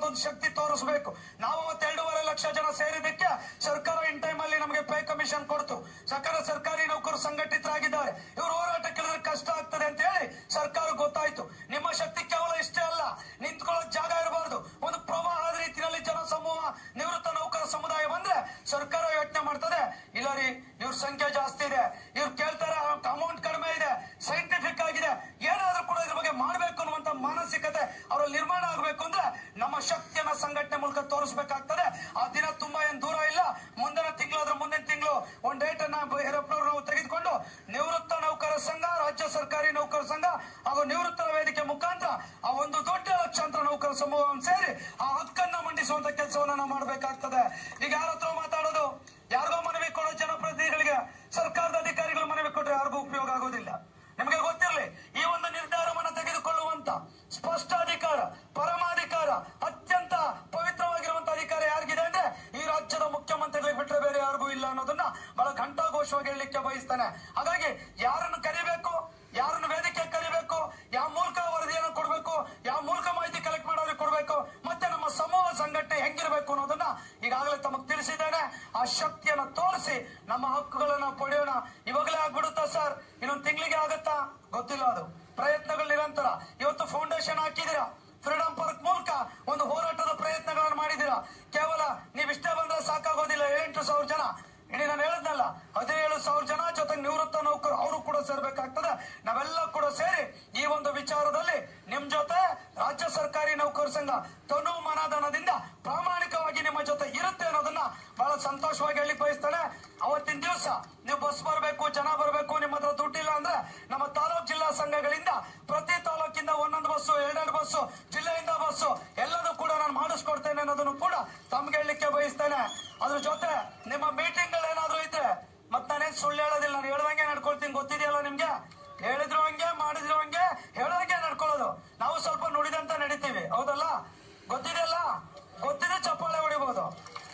ಒಂದು ಶಕ್ತಿ ತೋರಿಸಬೇಕು ನಾವು ಅವತ್ತು ಎರಡೂವರೆ ಲಕ್ಷ ಜನ ಸೇರಿದ್ದಕ್ಕೆ ಸರ್ಕಾರ ಇನ್ ಟೈಮ್ ಅಲ್ಲಿ ನಮಗೆ ಪೇ ಕಮಿಷನ್ ಕೊಡ್ತು ಸರ್ಕಾರ ಸರ್ಕಾರಿ ನೌಕರರು ಸಂಘಟಿತರಾಗಿದ್ದಾರೆ ಇವರು ಹೋರಾಟ ಕೇಳಿದ್ರೆ ಕಷ್ಟ ಆಗ್ತದೆ ಅಂತ ಹೇಳಿ ಸರ್ಕಾರ ಗೊತ್ತಾಯ್ತು ನಿಮ್ಮ ಶಕ್ತಿ ಕೇವಲ ಇಷ್ಟೇ ಅಲ್ಲ ನಿಂತ್ಕೊಳ್ಳೋಕ್ ಜಾಗ ಇರಬಾರ್ದು ಒಂದು ಪ್ರವಾಹದ ರೀತಿಯಲ್ಲಿ ಜನ ಸಮೂಹ ನಿವೃತ್ತ ನೌಕರ ಸಮುದಾಯ ಬಂದ್ರೆ ಸರ್ಕಾರ ಯೋಚನೆ ಮಾಡ್ತದೆ ಇಲ್ಲ ರೀ ಇವ್ರ ಸಂಖ್ಯೆ ಜಾಸ್ತಿ ಇದೆ ಇವ್ರು ಕೇಳ್ತಾರೆ ಅಮೌಂಟ್ ಕಡಿಮೆ ಇದೆ ಸೈಂಟಿಫಿಕ್ ಆಗಿದೆ ಏನಾದ್ರೂ ಕೂಡ ಇದ್ರ ಬಗ್ಗೆ ಮಾಡ್ಬೇಕು ಅನ್ನುವಂತ ಮಾನಸಿಕತೆ ಅವರಲ್ಲಿ ನಿರ್ಮಾಣ ಆಗ್ಬೇಕು ಅಂದ್ರೆ ನಮ್ಮ ಶಕ್ತಿಯನ್ನ ಸಂಘಟನೆ ಮೂಲಕ ತೋರಿಸಬೇಕಾಗ್ತದೆ ಆ ದಿನ ತುಂಬಾ ಏನ್ ದೂರ ಇಲ್ಲ ಮುಂದಿನ ತಿಂಗಳಾದ್ರೆ ಮುಂದಿನ ತಿಂಗಳು ಒಂದ್ ಡೇಟ್ ಅನ್ನ ಯರಪ್ಪನವರು ನಾವು ತೆಗೆದುಕೊಂಡು ನಿವೃತ್ತ ನೌಕರ ಸಂಘ ರಾಜ್ಯ ಸರ್ಕಾರಿ ನೌಕರ ಸಂಘ ಹಾಗೂ ನಿವೃತ್ತರ ವೇದಿಕೆ ಮುಖಾಂತರ ಆ ಒಂದು ದೊಡ್ಡ ಲಕ್ಷಾಂತರ ನೌಕರ ಸಮೂಹವನ್ನು ಸೇರಿ ಆ ಹಕ್ಕನ್ನ ಮಂಡಿಸುವಂತ ಕೆಲಸವನ್ನ ನಾವು ಮಾಡಬೇಕಾಗ್ತದೆ ಈಗ ಯಾರ ಹತ್ರ ಮಾತಾಡೋದು ಯಾರಿಗೋ ಮನವಿ ಕೊಡೋ ಜನಪ್ರತಿನಿಧಿಗಳಿಗೆ ಸರ್ಕಾರದ ಅಧಿಕಾರಿಗಳು ಮನವಿ ಕೊಟ್ರೆ ಯಾರಿಗೂ ಉಪಯೋಗ ಆಗೋದಿಲ್ಲ ನಿಮಗೆ ಗೊತ್ತಿರಲಿ ಈ ಒಂದು ನಿರ್ಧಾರವನ್ನು ತೆಗೆದುಕೊಳ್ಳುವಂತ ಸ್ಪಷ್ಟ ಅಧಿಕಾರ ಪರಮಾಧಿಕಾರ ಅತ್ಯಂತ ಪವಿತ್ರವಾಗಿರುವಂತ ಅಧಿಕಾರ ಯಾರಿಗಿದೆ ಅಂದ್ರೆ ಈ ರಾಜ್ಯದ ಮುಖ್ಯಮಂತ್ರಿಗಳಿಗೆ ಬಿಟ್ಟರೆ ಬೇರೆ ಯಾರಿಗೂ ಇಲ್ಲ ಅನ್ನೋದನ್ನ ಬಹಳ ಘಂಟಾಘೋಷವಾಗಿ ಹೇಳಲಿಕ್ಕೆ ಬಯಸ್ತಾನೆ ಹಾಗಾಗಿ ಯಾರನ್ನು ಕರಿಬೇಕು ಯಾರನ್ನು ವೇದಿಕೆ ಕರಿಬೇಕು ಯಾವ ಮೂಲಕ ವರದಿಯನ್ನು ಕೊಡಬೇಕು ಯಾವ ಮೂಲಕ ಮಾಹಿತಿ ಕಲೆಕ್ಟ್ ಮಾಡೋರಿಗೆ ಕೊಡಬೇಕು ಮತ್ತೆ ನಮ್ಮ ಸಮೂಹ ಸಂಘಟನೆ ಹೆಂಗಿರಬೇಕು ಅನ್ನೋದನ್ನ ಈಗಾಗಲೇ ತಮಗೆ ತಿಳಿಸಿದ್ದೇನೆ ಆ ಶಕ್ತಿಯನ್ನ ತೋರಿಸಿ ನಮ್ಮ ಹಕ್ಕುಗಳನ್ನ ಪಡೆಯೋಣ ಇವಾಗಲೇ ಆಗ್ಬಿಡುತ್ತಾ ಸರ್ ಇನ್ನೊಂದು ತಿಂಗಳಿಗೆ ಆಗತ್ತಾ ಗೊತ್ತಿಲ್ಲ ಅದು ಪ್ರಯತ್ನಗಳು ನಿರಂತರ ಇವತ್ತು ಫೌಂಡೇಶನ್ ಹಾಕಿದ್ದೀರಾ ಫ್ರೀಡಂ ಪಾರ್ಕ್ ಮೂಲಕ ಒಂದು ಹೋರಾಟದ ಪ್ರಯತ್ನಗಳನ್ನು ಮಾಡಿದ್ದೀರಾ ಕೇವಲ ನೀವಿಷ್ಟೇ ಬಂದ್ರೆ ಸಾಕಾಗೋದಿಲ್ಲ ಏಳೆಂಟು ಸಾವಿರ ಜನ ಇಡೀ ನಾನು ಹೇಳದ್ನಲ್ಲ ಹದಿನೇಳು ಸಾವಿರ ಜನ ಜೊತೆಗೆ ನಿವೃತ್ತ ನೌಕರು ಅವರು ಕೂಡ ಸೇರ್ಬೇಕಾಗ್ತದೆ ನಾವೆಲ್ಲ ಕೂಡ ಸೇರಿ ಈ ಒಂದು ವಿಚಾರದಲ್ಲಿ ನಿಮ್ ಜೊತೆ ರಾಜ್ಯ ಸರ್ಕಾರಿ ನೌಕರ ಸಂಘ ತನು ಮನಧನದಿಂದ ಪ್ರಾಮಾಣಿಕವಾಗಿ ನಿಮ್ಮ ಜೊತೆ ಇರುತ್ತೆ ಅನ್ನೋದನ್ನ ಬಹಳ ಸಂತೋಷವಾಗಿ ಹೇಳಿ ಬಯಸ್ತಾನೆ ಅವತ್ತಿನ ದಿವಸ ನೀವು ಬಸ್ ಬರಬೇಕು ಜನ ಬರಬೇಕು ನಿಮ್ಮ ಹತ್ರ ದುಡ್ಡಿಲ್ಲ ಅಂದ್ರೆ ನಮ್ಮ ತಾಲೂಕ್ ಜಿಲ್ಲಾ ಸಂಘಗಳಿಂದ ಪ್ರತಿ ತಾಲೂಕಿಂದ ಒಂದೊಂದು ಬಸ್ಸು ಎರಡೆರಡು ಬಸ್ಸು ಜಿಲ್ಲೆಯಿಂದ ಬಸ್ಸು ಎಲ್ಲದೂ ಕೂಡ ನಾನು ಮಾಡಿಸ್ಕೊಡ್ತೇನೆ ಅನ್ನೋದನ್ನು ಕೂಡ ತಮ್ಗೆ ಹೇಳಲಿಕ್ಕೆ ಬಯಸ್ತೇನೆ ಅದ್ರ ಜೊತೆ ನಿಮ್ಮ ಮೀಟಿಂಗ್ ಏನಾದ್ರೂ ಇದ್ರೆ ಮತ್ ನಾನೇನ್ ಸುಳ್ಳು ಹೇಳೋದಿಲ್ಲ ನಾನು ಹೇಳ್ದಂಗೆ ನಡ್ಕೊಳ್ತೀನಿ ಗೊತ್ತಿದೆಯಲ್ಲ ನಿಮ್ಗೆ ಹೇಳಿದ್ರು ಹಂಗೆ ಮಾಡಿದ್ರು ಹಂಗೆ ಹೇಳೋದಂಗೆ ನಡ್ಕೊಳ್ಳೋದು ನಾವು ಸ್ವಲ್ಪ ನುಡಿದಂತ ನಡಿತೀವಿ ಹೌದಲ್ಲ ಗೊತ್ತಿದೆಯಲ್ಲ ಗೊತ್ತಿದೆ ಚಪ್ಪಾಳೆ ಹೊಡಿಬಹುದು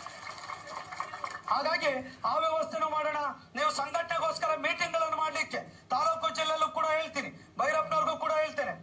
ಹಾಗಾಗಿ ಆ ವ್ಯವಸ್ಥೆನೂ ಮಾಡೋಣ ನೀವು ಸಂಘಟನೆಗೋಸ್ಕರ ಮೀಟಿಂಗ್ ಗಳನ್ನು ಮಾಡ್ಲಿಕ್ಕೆ ತಾಲೂಕು ಜಿಲ್ಲೆಲ್ಲೂ ಕೂಡ ಹೇಳ್ತೀನಿ ಭೈರಪ್ಪನವ್ರಿಗೂ ಕೂಡ ಹೇಳ್ತೇನೆ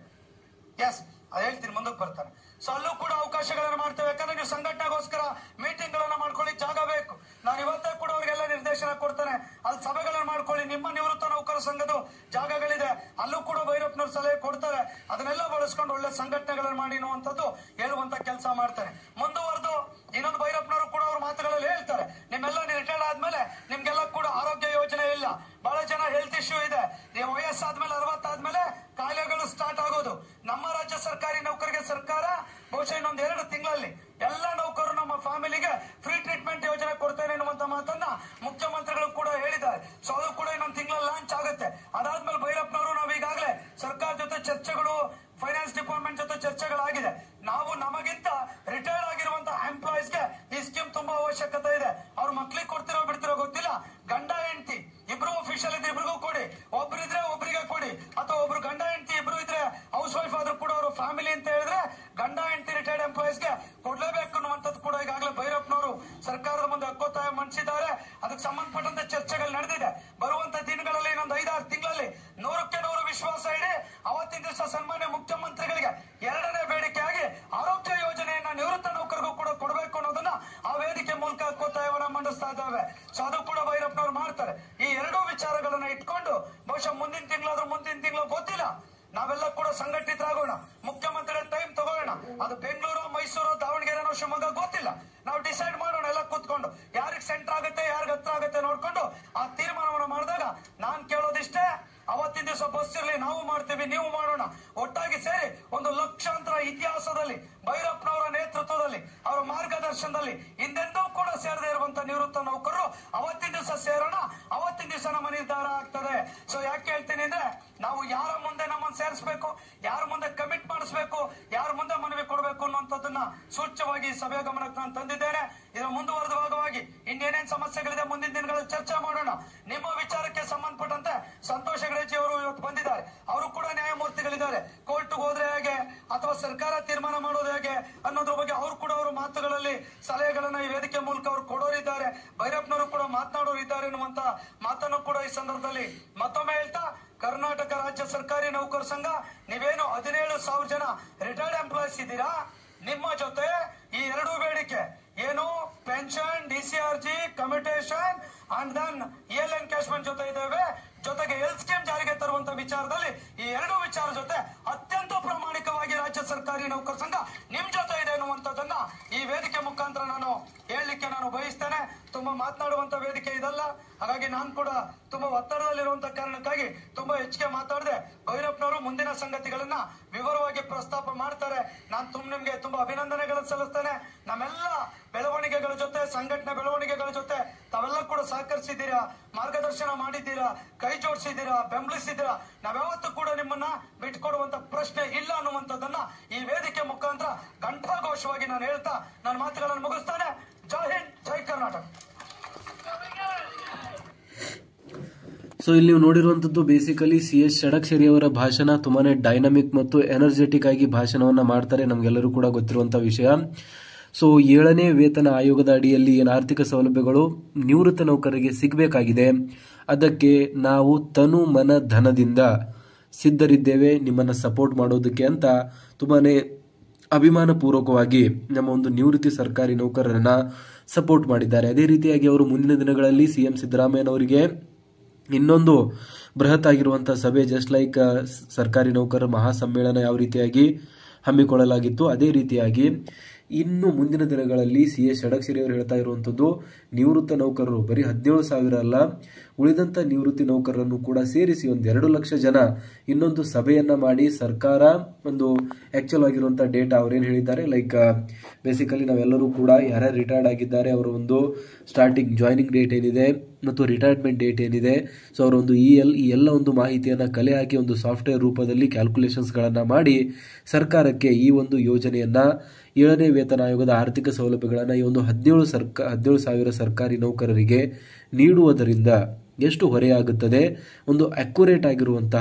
ಎಸ್ ಅದ್ ಹೇಳ್ತೀನಿ ಮುಂದಕ್ಕೆ ಬರ್ತಾನೆ ಸೊ ಅಲ್ಲೂ ಕೂಡ ಅವಕಾಶಗಳನ್ನು ಮಾಡ್ತೇವೆ ಯಾಕಂದ್ರೆ ನೀವು ಸಂಘಟನೆಗೋಸ್ಕರ ಮೀಟಿಂಗ್ ಗಳನ್ನ ಮಾಡ್ಕೊಳ್ಳಿಕ್ ಜಾಗ ಬೇಕು ನಾನು ಇವತ್ತೇ ಕೂಡ ಅವ್ರಿಗೆಲ್ಲ ನಿರ್ದೇಶನ ಕೊಡ್ತೇನೆ ಅಲ್ಲಿ ಸಭೆಗಳನ್ನ ಮಾಡ್ಕೊಳ್ಳಿ ನಿಮ್ಮ ನಿವೃತ್ತ ನೌಕರ ಸಂಘದ ಜಾಗಗಳಿದೆ ಅಲ್ಲೂ ಕೂಡ ಭೈರಪ್ಪನವ್ರ ಸಲಹೆ ಕೊಡ್ತಾರೆ ಅದನ್ನೆಲ್ಲ ಬಳಸ್ಕೊಂಡು ಒಳ್ಳೆ ಸಂಘಟನೆಗಳನ್ನು ಮಾಡಿ ಅನ್ನುವಂಥದ್ದು ಹೇಳುವಂತ ಕೆಲಸ ಮಾಡ್ತಾರೆ ಮುಂದುವರೆದು ಇನ್ನೊಂದು ಭೈರಪ್ಪನವರು ಕೂಡ ಅವ್ರ ಮಾತುಗಳಲ್ಲಿ ಹೇಳ್ತಾರೆ ನಿಮ್ಮೆಲ್ಲ ರಿಟೈರ್ಡ್ ಆದ್ಮೇಲೆ ನಿಮ್ಗೆಲ್ಲ ಕೂಡ ಆರೋಗ್ಯ ಯೋಜನೆ ಇಲ್ಲ ಬಹಳ ಜನ ಹೆಲ್ತ್ ಇಶ್ಯೂ ಇದೆ ನೀವು ವಯಸ್ಸಾದ್ಮೇಲೆ ಅರವತ್ತಾದ್ಮೇಲೆ ಕಾಯಿಲೆಗಳು ಸ್ಟಾರ್ಟ್ ಆಗೋದು ನಮ್ಮ ರಾಜ್ಯ ಸರ್ಕಾರಿ ನೌಕರಿಗೆ ಸರ್ಕಾರ ಬಹುಶಃ ಇನ್ನೊಂದ್ ಎರಡು ತಿಂಗಳಲ್ಲಿ ಎಲ್ಲ ನೌಕರರು ನಮ್ಮ ಫ್ಯಾಮಿಲಿಗೆ ಫ್ರೀ ಟ್ರೀಟ್ಮೆಂಟ್ ಯೋಜನೆ ಕೊಡ್ತೇನೆ ಎನ್ನುವಂತ ಮಾತನ್ನ ಮುಖ್ಯಮಂತ್ರಿಗಳು ಕೂಡ ಹೇಳಿದ್ದಾರೆ ಸೊ ಅದು ಕೂಡ ಇನ್ನೊಂದು ತಿಂಗಳಲ್ಲಿ ಲಾಂಚ್ ಆಗುತ್ತೆ ಅದಾದ್ಮೇಲೆ ಭೈರಪ್ಪನವರು ನಾವು ಈಗಾಗಲೇ ಸರ್ಕಾರ ಜೊತೆ ಚರ್ಚೆಗಳು ಫೈನಾನ್ಸ್ ಡಿಪಾರ್ಟ್ಮೆಂಟ್ ಜೊತೆ ಚರ್ಚೆಗಳಾಗಿದೆ ನಾವು ನಮಗಿಂತ ರಿಟೈರ್ಡ್ ಆಗಿರುವಂತಹ ಎಂಪ್ಲಾಯೀಸ್ಗೆ ಈ ಸ್ಕೀಮ್ ತುಂಬಾ ಅವಶ್ಯಕತೆ ಇದೆ ಅವ್ರ ಮಕ್ಳಿಗೆ ಕೊಡ್ತಿರೋ ಬಿಡ್ತಿರೋ ಗೊತ್ತಿಲ್ಲ ಗಂಡ ಹೆಂಡತಿ ಇಬ್ರು ಅಫಿಷಿಯಲ್ ಇದ್ರೆ ಇಬ್ರಿಗೂ ಕೊಡಿ ಒಬ್ರಿದ್ರೆ ಒಬ್ರಿಗೆ ಕೊಡಿ ಅಥವಾ ಒಬ್ರು ಗಂಡ ಹೆಂಡತಿ ಇಬ್ರು ಇದ್ರೆ ಹೌಸ್ ವೈಫ್ ಆದ್ರೂ ಕೂಡ ಅವರು ಫ್ಯಾಮಿಲಿ ಅಂತ ಹೇಳಿದ್ರೆ ಗಂಡ ಹೆಂಡತಿ ರಿಟೈರ್ಡ್ ಎಂಪ್ಲಾಯೀಸ್ಗೆ ಕೊಡ್ಲೇಬೇಕು ಅನ್ನುವಂಥದ್ದು ಕೂಡ ಈಗಾಗಲೇ ಭೈರಪ್ಪನವರು ಸರ್ಕಾರದ ಮುಂದೆ ಹಕ್ಕೊತ್ತಾಯ ಮಂಡಿಸಿದ್ದಾರೆ ಅದಕ್ಕೆ ಸಂಬಂಧಪಟ್ಟಂತೆ ಚರ್ಚೆಗಳು ನಡೆದಿದೆ ಬರುವಂತ ದಿನಗಳಲ್ಲಿ ಇನ್ನೊಂದು ಐದಾರು ತಿಂಗಳಲ್ಲಿ ನೂರಕ್ಕೆ ನೂರು ವಿಶ್ವಾಸ ಇಡಿ ಅವತ್ತಿನ ದಿವಸ ಸನ್ಮಾನ್ಯ ಮುಖ್ಯಮಂತ್ರಿಗಳಿಗೆ ಎರಡನೇ ಬೇಡಿಕೆಯಾಗಿ ಆರೋಗ್ಯ ಯೋಜನೆಯನ್ನ ನಿವೃತ್ತ ನೌಕರಿಗೂ ಕೂಡ ಕೊಡಬೇಕು ಅನ್ನೋದನ್ನ ಆ ವೇದಿಕೆ ಮೂಲಕ ಹಕ್ಕೊತ್ತಾಯವನ್ನ ಮಂಡಿಸ್ತಾ ಇದ್ದಾವೆ ಸೊ ಅದು ಕೂಡ ಭೈರಪ್ಪನವ್ರು ಮಾಡ್ತಾರೆ ಈ ಎರಡೂ ವಿಚಾರಗಳನ್ನ ಇಟ್ಕೊಂಡು ಬಹುಶಃ ಮುಂದಿನ ತಿಂಗಳಾದ್ರೂ ಮುಂದಿನ ತಿಂಗಳು ಗೊತ್ತಿಲ್ಲ ನಾವೆಲ್ಲ ಕೂಡ ಸಂಘಟಿತರಾಗೋಣ ಮುಖ್ಯಮಂತ್ರಿ ಟೈಮ್ ತಗೊಳ್ಳೋಣ ಅದು ಬೆಂಗಳೂರು ಮೈಸೂರು ದಾವಣಗೆರೆ ಶಿವಮೊಗ್ಗ ಗೊತ್ತಿಲ್ಲ ನಾವು ಡಿಸೈಡ್ ಮಾಡೋಣ ಎಲ್ಲ ಕೂತ್ಕೊಂಡು ಯಾರಿಗೆ ಸೆಂಟರ್ ಆಗುತ್ತೆ ಯಾರಿಗೆ ಹತ್ರ ಆಗುತ್ತೆ ನೋಡ್ಕೊಂಡು ಆ ತೀರ್ಮಾನವನ್ನು ಮಾಡಿದಾಗ ನಾನ್ ಕೇಳೋದಿಷ್ಟೇ ಅವತ್ತಿನ ದಿವಸ ಬಸ್ ಇರ್ಲಿ ನಾವು ಮಾಡ್ತೀವಿ ನೀವು ಮಾಡೋಣ ಒಟ್ಟಾಗಿ ಸೇರಿ ಒಂದು ಲಕ್ಷಾಂತರ ಇತಿಹಾಸದಲ್ಲಿ ಭೈರಪ್ಪನವರ ನೇತೃತ್ವದಲ್ಲಿ ಅವರ ಮಾರ್ಗದರ್ಶನದಲ್ಲಿ ಹಿಂದೆಂದೂ ಕೂಡ ಸೇರದೇ ಇರುವಂತ ನಿವೃತ್ತ ನೌಕರರು ಅವತ್ತಿನ ದಿವಸ ಸೇರೋಣ ಅವತ್ತಿನ ದಿವಸ ನಮ್ಮ ನಿರ್ಧಾರ ಆಗ್ತದೆ ಸೊ ಯಾಕೆ ಹೇಳ್ತೀನಿ ಅಂದ್ರೆ ನಾವು ಯಾರ ಮುಂದೆ ನಮ್ಮನ್ನು ಸೇರಿಸಬೇಕು ಯಾರ ಮುಂದೆ ಕಮಿಟ್ ಮಾಡಿಸ್ಬೇಕು ಯಾರ ಮುಂದೆ ಮನವಿ ಕೊಡಬೇಕು ಅನ್ನುವಂಥದ್ದನ್ನ ಸೂಚ್ಯವಾಗಿ ಸಭೆಯ ಗಮನಕ್ಕೆ ನಾನು ತಂದಿದ್ದೇನೆ ಇದರ ಮುಂದುವರೆದ ಭಾಗವಾಗಿ ಇನ್ನೇನೇನ್ ಸಮಸ್ಯೆಗಳಿದೆ ಮುಂದಿನ ದಿನಗಳಲ್ಲಿ ಚರ್ಚೆ ಮಾಡೋಣ ನಿಮ್ಮ ವಿಚಾರಕ್ಕೆ ಸಂಬಂಧಪಟ್ಟಂತೆ ಸಂತೋಷ ಗಣೇಶಿ ಅವರು ಇವತ್ತು ಬಂದಿದ್ದಾರೆ ಅವರು ಕೂಡ ನ್ಯಾಯಮೂರ್ತಿಗಳಿದ್ದಾರೆ ಕೋರ್ಟ್ ಹೋದ್ರೆ ಹೇಗೆ ಅಥವಾ ಸರ್ಕಾರ ತೀರ್ಮಾನ ಮಾಡೋದು ಹೇಗೆ ಅನ್ನೋದ್ರ ಬಗ್ಗೆ ಅವರು ಕೂಡ ಅವರು ಮಾತುಗಳಲ್ಲಿ ಸಲಹೆಗಳನ್ನ ಈ ವೇದಿಕೆ ಮೂಲಕ ಅವರು ಕೊಡೋರಿದ್ದಾರೆ ಭೈರಪ್ಪನವರು ಕೂಡ ಮಾತನಾಡೋರು ಇದ್ದಾರೆ ಎನ್ನುವಂತ ಮಾತನ್ನು ಕೂಡ ಈ ಸಂದರ್ಭದಲ್ಲಿ ಮತ್ತೊಮ್ಮೆ ಹೇಳ್ತಾ ಕರ್ನಾಟಕ ರಾಜ್ಯ ಸರ್ಕಾರಿ ನೌಕರ ಸಂಘ ನೀವೇನು ಹದಿನೇಳು ಸಾವಿರ ಜನ ರಿಟೈರ್ಡ್ ಎಂಪ್ಲಾಯೀಸ್ ಇದ್ದೀರಾ ನಿಮ್ಮ ಜೊತೆ ಅಂಡ್ ದೆನ್ ಎಲ್ ಎನ್ಕೇಶ್ಮೆಂಟ್ ಜೊತೆ ಇದ್ದೇವೆ ಜೊತೆಗೆ ಹೆಲ್ತ್ ಸ್ಕೀಮ್ ಜಾರಿಗೆ ತರುವಂತ ವಿಚಾರದಲ್ಲಿ ಈ ಎರಡು ವಿಚಾರ ಜೊತೆ ಅತ್ಯಂತ ಪ್ರಾಮಾಣಿಕವಾಗಿ ರಾಜ್ಯ ಸರ್ಕಾರಿ ನೌಕರ ಸಂಘ ನಿಮ್ ಜೊತೆ ಇದೆ ಅನ್ನುವಂಥದ್ದನ್ನ ಈ ವೇದಿಕೆ ಮುಖಾಂತರ ನಾನು ಹೇಳಲಿಕ್ಕೆ ನಾನು ಬಯಸ್ತೇನೆ ತುಂಬಾ ಮಾತನಾಡುವಂತ ವೇದಿಕೆ ಇದಲ್ಲ ಹಾಗಾಗಿ ನಾನು ಕೂಡ ತುಂಬಾ ಒತ್ತಡದಲ್ಲಿರುವಂತ ಕಾರಣಕ್ಕಾಗಿ ತುಂಬಾ ಹೆಚ್ಚಿಗೆ ಮಾತಾಡಿದೆ ಭೈರಪ್ಪನವರು ಮುಂದಿನ ಸಂಗತಿಗಳನ್ನ ವಿವರವಾಗಿ ಪ್ರಸ್ತಾಪ ಮಾಡ್ತಾರೆ ನಾನು ತುಂಬ ನಿಮ್ಗೆ ತುಂಬಾ ಅಭಿನಂದನೆಗಳನ್ನು ಸಲ್ಲಿಸ್ತೇನೆ ನಮ್ಮೆಲ್ಲ ಬೆಳವಣಿಗೆಗಳ ಜೊತೆ ಸಂಘಟನೆ ಬೆಳವಣಿಗೆಗಳ ಜೊತೆ ತಾವೆಲ್ಲ ಕೂಡ ಸಹಕರಿಸಿದ್ದೀರಾ ಮಾರ್ಗದರ್ಶನ ಮಾಡಿದ್ದೀರಾ ಕೈ ಜೋಡಿಸಿದ್ದೀರಾ ಬೆಂಬಲಿಸಿದ್ದೀರಾ ನಾವ್ಯಾವತ್ತೂ ಕೂಡ ನಿಮ್ಮನ್ನ ಬಿಟ್ಕೊಡುವಂತ ಪ್ರಶ್ನೆ ಇಲ್ಲ ಅನ್ನುವಂಥದ್ದನ್ನ ಈ ವೇದಿಕೆ ಮುಖಾಂತರ ಘಂಟಾಘೋಷವಾಗಿ ನಾನು ಹೇಳ್ತಾ ನನ್ನ ಮಾತುಗಳನ್ನು ಮುಗಿಸ್ತೇನೆ ಜೈ ಹಿಂದ್ ಜೈ ಕರ್ನಾಟಕ ಸೊ ಇಲ್ಲಿ ನೀವು ನೋಡಿರುವಂತದ್ದು ಬೇಸಿಕಲಿ ಸಿ ಎಸ್ ಷಡಕ್ಷರಿ ಅವರ ಭಾಷಣ ತುಂಬಾನೇ ಡೈನಮಿಕ್ ಮತ್ತು ಎನರ್ಜೆಟಿಕ್ ಆಗಿ ಭಾಷಣವನ್ನ ಮಾಡ್ತಾರೆ ನಮ್ಗೆಲ್ಲರೂ ಕೂಡ ಗೊತ್ತಿರುವಂತ ವಿಷಯ ಸೊ ಏಳನೇ ವೇತನ ಆಯೋಗದ ಅಡಿಯಲ್ಲಿ ಏನು ಆರ್ಥಿಕ ಸೌಲಭ್ಯಗಳು ನಿವೃತ್ತ ನೌಕರರಿಗೆ ಸಿಗಬೇಕಾಗಿದೆ ಅದಕ್ಕೆ ನಾವು ತನು ಮನ ಧನದಿಂದ ಸಿದ್ಧರಿದ್ದೇವೆ ನಿಮ್ಮನ್ನ ಸಪೋರ್ಟ್ ಮಾಡೋದಕ್ಕೆ ಅಂತ ತುಂಬಾನೇ ಅಭಿಮಾನ ಪೂರ್ವಕವಾಗಿ ನಮ್ಮ ಒಂದು ನಿವೃತ್ತಿ ಸರ್ಕಾರಿ ನೌಕರರನ್ನ ಸಪೋರ್ಟ್ ಮಾಡಿದ್ದಾರೆ ಅದೇ ರೀತಿಯಾಗಿ ಅವರು ಮುಂದಿನ ದಿನಗಳಲ್ಲಿ ಸಿಎಂ ಸಿದ್ದರಾಮಯ್ಯನವರಿಗೆ ಇನ್ನೊಂದು ಬೃಹತ್ ಆಗಿರುವಂತಹ ಸಭೆ ಜಸ್ಟ್ ಲೈಕ್ ಸರ್ಕಾರಿ ನೌಕರರ ಮಹಾಸಮ್ಮೇಳನ ಯಾವ ರೀತಿಯಾಗಿ ಹಮ್ಮಿಕೊಳ್ಳಲಾಗಿತ್ತು ಅದೇ ರೀತಿಯಾಗಿ ಇನ್ನು ಮುಂದಿನ ದಿನಗಳಲ್ಲಿ ಸಿ ಎಸ್ ಷಡಕ್ಷರಿ ಅವರು ಹೇಳ್ತಾ ಇರುವಂತದ್ದು ನಿವೃತ್ತ ನೌಕರರು ಬರೀ ಹದಿನೇಳು ಸಾವಿರ ಅಲ್ಲ ಉಳಿದಂತ ನಿವೃತ್ತಿ ನೌಕರರನ್ನು ಕೂಡ ಸೇರಿಸಿ ಒಂದು ಎರಡು ಲಕ್ಷ ಜನ ಇನ್ನೊಂದು ಸಭೆಯನ್ನ ಮಾಡಿ ಸರ್ಕಾರ ಒಂದು ಆಕ್ಚುಲ್ ಆಗಿರುವಂತಹ ಡೇಟಾ ಅವ್ರೇನು ಹೇಳಿದ್ದಾರೆ ಲೈಕ್ ಬೇಸಿಕಲಿ ನಾವೆಲ್ಲರೂ ಕೂಡ ಯಾರ್ಯಾರು ರಿಟೈರ್ಡ್ ಆಗಿದ್ದಾರೆ ಅವರ ಒಂದು ಸ್ಟಾರ್ಟಿಂಗ್ ಜಾಯ್ನಿಂಗ್ ಡೇಟ್ ಏನಿದೆ ಮತ್ತು ರಿಟೈರ್ಮೆಂಟ್ ಡೇಟ್ ಏನಿದೆ ಸೊ ಅವರ ಒಂದು ಈ ಎಲ್ ಈ ಎಲ್ಲ ಒಂದು ಮಾಹಿತಿಯನ್ನು ಕಲೆ ಹಾಕಿ ಒಂದು ಸಾಫ್ಟ್ವೇರ್ ರೂಪದಲ್ಲಿ ಕ್ಯಾಲ್ಕುಲೇಷನ್ಸ್ಗಳನ್ನು ಮಾಡಿ ಸರ್ಕಾರಕ್ಕೆ ಈ ಒಂದು ಯೋಜನೆಯನ್ನ ಏಳನೇ ವೇತನ ಆಯೋಗದ ಆರ್ಥಿಕ ಸೌಲಭ್ಯಗಳನ್ನು ಈ ಒಂದು ಹದಿನೇಳು ಸರ್ಕ ಹದಿನೇಳು ಸಾವಿರ ಸರ್ಕಾರಿ ನೌಕರರಿಗೆ ನೀಡುವುದರಿಂದ ಎಷ್ಟು ಹೊರೆಯಾಗುತ್ತದೆ ಒಂದು ಅಕ್ಯುರೇಟ್ ಆಗಿರುವಂತಹ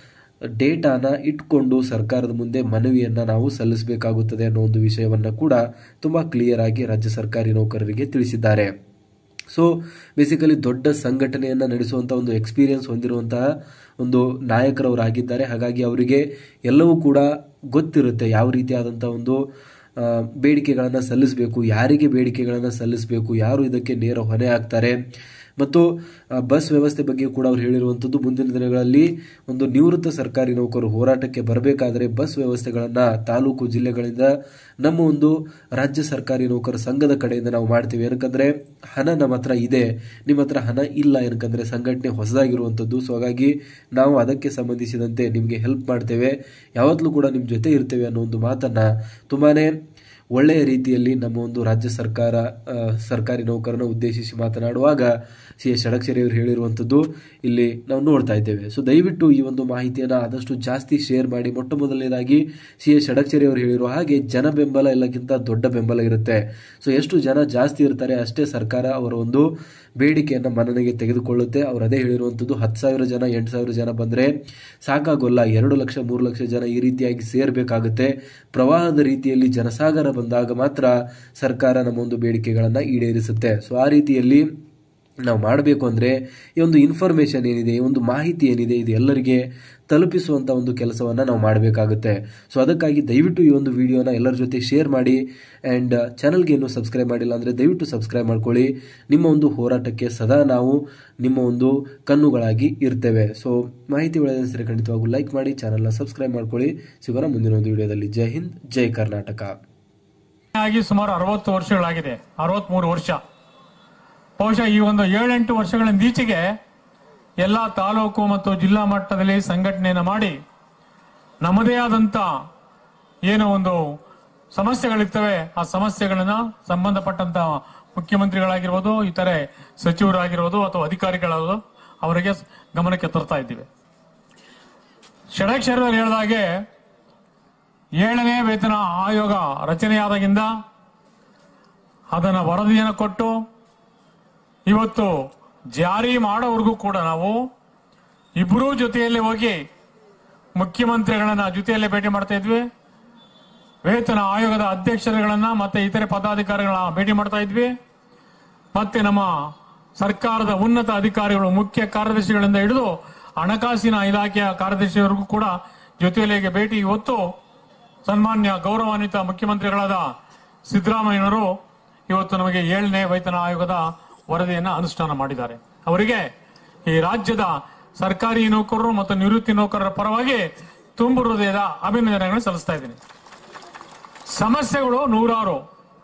ಡೇಟಾನ ಇಟ್ಕೊಂಡು ಸರ್ಕಾರದ ಮುಂದೆ ಮನವಿಯನ್ನ ನಾವು ಸಲ್ಲಿಸಬೇಕಾಗುತ್ತದೆ ಅನ್ನೋ ಒಂದು ವಿಷಯವನ್ನ ಕೂಡ ತುಂಬಾ ಕ್ಲಿಯರ್ ಆಗಿ ರಾಜ್ಯ ಸರ್ಕಾರಿ ನೌಕರರಿಗೆ ತಿಳಿಸಿದ್ದಾರೆ ಸೊ ಬೇಸಿಕಲಿ ದೊಡ್ಡ ಸಂಘಟನೆಯನ್ನ ನಡೆಸುವಂತ ಒಂದು ಎಕ್ಸ್ಪೀರಿಯನ್ಸ್ ಹೊಂದಿರುವಂತಹ ಒಂದು ನಾಯಕರವರಾಗಿದ್ದಾರೆ ಹಾಗಾಗಿ ಅವರಿಗೆ ಎಲ್ಲವೂ ಕೂಡ ಗೊತ್ತಿರುತ್ತೆ ಯಾವ ರೀತಿಯಾದಂತಹ ಒಂದು ಆ, ಬೇಡಿಕೆಗಳನ್ನು ಸಲ್ಲಿಸಬೇಕು ಯಾರಿಗೆ ಬೇಡಿಕೆಗಳನ್ನು ಸಲ್ಲಿಸಬೇಕು ಯಾರು ಇದಕ್ಕೆ ನೇರ ಹೊಣೆ ಆಗ್ತಾರೆ ಮತ್ತು ಆ, ಬಸ್ ವ್ಯವಸ್ಥೆ ಬಗ್ಗೆ ಕೂಡ ಅವ್ರು ಹೇಳಿರುವಂಥದ್ದು ಮುಂದಿನ ದಿನಗಳಲ್ಲಿ ಒಂದು ನಿವೃತ್ತ ಸರ್ಕಾರಿ ನೌಕರು ಹೋರಾಟಕ್ಕೆ ಬರಬೇಕಾದರೆ ಬಸ್ ವ್ಯವಸ್ಥೆಗಳನ್ನು ತಾಲೂಕು ಜಿಲ್ಲೆಗಳಿಂದ ನಮ್ಮ ಒಂದು ರಾಜ್ಯ ಸರ್ಕಾರಿ ನೌಕರ ಸಂಘದ ಕಡೆಯಿಂದ ನಾವು ಮಾಡ್ತೀವಿ ಏನಕ್ಕಂದ್ರೆ ಹಣ ನಮ್ಮ ಹತ್ರ ಇದೆ ನಿಮ್ಮ ಹತ್ರ ಹಣ ಇಲ್ಲ ಏನಕ್ಕಂದ್ರೆ ಸಂಘಟನೆ ಹೊಸದಾಗಿರುವಂಥದ್ದು ಸೊ ಹಾಗಾಗಿ ನಾವು ಅದಕ್ಕೆ ಸಂಬಂಧಿಸಿದಂತೆ ನಿಮಗೆ ಹೆಲ್ಪ್ ಮಾಡ್ತೇವೆ ಯಾವತ್ತಲೂ ಕೂಡ ನಿಮ್ಮ ಜೊತೆ ಇರ್ತೇವೆ ಅನ್ನೋ ಒಂದು ಮಾತನ್ನ ತುಂಬಾನೇ ಒಳ್ಳೆಯ ರೀತಿಯಲ್ಲಿ ನಮ್ಮ ಒಂದು ರಾಜ್ಯ ಸರ್ಕಾರ ಆ, ಸರ್ಕಾರಿ ನೌಕರನ ಉದ್ದೇಶಿಸಿ ಮಾತನಾಡುವಾಗ ಸಿ ಎಸ್ ಷಡಕ್ಷರಿ ಅವರು ಹೇಳಿರುವಂಥದ್ದು ಇಲ್ಲಿ ನಾವು ನೋಡ್ತಾ ಇದ್ದೇವೆ ಸೊ ದಯವಿಟ್ಟು ಈ ಒಂದು ಮಾಹಿತಿಯನ್ನು ಆದಷ್ಟು ಜಾಸ್ತಿ ಶೇರ್ ಮಾಡಿ ಮೊಟ್ಟ ಮೊದಲನೇದಾಗಿ ಸಿ ಎಸ್ ಷಡಕ್ಷರಿ ಅವರು ಹೇಳಿರುವ ಹಾಗೆ ಜನ ಬೆಂಬಲ ಎಲ್ಲಕ್ಕಿಂತ ದೊಡ್ಡ ಬೆಂಬಲ ಇರುತ್ತೆ ಸೊ ಎಷ್ಟು ಜನ ಜಾಸ್ತಿ ಇರ್ತಾರೆ ಅಷ್ಟೇ ಸರ್ಕಾರ ಅವರ ಒಂದು ಬೇಡಿಕೆಯನ್ನು ಮನ್ನಣೆಗೆ ತೆಗೆದುಕೊಳ್ಳುತ್ತೆ ಅವ್ರು ಅದೇ ಹೇಳಿರುವಂಥದ್ದು ಹತ್ತು ಸಾವಿರ ಜನ ಎಂಟು ಸಾವಿರ ಜನ ಬಂದರೆ ಸಾಕಾಗೋಲ್ಲ ಎರಡು ಲಕ್ಷ ಮೂರು ಲಕ್ಷ ಜನ ಈ ರೀತಿಯಾಗಿ ಸೇರಬೇಕಾಗುತ್ತೆ ಪ್ರವಾಹದ ರೀತಿಯಲ್ಲಿ ಜನಸಾಗರ ಬಂದಾಗ ಮಾತ್ರ ಸರ್ಕಾರ ನಮ್ಮ ಒಂದು ಬೇಡಿಕೆಗಳನ್ನು ಈಡೇರಿಸುತ್ತೆ ಸೊ ಆ ರೀತಿಯಲ್ಲಿ ನಾವು ಮಾಡಬೇಕು ಅಂದರೆ ಈ ಒಂದು ಇನ್ಫಾರ್ಮೇಷನ್ ಏನಿದೆ ಈ ಒಂದು ಮಾಹಿತಿ ಏನಿದೆ ಇದು ಎಲ್ಲರಿಗೆ ತಲುಪಿಸುವಂಥ ಒಂದು ಕೆಲಸವನ್ನು ನಾವು ಮಾಡಬೇಕಾಗುತ್ತೆ ಸೊ ಅದಕ್ಕಾಗಿ ದಯವಿಟ್ಟು ಈ ಒಂದು ವಿಡಿಯೋನ ಎಲ್ಲರ ಜೊತೆ ಶೇರ್ ಮಾಡಿ ಆ್ಯಂಡ್ ಚಾನಲ್ಗೆ ಇನ್ನೂ ಸಬ್ಸ್ಕ್ರೈಬ್ ಮಾಡಿಲ್ಲ ಅಂದರೆ ದಯವಿಟ್ಟು ಸಬ್ಸ್ಕ್ರೈಬ್ ಮಾಡ್ಕೊಳ್ಳಿ ನಿಮ್ಮ ಒಂದು ಹೋರಾಟಕ್ಕೆ ಸದಾ ನಾವು ನಿಮ್ಮ ಒಂದು ಕಣ್ಣುಗಳಾಗಿ ಇರ್ತೇವೆ ಸೊ ಮಾಹಿತಿ ಒಳ್ಳೆಯ ಸರಿ ಖಂಡಿತವಾಗೂ ಲೈಕ್ ಮಾಡಿ ಚಾನಲ್ನ ಸಬ್ಸ್ಕ್ರೈಬ್ ಮಾಡ್ಕೊಳ್ಳಿ ಸಿಗೋಣ ಮುಂದಿನ ಒಂದು ವಿಡಿಯೋದಲ್ಲಿ ಜೈ ಹಿಂದ್ ಜೈ ಕರ್ನಾಟಕ ಆಗಿ ಸುಮಾರು ಅರವತ್ತು ವರ್ಷಗಳಾಗಿದೆ ಅರವತ್ಮೂರು ವರ್ಷ ಬಹುಶಃ ಈ ಒಂದು ಏಳೆಂಟು ವರ್ಷಗಳಿಂದ ಈಚೆಗೆ ಎಲ್ಲ ತಾಲೂಕು ಮತ್ತು ಜಿಲ್ಲಾ ಮಟ್ಟದಲ್ಲಿ ಸಂಘಟನೆಯನ್ನು ಮಾಡಿ ನಮ್ಮದೇ ಆದಂತ ಏನೋ ಒಂದು ಸಮಸ್ಯೆಗಳಿರ್ತವೆ ಆ ಸಮಸ್ಯೆಗಳನ್ನ ಸಂಬಂಧಪಟ್ಟಂತ ಮುಖ್ಯಮಂತ್ರಿಗಳಾಗಿರ್ಬೋದು ಇತರೆ ಸಚಿವರಾಗಿರ್ಬೋದು ಅಥವಾ ಅಧಿಕಾರಿಗಳಾಗೋದು ಅವರಿಗೆ ಗಮನಕ್ಕೆ ತರ್ತಾ ಇದ್ದೀವಿ ಷಡಕ್ಷರ ಹೇಳಿದ ಹಾಗೆ ಏಳನೇ ವೇತನ ಆಯೋಗ ರಚನೆಯಾದಾಗಿಂದ ಅದನ್ನ ವರದಿಯನ್ನು ಕೊಟ್ಟು ಇವತ್ತು ಜಾರಿ ಮಾಡೋವರೆಗೂ ಕೂಡ ನಾವು ಇಬ್ಬರೂ ಜೊತೆಯಲ್ಲಿ ಹೋಗಿ ಮುಖ್ಯಮಂತ್ರಿಗಳನ್ನ ಜೊತೆಯಲ್ಲೇ ಭೇಟಿ ಮಾಡ್ತಾ ಇದ್ವಿ ವೇತನ ಆಯೋಗದ ಅಧ್ಯಕ್ಷರುಗಳನ್ನ ಮತ್ತೆ ಇತರೆ ಪದಾಧಿಕಾರಿಗಳನ್ನ ಭೇಟಿ ಮಾಡ್ತಾ ಇದ್ವಿ ಮತ್ತೆ ನಮ್ಮ ಸರ್ಕಾರದ ಉನ್ನತ ಅಧಿಕಾರಿಗಳು ಮುಖ್ಯ ಕಾರ್ಯದರ್ಶಿಗಳಿಂದ ಹಿಡಿದು ಹಣಕಾಸಿನ ಇಲಾಖೆಯ ಕಾರ್ಯದರ್ಶಿಯವರೆಗೂ ಕೂಡ ಜೊತೆಯಲ್ಲಿಗೆ ಭೇಟಿ ಇವತ್ತು ಸನ್ಮಾನ್ಯ ಗೌರವಾನ್ವಿತ ಮುಖ್ಯಮಂತ್ರಿಗಳಾದ ಸಿದ್ದರಾಮಯ್ಯನವರು ಇವತ್ತು ನಮಗೆ ಏಳನೇ ವೇತನ ಆಯೋಗದ ವರದಿಯನ್ನ ಅನುಷ್ಠಾನ ಮಾಡಿದ್ದಾರೆ ಅವರಿಗೆ ಈ ರಾಜ್ಯದ ಸರ್ಕಾರಿ ನೌಕರರು ಮತ್ತು ನಿವೃತ್ತಿ ನೌಕರರ ಪರವಾಗಿ ತುಂಬು ಹೃದಯದ ಅಭಿನಂದನೆಗಳನ್ನು ಸಲ್ಲಿಸ್ತಾ ಇದ್ದೀನಿ ಸಮಸ್ಯೆಗಳು ನೂರಾರು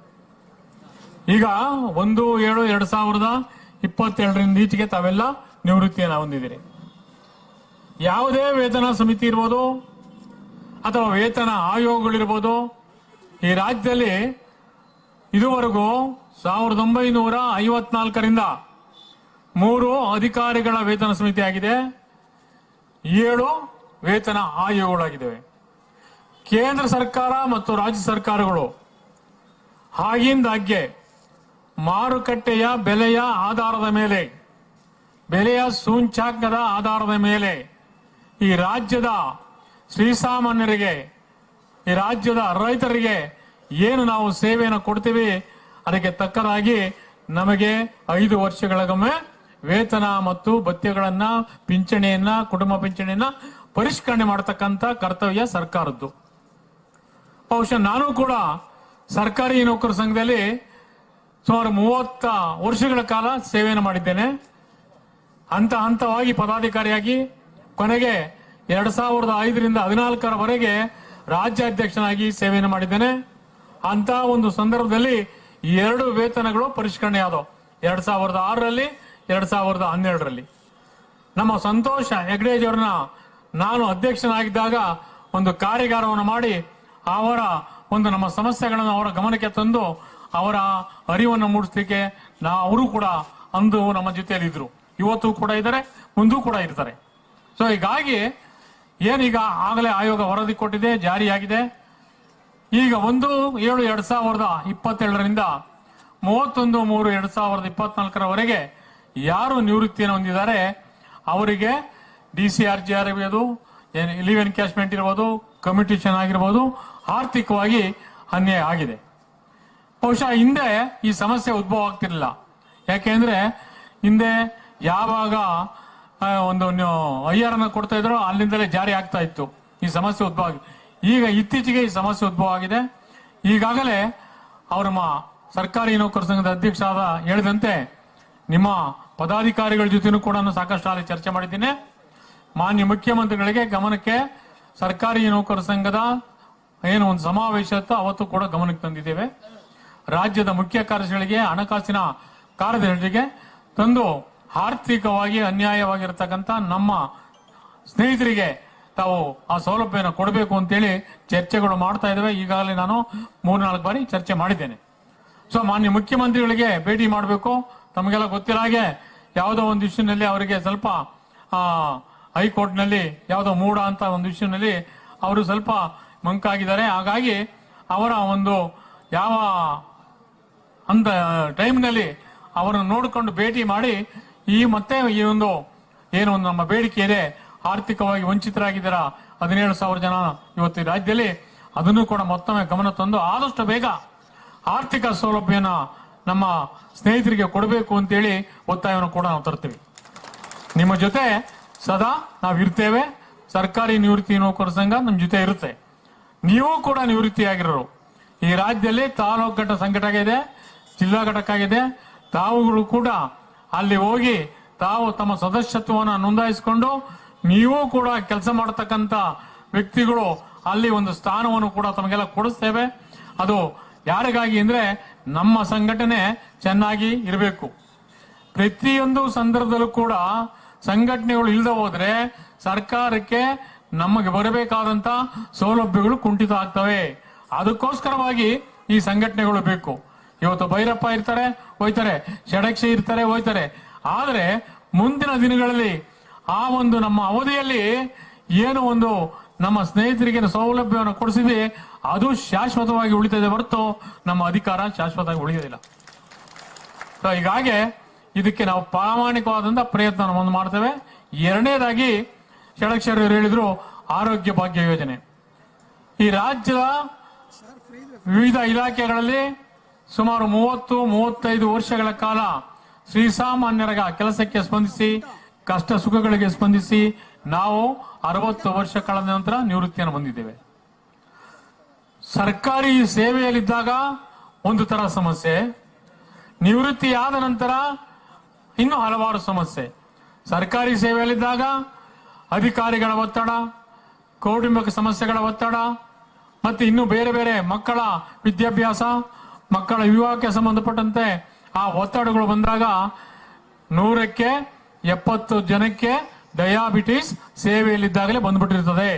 ಈಗ ಒಂದು ಏಳು ಎರಡ್ ಸಾವಿರದ ಇಪ್ಪತ್ತೆರಡರಿಂದ ಈಚೆಗೆ ತಾವೆಲ್ಲ ನಿವೃತ್ತಿಯನ್ನು ಹೊಂದಿದ್ದೀರಿ ಯಾವುದೇ ವೇತನ ಸಮಿತಿ ಇರ್ಬೋದು ಅಥವಾ ವೇತನ ಆಯೋಗಗಳಿರ್ಬೋದು ಈ ರಾಜ್ಯದಲ್ಲಿ ಇದುವರೆಗೂ ಸಾವಿರದ ಒಂಬೈನೂರ ಐವತ್ನಾಲ್ಕರಿಂದ ಮೂರು ಅಧಿಕಾರಿಗಳ ವೇತನ ಸಮಿತಿ ಆಗಿದೆ ಏಳು ವೇತನ ಆಯೋಗಗಳಾಗಿದ್ದಾವೆ ಕೇಂದ್ರ ಸರ್ಕಾರ ಮತ್ತು ರಾಜ್ಯ ಸರ್ಕಾರಗಳು ಆಗಿಂದಾಗ್ಗೆ ಮಾರುಕಟ್ಟೆಯ ಬೆಲೆಯ ಆಧಾರದ ಮೇಲೆ ಬೆಲೆಯ ಸೂಚ್ಯಾಂಕದ ಆಧಾರದ ಮೇಲೆ ಈ ರಾಜ್ಯದ ಶ್ರೀಸಾಮಾನ್ಯರಿಗೆ ಈ ರಾಜ್ಯದ ರೈತರಿಗೆ ಏನು ನಾವು ಸೇವೆಯನ್ನು ಕೊಡ್ತೀವಿ ಅದಕ್ಕೆ ತಕ್ಕದಾಗಿ ನಮಗೆ ಐದು ವರ್ಷಗಳಿಗೊಮ್ಮೆ ವೇತನ ಮತ್ತು ಭತ್ಯೆಗಳನ್ನ ಪಿಂಚಣಿಯನ್ನ ಕುಟುಂಬ ಪಿಂಚಣಿಯನ್ನ ಪರಿಷ್ಕರಣೆ ಮಾಡತಕ್ಕಂತ ಕರ್ತವ್ಯ ಸರ್ಕಾರದ್ದು ಬಹುಶಃ ನಾನು ಕೂಡ ಸರ್ಕಾರಿ ನೌಕರ ಸಂಘದಲ್ಲಿ ಸುಮಾರು ಮೂವತ್ತ ವರ್ಷಗಳ ಕಾಲ ಸೇವೆಯನ್ನು ಮಾಡಿದ್ದೇನೆ ಹಂತ ಹಂತವಾಗಿ ಪದಾಧಿಕಾರಿಯಾಗಿ ಕೊನೆಗೆ ಎರಡ್ ಸಾವಿರದ ಐದರಿಂದ ಹದಿನಾಲ್ಕರವರೆಗೆ ರಾಜ್ಯಾಧ್ಯಕ್ಷನಾಗಿ ಸೇವೆಯನ್ನು ಮಾಡಿದ್ದೇನೆ ಅಂತ ಒಂದು ಸಂದರ್ಭದಲ್ಲಿ ಈ ಎರಡು ವೇತನಗಳು ಪರಿಷ್ಕರಣೆ ಆದವು ಎರಡ್ ಸಾವಿರದ ಆರರಲ್ಲಿ ಎರಡ್ ಸಾವಿರದ ಹನ್ನೆರಡರಲ್ಲಿ ನಮ್ಮ ಸಂತೋಷ ಹೆಗ್ಡೇಜ್ ಅವ್ರನ್ನ ನಾನು ಅಧ್ಯಕ್ಷನಾಗಿದ್ದಾಗ ಒಂದು ಕಾರ್ಯಾಗಾರವನ್ನು ಮಾಡಿ ಅವರ ಒಂದು ನಮ್ಮ ಸಮಸ್ಯೆಗಳನ್ನು ಅವರ ಗಮನಕ್ಕೆ ತಂದು ಅವರ ಅರಿವನ್ನು ಮೂಡಿಸ್ಲಿಕ್ಕೆ ನಾ ಅವರು ಕೂಡ ಅಂದು ನಮ್ಮ ಜೊತೆಯಲ್ಲಿ ಇದ್ರು ಇವತ್ತು ಕೂಡ ಇದ್ದಾರೆ ಮುಂದೂ ಕೂಡ ಇರ್ತಾರೆ ಸೊ ಹೀಗಾಗಿ ಏನೀಗ ಆಗಲೇ ಆಯೋಗ ವರದಿ ಕೊಟ್ಟಿದೆ ಜಾರಿಯಾಗಿದೆ ಈಗ ಒಂದು ಏಳು ಎರಡ್ ಸಾವಿರದ ಇಪ್ಪತ್ತೆರಡರಿಂದ ಮೂವತ್ತೊಂದು ಮೂರು ಎರಡ್ ಸಾವಿರದ ಇಪ್ಪತ್ನಾಲ್ಕರವರೆಗೆ ಯಾರು ನಿವೃತ್ತಿಯನ್ನು ಹೊಂದಿದ್ದಾರೆ ಅವರಿಗೆ D C R G R ಇರ್ಬೋದು ಲೀವ್ ಎನ್ಕ್ಯಾಶ್ಮೆಂಟ್ ಇರ್ಬೋದು ಕಮಿಟೇಷನ್ ಆಗಿರ್ಬೋದು ಆರ್ಥಿಕವಾಗಿ ಅನ್ಯಾಯ ಆಗಿದೆ ಬಹುಶಃ ಹಿಂದೆ ಈ ಸಮಸ್ಯೆ ಉದ್ಭವ ಆಗ್ತಿರ್ಲಿಲ್ಲ ಯಾಕೆಂದ್ರೆ ಹಿಂದೆ ಯಾವಾಗ ಆ, ಒಂದು ಐಆರ್ ಅನ್ನ ಕೊಡ್ತಾ ಇದ್ರು ಅಲ್ಲಿಂದಲೇ ಜಾರಿ ಆಗ್ತಾ ಇತ್ತು ಈ ಸಮಸ್ಯೆ ಉದ್ಭವ ಆಗಿ ಈಗ ಇತ್ತೀಚೆಗೆ ಈ ಸಮಸ್ಯೆ ಉದ್ಭವ ಆಗಿದೆ ಈಗಾಗಲೇ ಅವರ ಮ- ಸರ್ಕಾರಿ ನೌಕರ ಸಂಘದ ಅಧ್ಯಕ್ಷ ಆದ ಹೇಳಿದಂತೆ ನಿಮ್ಮ ಪದಾಧಿಕಾರಿಗಳ ಜೊತೆನೂ ಕೂಡ ನಾನು ಸಾಕಷ್ಟು ಅಲ್ಲಿ ಚರ್ಚೆ ಮಾಡಿದ್ದೇನೆ ಮಾನ್ಯ ಮುಖ್ಯಮಂತ್ರಿಗಳಿಗೆ ಗಮನಕ್ಕೆ ಸರ್ಕಾರಿ ನೌಕರ ಸಂಘದ ಏನು ಒಂದು ಸಮಾವೇಶ ಇತ್ತು ಅವತ್ತು ಕೂಡ ಗಮನಕ್ಕೆ ತಂದಿದ್ದೇವೆ ರಾಜ್ಯದ ಮುಖ್ಯ ಕಾರ್ಯದರ್ಶಿಗಳಿಗೆ ಹಣಕಾಸಿನ ಕಾರ್ಯದರ್ಶಿಗೆ ತಂದು ಆರ್ಥಿಕವಾಗಿ ಅನ್ಯಾಯವಾಗಿರ್ತಕ್ಕಂಥ ನಮ್ಮ ಸ್ನೇಹಿತರಿಗೆ ತಾವು ಆ ಸೌಲಭ್ಯನ ಕೊಡಬೇಕು ಅಂತೇಳಿ ಚರ್ಚೆಗಳು ಮಾಡ್ತಾ ಇದ್ದೇವೆ ಈಗಾಗಲೇ ನಾನು ಮೂರ್ನಾಲ್ಕು ಬಾರಿ ಚರ್ಚೆ ಮಾಡಿದ್ದೇನೆ ಸೊ ಮಾನ್ಯ ಮುಖ್ಯಮಂತ್ರಿಗಳಿಗೆ ಭೇಟಿ ಮಾಡಬೇಕು ತಮಗೆಲ್ಲ ಗೊತ್ತಿರೋ ಹಾಗೆ ಯಾವುದೋ ಒಂದು ಇಶ್ಯೂನಲ್ಲಿ ಅವರಿಗೆ ಸ್ವಲ್ಪ ಆ, ಹೈಕೋರ್ಟ್ನಲ್ಲಿ ಯಾವುದೋ ಮೂಡ ಅಂತ ಒಂದು ಇಶ್ಯೂನಲ್ಲಿ ಅವರು ಸ್ವಲ್ಪ ಮಂಕಾಗಿದ್ದಾರೆ ಹಾಗಾಗಿ ಅವರ ಒಂದು ಯಾವ ಅಂತ ಟೈಮ್ನಲ್ಲಿ ಅವರನ್ನು ನೋಡಿಕೊಂಡು ಭೇಟಿ ಮಾಡಿ ಈ ಮತ್ತೆ ಈ ಒಂದು ಏನು ಒಂದು ನಮ್ಮ ಬೇಡಿಕೆ ಇದೆ ಆರ್ಥಿಕವಾಗಿ ವಂಚಿತರಾಗಿದ್ದೀರಾ ಹದಿನೇಳು ಸಾವಿರ ಜನ ಇವತ್ತು ಈ ರಾಜ್ಯದಲ್ಲಿ ಅದನ್ನು ಕೂಡ ಮತ್ತೊಮ್ಮೆ ಗಮನ ತಂದು ಆದಷ್ಟು ಬೇಗ ಆರ್ಥಿಕ ಸೌಲಭ್ಯನ ನಮ್ಮ ಸ್ನೇಹಿತರಿಗೆ ಕೊಡಬೇಕು ಅಂತೇಳಿ ಒತ್ತಾಯವನ್ನು ಕೂಡ ನಾವು ತರ್ತೀವಿ ನಿಮ್ಮ ಜೊತೆ ಸದಾ ನಾವು ಇರ್ತೇವೆ ಸರ್ಕಾರಿ ನಿವೃತ್ತಿ ನೌಕರ ಸಂಘ ನಮ್ಮ ಜೊತೆ ಇರುತ್ತೆ ನೀವು ಕೂಡ ನಿವೃತ್ತಿಯಾಗಿರೋರು ಈ ರಾಜ್ಯದಲ್ಲಿ ತಾಲೂಕು ಘಟ್ಟ ಸಂಘಟ ಆಗಿದೆ ಜಿಲ್ಲಾ ಘಟಕ ಆಗಿದೆ ತಾವುಗಳು ಕೂಡ ಅಲ್ಲಿ ಹೋಗಿ ತಾವು ತಮ್ಮ ಸದಸ್ಯತ್ವವನ್ನು ನೋಂದಾಯಿಸಿಕೊಂಡು ನೀವು ಕೂಡ ಕೆಲಸ ಮಾಡತಕ್ಕಂತ ವ್ಯಕ್ತಿಗಳು ಅಲ್ಲಿ ಒಂದು ಸ್ಥಾನವನ್ನು ಕೂಡ ತಮಗೆಲ್ಲ ಕೊಡಿಸ್ತೇವೆ ಅದು ಯಾರಿಗಾಗಿ ಅಂದ್ರೆ ನಮ್ಮ ಸಂಘಟನೆ ಚೆನ್ನಾಗಿ ಇರಬೇಕು ಪ್ರತಿಯೊಂದು ಸಂದರ್ಭದಲ್ಲೂ ಕೂಡ ಸಂಘಟನೆಗಳು ಇಲ್ಲದೆ ಹೋದ್ರೆ ಸರ್ಕಾರಕ್ಕೆ ನಮಗೆ ಬರಬೇಕಾದಂತ ಸೌಲಭ್ಯಗಳು ಕುಂಠಿತ ಆಗ್ತವೆ ಅದಕ್ಕೋಸ್ಕರವಾಗಿ ಈ ಸಂಘಟನೆಗಳು ಬೇಕು ಇವತ್ತು ಭೈರಪ್ಪ ಇರ್ತಾರೆ ಹೋಯ್ತಾರೆ ಷಡಕ್ಷಿ ಇರ್ತಾರೆ ಹೋಯ್ತಾರೆ ಆದ್ರೆ ಮುಂದಿನ ದಿನಗಳಲ್ಲಿ ಆ ಒಂದು ನಮ್ಮ ಅವಧಿಯಲ್ಲಿ ಏನು ಒಂದು ನಮ್ಮ ಸ್ನೇಹಿತರಿಗೆ ಸೌಲಭ್ಯವನ್ನು ಕೊಡಿಸಿದ್ವಿ ಅದು ಶಾಶ್ವತವಾಗಿ ಉಳಿತದೆ ಹೊರತು ನಮ್ಮ ಅಧಿಕಾರ ಶಾಶ್ವತವಾಗಿ ಉಳಿಯೋದಿಲ್ಲ ಸೊ ಹೀಗಾಗಿ ಇದಕ್ಕೆ ನಾವು ಪ್ರಾಮಾಣಿಕವಾದಂತ ಪ್ರಯತ್ನ ಒಂದು ಮಾಡ್ತೇವೆ ಎರಡನೇದಾಗಿ ಷಡಕ್ಷರ ಹೇಳಿದ್ರು ಆರೋಗ್ಯ ಭಾಗ್ಯ ಯೋಜನೆ ಈ ರಾಜ್ಯದ ವಿವಿಧ ಇಲಾಖೆಗಳಲ್ಲಿ ಸುಮಾರು ಮೂವತ್ತು ಮೂವತ್ತೈದು ವರ್ಷಗಳ ಕಾಲ ಶ್ರೀಸಾಮಾನ್ಯರ ಕೆಲಸಕ್ಕೆ ಸ್ಪಂದಿಸಿ ಕಷ್ಟ ಸುಖಗಳಿಗೆ ಸ್ಪಂದಿಸಿ ನಾವು ಅರವತ್ತು ವರ್ಷ ಕಳೆದ ನಂತರ ನಿವೃತ್ತಿಯನ್ನು ಹೊಂದಿದ್ದೇವೆ ಸರ್ಕಾರಿ ಸೇವೆಯಲ್ಲಿದ್ದಾಗ ಒಂದು ತರ ಸಮಸ್ಯೆ ನಿವೃತ್ತಿಯಾದ ನಂತರ ಇನ್ನೂ ಹಲವಾರು ಸಮಸ್ಯೆ ಸರ್ಕಾರಿ ಸೇವೆಯಲ್ಲಿದ್ದಾಗ ಅಧಿಕಾರಿಗಳ ಒತ್ತಡ ಕೌಟುಂಬಿಕ ಸಮಸ್ಯೆಗಳ ಒತ್ತಡ ಮತ್ತೆ ಇನ್ನು ಬೇರೆ ಬೇರೆ ಮಕ್ಕಳ ವಿದ್ಯಾಭ್ಯಾಸ ಮಕ್ಕಳ ವಿವಾಹಕ್ಕೆ ಸಂಬಂಧಪಟ್ಟಂತೆ ಆ ಒತ್ತಡಗಳು ಬಂದಾಗ ನೂರಕ್ಕೆ ಎಪ್ಪತ್ತು ಜನಕ್ಕೆ ಡಯಾಬಿಟಿಸ್ ಸೇವೆಯಲ್ಲಿದ್ದಾಗಲೇ ಬಂದ್ಬಿಟ್ಟಿರ್ತದೆ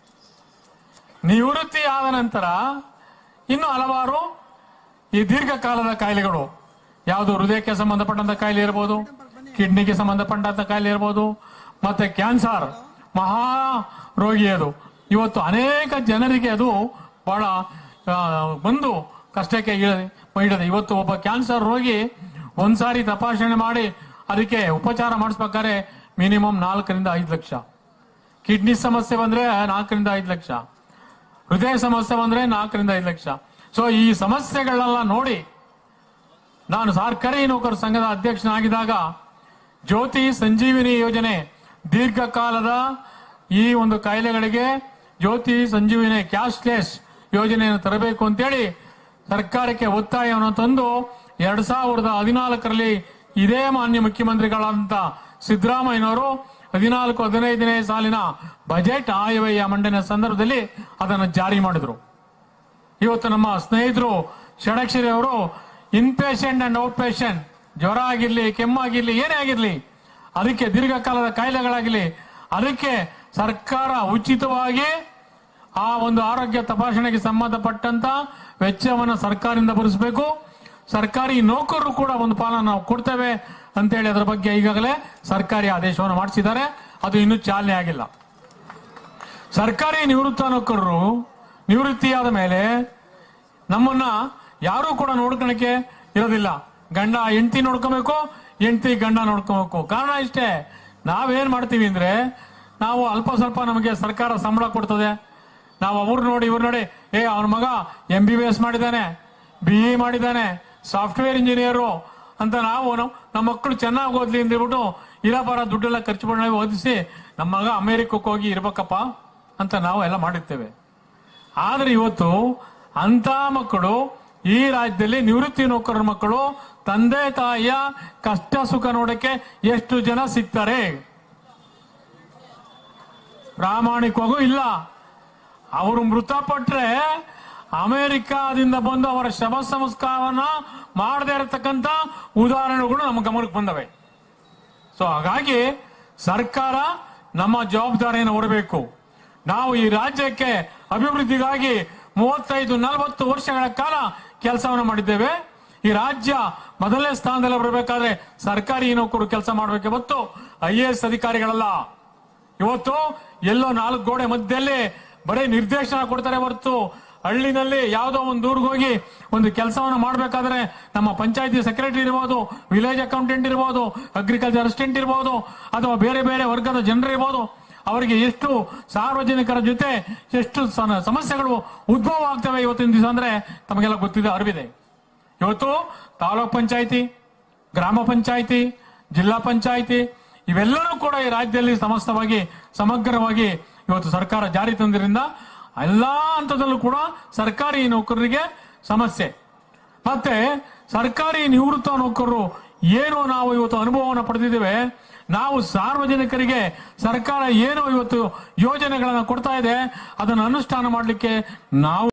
ನಿವೃತ್ತಿ ಆದ ನಂತರ ಇನ್ನು ಹಲವಾರು ಈ ದೀರ್ಘಕಾಲದ ಕಾಯಿಲೆಗಳು ಯಾವುದು ಹೃದಯಕ್ಕೆ ಸಂಬಂಧಪಟ್ಟಂತ ಕಾಯಿಲೆ ಇರಬಹುದು ಕಿಡ್ನಿಗೆ ಸಂಬಂಧಪಟ್ಟಂತ ಕಾಯಿಲೆ ಇರಬಹುದು ಮತ್ತೆ ಕ್ಯಾನ್ಸರ್ ಮಹಾ ರೋಗಿ ಅದು ಇವತ್ತು ಅನೇಕ ಜನರಿಗೆ ಅದು ಬಹಳ ಆ, ಬಂದು ಕಷ್ಟಕ್ಕೆ ಇಡದೆ ಇವತ್ತು ಒಬ್ಬ ಕ್ಯಾನ್ಸರ್ ರೋಗಿ ಒಂದ್ಸಾರಿ ತಪಾಸಣೆ ಮಾಡಿ ಅದಕ್ಕೆ ಉಪಚಾರ ಮಾಡಿಸ್ಬೇಕಾದ್ರೆ ಮಿನಿಮಮ್ ನಾಲ್ಕರಿಂದ ಐದು ಲಕ್ಷ ಕಿಡ್ನಿ ಸಮಸ್ಯೆ ಬಂದ್ರೆ ನಾಲ್ಕರಿಂದ ಐದು ಲಕ್ಷ ಹೃದಯ ಸಮಸ್ಯೆ ಬಂದ್ರೆ ನಾಲ್ಕರಿಂದ ಐದು ಲಕ್ಷ ಸೊ ಈ ಸಮಸ್ಯೆಗಳನ್ನೆಲ್ಲ ನೋಡಿ ನಾನು ಸರ್ಕಾರಿ ನೌಕರ ಸಂಘದ ಅಧ್ಯಕ್ಷನಾಗಿದ್ದಾಗ ಜ್ಯೋತಿ ಸಂಜೀವಿನಿ ಯೋಜನೆ ದೀರ್ಘಕಾಲದ ಈ ಒಂದು ಕಾಯಿಲೆಗಳಿಗೆ ಜ್ಯೋತಿ ಸಂಜೀವಿನಿ ಕ್ಯಾಶ್ಲೆಸ್ ಯೋಜನೆಯನ್ನು ತರಬೇಕು ಅಂತೇಳಿ ಸರ್ಕಾರಕ್ಕೆ ಒತ್ತಾಯವನ್ನು ತಂದು ಎರಡ್ ಸಾವಿರದ ಹದಿನಾಲ್ಕರಲ್ಲಿ ಇದೇ ಮಾನ್ಯ ಮುಖ್ಯಮಂತ್ರಿಗಳಾದಂತ ಸಿದ್ದರಾಮಯ್ಯನವರು ಹದಿನಾಲ್ಕು ಹದಿನೈದನೇ ಸಾಲಿನ ಬಜೆಟ್ ಆಯವ್ಯಯ ಮಂಡನೆ ಸಂದರ್ಭದಲ್ಲಿ ಅದನ್ನು ಜಾರಿ ಮಾಡಿದ್ರು ಇವತ್ತು ನಮ್ಮ ಸ್ನೇಹಿತರು ಷಡಕ್ಷರಿ ಅವರು ಇನ್ಪೇಷಂಟ್ ಅಂಡ್ ಔಟ್ ಪೇಷಂಟ್ ಜ್ವರ ಆಗಿರ್ಲಿ ಕೆಮ್ಮಾಗಿರ್ಲಿ ಏನೇ ಆಗಿರ್ಲಿ ಅದಕ್ಕೆ ದೀರ್ಘಕಾಲದ ಕಾಯಿಲೆಗಳಾಗಿರ್ಲಿ ಅದಕ್ಕೆ ಸರ್ಕಾರ ಉಚಿತವಾಗಿ ಆ ಒಂದು ಆರೋಗ್ಯ ತಪಾಸಣೆಗೆ ಸಂಬಂಧಪಟ್ಟಂತ ವೆಚ್ಚವನ್ನು ಸರ್ಕಾರದಿಂದ ಭರಿಸಬೇಕು ಸರ್ಕಾರಿ ನೌಕರರು ಕೂಡ ಒಂದು ಪಾಲ ನಾವು ಕೊಡ್ತೇವೆ ಅಂತೇಳಿ ಅದರ ಬಗ್ಗೆ ಈಗಾಗಲೇ ಸರ್ಕಾರಿ ಆದೇಶವನ್ನು ಮಾಡಿಸಿದ್ದಾರೆ ಅದು ಇನ್ನೂ ಚಾಲನೆ ಆಗಿಲ್ಲ ಸರ್ಕಾರಿ ನಿವೃತ್ತ ನೌಕರರು ನಿವೃತ್ತಿಯಾದ ಮೇಲೆ ನಮ್ಮನ್ನ ಯಾರೂ ಕೂಡ ನೋಡ್ಕೊಳಕ್ಕೆ ಇರೋದಿಲ್ಲ ಗಂಡ ಹೆಂಡತಿ ನೋಡ್ಕೋಬೇಕು ಹೆಂಡತಿ ಗಂಡ ನೋಡ್ಕೋಬೇಕು ಕಾರಣ ಇಷ್ಟೇ ನಾವೇನ್ ಮಾಡ್ತೀವಿ ಅಂದ್ರೆ ನಾವು ಅಲ್ಪ ಸ್ವಲ್ಪ ನಮಗೆ ಸರ್ಕಾರ ಸಂಬಳ ಕೊಡ್ತದೆ ನಾವು ಅವ್ರು ನೋಡಿ ಇವ್ರು ನೋಡಿ ಏ ಅವನ ಮಗ ಎಂ ಬಿ ಬಿ ಎಸ್ ಮಾಡಿದ್ದಾನೆ ಬಿ ಇ ಮಾಡಿದ್ದಾನೆ ಸಾಫ್ಟ್ವೇರ್ ಇಂಜಿನಿಯರು ಅಂತ ನಾವು ನಮ್- ನಮ್ಮ ಮಕ್ಕಳು ಚೆನ್ನಾಗಿ ಓದ್ಲಿ ಅಂತ ಹೇಳ್ಬಿಟ್ಟು ಇರೋ ಬರ ದುಡ್ಡೆಲ್ಲ ಖರ್ಚು ಮಾಡಿ ಓದಿಸಿ ನಮ್ಮ ಮಗ ಅಮೆರಿಕಕ್ಕೆ ಹೋಗಿ ಇರ್ಬೇಕಪ್ಪ ಅಂತ ನಾವು ಎಲ್ಲ ಮಾಡಿರ್ತೇವೆ ಆದ್ರೆ ಇವತ್ತು ಅಂತ ಮಕ್ಕಳು ಈ ರಾಜ್ಯದಲ್ಲಿ ನಿವೃತ್ತಿ ನೌಕರರ ಮಕ್ಕಳು ತಂದೆ ತಾಯಿಯ ಕಷ್ಟ ಸುಖ ನೋಡಕ್ಕೆ ಎಷ್ಟು ಜನ ಸಿಗ್ತಾರೆ ಪ್ರಾಮಾಣಿಕವಾಗೂ ಇಲ್ಲ ಅವರು ಮೃತಪಟ್ರೆ ಅಮೆರಿಕಾದಿಂದ ಬಂದು ಅವರ ಶವ ಸಂಸ್ಕಾರವನ್ನ ಮಾಡದೇ ಇರತಕ್ಕಂತ ಉದಾಹರಣೆಗಳು ನಮ್ಮ ಗಮನಕ್ಕೆ ಬಂದವೆ ಸೊ ಹಾಗಾಗಿ ಸರ್ಕಾರ ನಮ್ಮ ಜವಾಬ್ದಾರಿಯನ್ನು ಹೊರಬೇಕು ನಾವು ಈ ರಾಜ್ಯಕ್ಕೆ ಅಭಿವೃದ್ಧಿಗಾಗಿ ಮೂವತ್ತೈದು ನಲವತ್ತು ವರ್ಷಗಳ ಕಾಲ ಕೆಲಸವನ್ನು ಮಾಡಿದ್ದೇವೆ ಈ ರಾಜ್ಯ ಮೊದಲನೇ ಸ್ಥಾನದಲ್ಲಿ ಬರಬೇಕಾದ್ರೆ ಸರ್ಕಾರಿ ನೌಕರು ಕೆಲಸ ಮಾಡಬೇಕೆ ಹೊತ್ತು ಐ ಎ ಎಸ್ ಅಧಿಕಾರಿಗಳಲ್ಲ ಇವತ್ತು ಎಲ್ಲೋ ನಾಲ್ಕು ಗೋಡೆ ಮಧ್ಯದಲ್ಲಿ ಬರೀ ನಿರ್ದೇಶನ ಕೊಡ್ತಾರೆ ಹೊರತು ಹಳ್ಳಿನಲ್ಲಿ ಯಾವುದೋ ಒಂದು ಊರಿಗೆ ಹೋಗಿ ಒಂದು ಕೆಲಸವನ್ನು ಮಾಡಬೇಕಾದ್ರೆ ನಮ್ಮ ಪಂಚಾಯತಿ ಸೆಕ್ರೆಟರಿ ಇರ್ಬೋದು ವಿಲೇಜ್ ಅಕೌಂಟೆಂಟ್ ಇರ್ಬೋದು ಅಗ್ರಿಕಲ್ಚರ್ ಅಸಿಸ್ಟೆಂಟ್ ಇರ್ಬೋದು ಅಥವಾ ಬೇರೆ ಬೇರೆ ವರ್ಗದ ಜನರು ಇರ್ಬೋದು ಅವರಿಗೆ ಎಷ್ಟು ಸಾರ್ವಜನಿಕರ ಜೊತೆ ಎಷ್ಟು ಸಮ- ಸಮಸ್ಯೆಗಳು ಉದ್ಭವ ಆಗ್ತವೆ ಇವತ್ತಿನ ದಿವಸ ಅಂದ್ರೆ ತಮಗೆಲ್ಲ ಗೊತ್ತಿದೆ ಅರಿವಿದೆ ಇವತ್ತು ತಾಲೂಕ್ ಪಂಚಾಯತಿ ಗ್ರಾಮ ಪಂಚಾಯತಿ ಜಿಲ್ಲಾ ಪಂಚಾಯತಿ ಇವೆಲ್ಲವೂ ಕೂಡ ಈ ರಾಜ್ಯದಲ್ಲಿ ಸಮಸ್ತವಾಗಿ ಸಮಗ್ರವಾಗಿ ಇವತ್ತು ಸರ್ಕಾರ ಜಾರಿ ತಂದಿರಿಂದ ಎಲ್ಲಾ ಹಂತದಲ್ಲೂ ಕೂಡ ಸರ್ಕಾರಿ ನೌಕರರಿಗೆ ಸಮಸ್ಯೆ ಮತ್ತೆ ಸರ್ಕಾರಿ ನಿವೃತ್ತ ನೌಕರರು ಏನು ನಾವು ಇವತ್ತು ಅನುಭವವನ್ನು ಪಡೆದಿದ್ದೇವೆ ನಾವು ಸಾರ್ವಜನಿಕರಿಗೆ ಸರ್ಕಾರ ಏನು ಇವತ್ತು ಯೋಜನೆಗಳನ್ನು ಕೊಡ್ತಾ ಇದೆ ಅದನ್ನು ಅನುಷ್ಠಾನ ಮಾಡಲಿಕ್ಕೆ ನಾವು